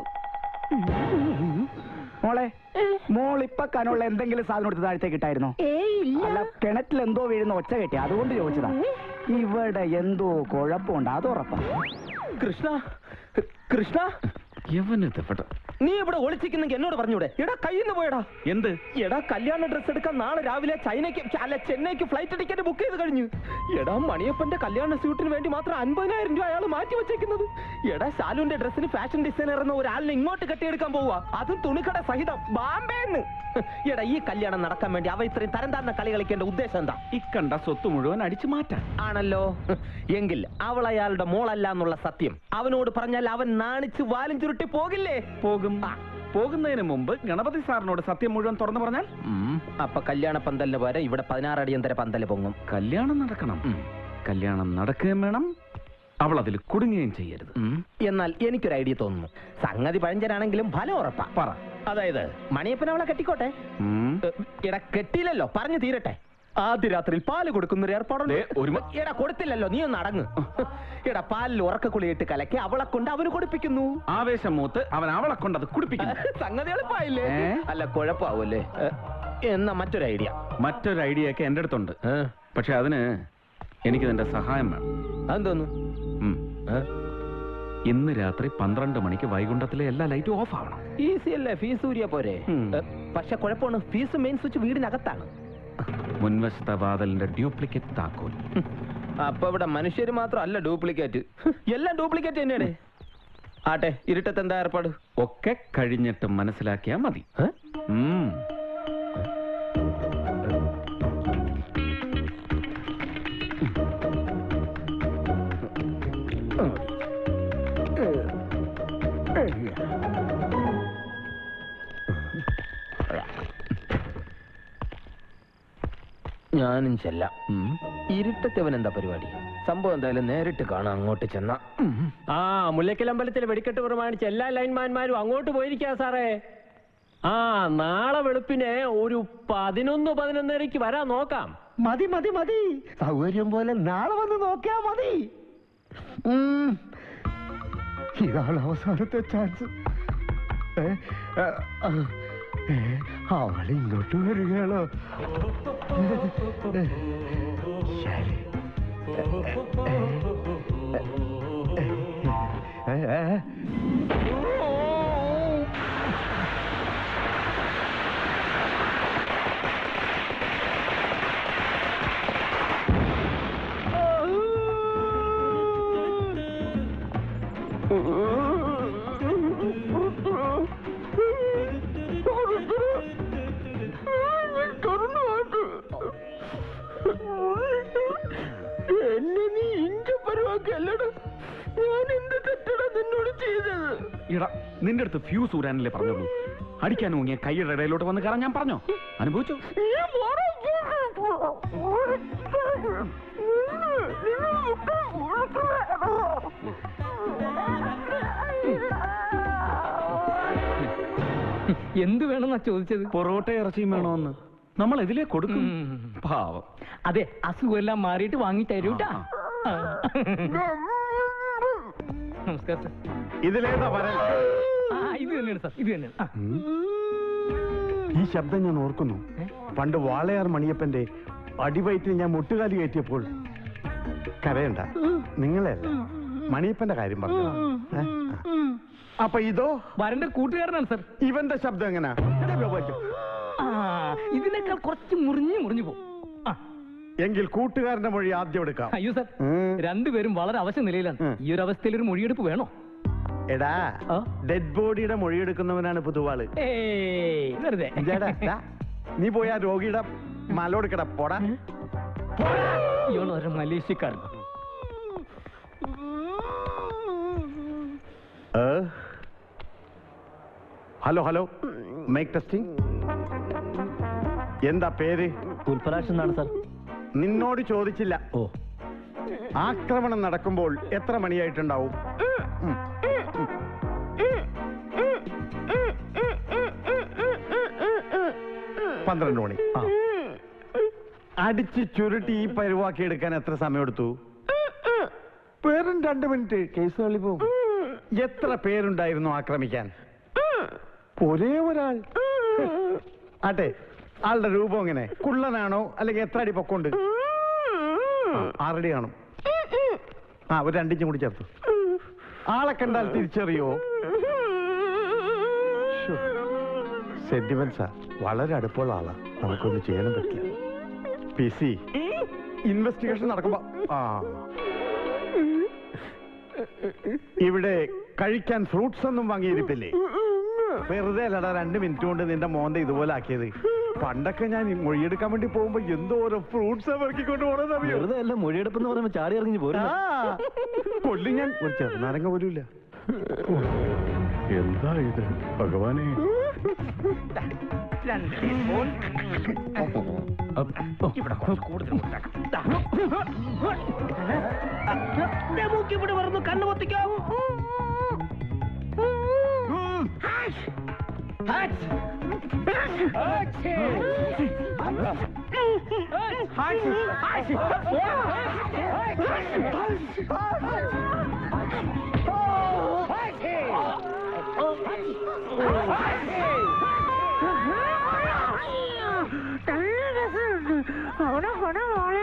മോളെ മോൾ ഇപ്പൊ കനുള്ള എന്തെങ്കിലും സാധനം എടുത്ത് താഴത്തേക്ക് ഇട്ടായിരുന്നോ അല്ല കിണറ്റിൽ എന്തോ വീഴുന്ന ഒച്ച കെട്ടി അതുകൊണ്ട് ചോദിച്ചതാ ഇവിടെ എന്തോ കുഴപ്പമുണ്ട് അത് ഉറപ്പാ കൃഷ്ണ കൃഷ്ണ യവനെത്തപ്പെട്ട നീ ഇവിടെ ഒളിച്ചിരിക്കുന്നെങ്കിൽ എന്നോട് പറഞ്ഞൂടെ എടാ കയ്യിൽ പോയടാ എന്ത് എടാ കല്യാണ ഡ്രസ് എടുക്കാൻ നാളെ രാവിലെ ചൈനയ്ക്ക് അല്ല ചെന്നൈക്ക് ഫ്ലൈറ്റ് ടിക്കറ്റ് ബുക്ക് ചെയ്ത് കഴിഞ്ഞു എടാ മണിയപ്പന്റെ കല്യാണ സ്യൂട്ടിന് വേണ്ടി മാത്രം അൻപതിനായിരം രൂപ അയാൾ മാറ്റി വെച്ചേക്കുന്നത് എടാ ശാലുവിന്റെ ഡ്രസ്സിന് ഫാഷൻ ഡിസൈനർ എന്ന ഒരാളിനെ ഇങ്ങോട്ട് കെട്ടിയെടുക്കാൻ പോവാ അതും തുണിക്കട സഹിതം ബാംബേന്ന് എടാ ഈ കല്യാണം നടക്കാൻ വേണ്ടി അവ ഇത്രയും തരം താഴ്ന്ന കളി കളിക്കേണ്ട ഉദ്ദേശം എന്താ ഇക്കണ്ട സ്വത്ത് മുഴുവൻ അടിച്ചു മാറ്റാൻ ആണല്ലോ എങ്കിൽ അവൾ അയാളുടെ മോളല്ല എന്നുള്ള സത്യം അവനോട് പറഞ്ഞാൽ അവൻ നാണിച്ച് വാലും ചുരുട്ടി പോകില്ലേ പോകും പോകുന്നതിന് മുമ്പ് ഗണപതി സാറിനോട് സത്യം മുഴുവൻ തുറന്നു പറഞ്ഞാൽ അപ്പൊ കല്യാണ പന്തലിന് പോരെ ഇവിടെ പതിനാറ് അടിയന്തര പന്തല് പൊങ്ങും കല്യാണം നടക്കണം കല്യാണം നടക്കുകയും വേണം അവൾ അതിൽ കുടുങ്ങുകയും ചെയ്യരുത് എന്നാൽ എനിക്കൊരു ഐഡിയ തോന്നുന്നു സംഗതി പഴഞ്ചനാണെങ്കിലും ഫലം ഉറപ്പാ പറ അതായത് മണിയപ്പൻ അവളെ കെട്ടിക്കോട്ടെ എടാ കെട്ടിയില്ലല്ലോ പറഞ്ഞു തീരട്ടെ ആദ്യ രാത്രിയിൽ പാല് കൊടുക്കുന്ന ഒരു ഏർപ്പാടുണ്ട് എടാ കൊടുത്തില്ലല്ലോ നീ ഒന്ന് അടങ്ങ് എടാ പാലിൽ ഉറക്കക്കുളിയിട്ട് കലക്കി അവളെ കൊണ്ട് അവന് കൊടുപ്പിക്കുന്നു ആവേശം മൂത്ത് അവൻ അവളെ കൊണ്ട് അത് കുടിപ്പിക്കുന്നു സംഗതി എളുപ്പമായില്ലേ ഏ? അല്ല കുഴപ്പാവൂല്ലേ ഏ, എന്നാ മറ്റൊരു ഐഡിയ മറ്റൊരു ഐഡിയ ഒക്കെ എന്റെ അടുത്തുണ്ട് പക്ഷെ അതിന് എനിക്ക് നിന്റെ സഹായം വേണം അതെന്തോന്നു ഉം. ഇന്ന് രാത്രി പന്ത്രണ്ട് മണിക്ക് വൈകുണ്ഠത്തിലെ എല്ലാ ലൈറ്റും ഓഫ് ആവണം ഈസി അല്ലേ ഫീസ് ഊരിയ പോരെ ഏ, പക്ഷെ കുഴപ്പമാണ് ഫീസ് മെയിൻ സ്വിച്ച് വീടിനകത്താണ് മുൻവശത്തെ വാതിലിന്റെ ഡ്യൂപ്ലിക്കേറ്റ് താക്കോൽ അപ്പൊ ഇവിടെ മനുഷ്യര് മാത്രം അല്ല ഡ്യൂപ്ലിക്കേറ്റ് എല്ലാം ഡ്യൂപ്ലിക്കേറ്റ് തന്നെയാണ് ആട്ടെ ഇരുട്ടത്ത് എന്താ ഏർപ്പാട് ഒക്കെ കഴിഞ്ഞിട്ട് മനസ്സിലാക്കിയാ മതി ഉം. ഞാനും ചെല്ലാം ഇരുട്ടത്ത് അവൻ എന്താ പരിപാടി സംഭവം എന്തായാലും നേരിട്ട് കാണാം അങ്ങോട്ട് ചെന്ന ആ മുല്ലക്കൽ അമ്പലത്തിൽ വെടിക്കെട്ട് പ്രമാണിച്ച് എല്ലാ ലൈൻമാൻമാരും അങ്ങോട്ട് പോയിരിക്കാ സാറേ ആ നാളെ വെളുപ്പിന് ഒരു പതിനൊന്ന് പതിനൊന്നരയ്ക്ക് വരാൻ നോക്കാം മതി മതി മതി സൗകര്യം പോലെ നാളെ വന്ന് നോക്കിയാ മതി ഉം. ഇതാണ് അവസാനത്തെ ചാൻസ് അവൾ ഇങ്ങോട്ട് വരികയാണോ ശരി. ഏ, ഏ, ഏ. എന്നെ നീ ഇഞ്ച പരുവാക്കല്ലടാ ഞാൻ എന്ത് തെറ്റടാ നിന്നോട് ചെയ്തത് എടാ നിന്റെ അടുത്ത് ഫ്യൂസ് ഊരാനല്ലേ പറഞ്ഞോളൂ അടിക്കാൻ ഊങ്ങിയ കൈയുടെ ഇടയിലോട്ട് വന്ന് കയറാൻ ഞാൻ പറഞ്ഞോ അനുഭവിച്ചോ എന്ത് വേണമെന്നാ ചോദിച്ചത് പൊറോട്ട ഇറച്ചിയും വേണോന്ന് നമ്മൾ ഇതിലേ കൊടുക്കും പാവം അതെ അസുഖമെല്ലാം മാറിയിട്ട് വാങ്ങി തരൂട്ടാ ഇതിലേതാ വരൽ തന്നെയാണ് സാർ ഇത് തന്നെയാണ് ആ. ഉം. ഈ ശബ്ദം ഞാൻ ഓർക്കുന്നു പണ്ട് വാളയാർ മണിയപ്പന്റെ അടിവയറ്റിൽ ഞാൻ മുട്ടുകാലി കയറ്റിയപ്പോൾ കരയണ്ട നിങ്ങളെ അല്ല മണിയപ്പന്റെ കാര്യം പറഞ്ഞു ഏ? ആ. അപ്പൊ ഇതോ വരന്റെ കൂട്ടുകാരനാണ് സാർ ഇവന്റെ ശബ്ദം എങ്ങനാ ആ ഇതിനേക്കാൾ കുറച്ച് മുറിഞ്ഞു മുറിഞ്ഞു പോകും എങ്കിൽ കൂട്ടുകാരന്റെ മൊഴി ആദ്യം എടുക്കാം അയ്യോ സാർ രണ്ടുപേരും വളരെ അവശ നിലയിലാണ് ഈ ഒരു അവസ്ഥയിൽ ഒരു മൊഴിയെടുപ്പ് വേണോ എടാ ഡെഡ് ബോഡിയുടെ മൊഴിയെടുക്കുന്നവനാണ് പുതുവാള് ഏയ് വെറുതെ ഇതാടാ, ദാ, നീ പോയി ആ രോഗിയുടെ മലോടുക്കട പോടാ ഇയാൾ ഒരു മലേഷ്യക്കാരൻ ഏ? ഹലോ ഹലോ മേക്ക് ടെസ്റ്റിംഗ് എന്താ പേര് പുൽപ്പരാക്ഷൻ എന്നാണ് സാർ നിന്നോട് ചോദിച്ചില്ല ഓ ആക്രമണം നടക്കുമ്പോൾ എത്ര മണിയായിട്ടുണ്ടാവും ഉം. ഉം. പന്ത്രണ്ട് മണി ആ. അടിച്ച് ചുരുട്ടി ഈ പരുവാക്കി എടുക്കാൻ എത്ര സമയം എടുത്തു വെറും രണ്ട് മിനിറ്റ് കേസ് തള്ളി പോകും എത്ര പേരുണ്ടായിരുന്നു ആക്രമിക്കാൻ ഒരേ ഒരാൾ ആട്ടെ ആളുടെ രൂപം എങ്ങനെ കുള്ളനാണോ അല്ലെങ്കിൽ എത്ര അടി പൊക്കമുണ്ട് ആ, ആറടി കാണും ആ ഒരു രണ്ടിഞ്ചും കൂടി ചേർത്തു ആളെ കണ്ടാൽ തിരിച്ചറിയോ സെന്റിമെന്റ്സാ വളരെ അടുപ്പമുള്ള ആളാ നമുക്കൊന്നും ചെയ്യാനും പറ്റില്ല പി സി ഇൻവെസ്റ്റിഗേഷൻ നടക്കുമ്പോ ആ ഇവിടെ കഴിക്കാൻ ഫ്രൂട്ട്സ് ഒന്നും വാങ്ങിയിരിപ്പില്ലേ വെറുതെ അല്ലടാ രണ്ട് മിനിറ്റ് കൊണ്ട് നിന്റെ മോന്ത ഇതുപോലെ ആക്കിയത് പണ്ടൊക്കെ ഞാൻ ഈ മൊഴിയെടുക്കാൻ വേണ്ടി പോകുമ്പോ എന്തോരോ ഫ്രൂട്ട്സ് പെറുക്കിക്കൊണ്ട് പോണെന്നറിയോ വെറുതെ അല്ല മൊഴിയെടുപ്പ് എന്ന് പറയുമ്പോൾ ചാടി ഇറങ്ങി പോരും ആ, കൊല്ലും ഞാൻ ഒരു ചെറുനാരങ്ങ പോലും ഇല്ല എന്താ ഇത് ഭഗവാനെ ഇവിടെ വരുന്നു കണ്ണു പൊത്തിക്കാം അവിടെ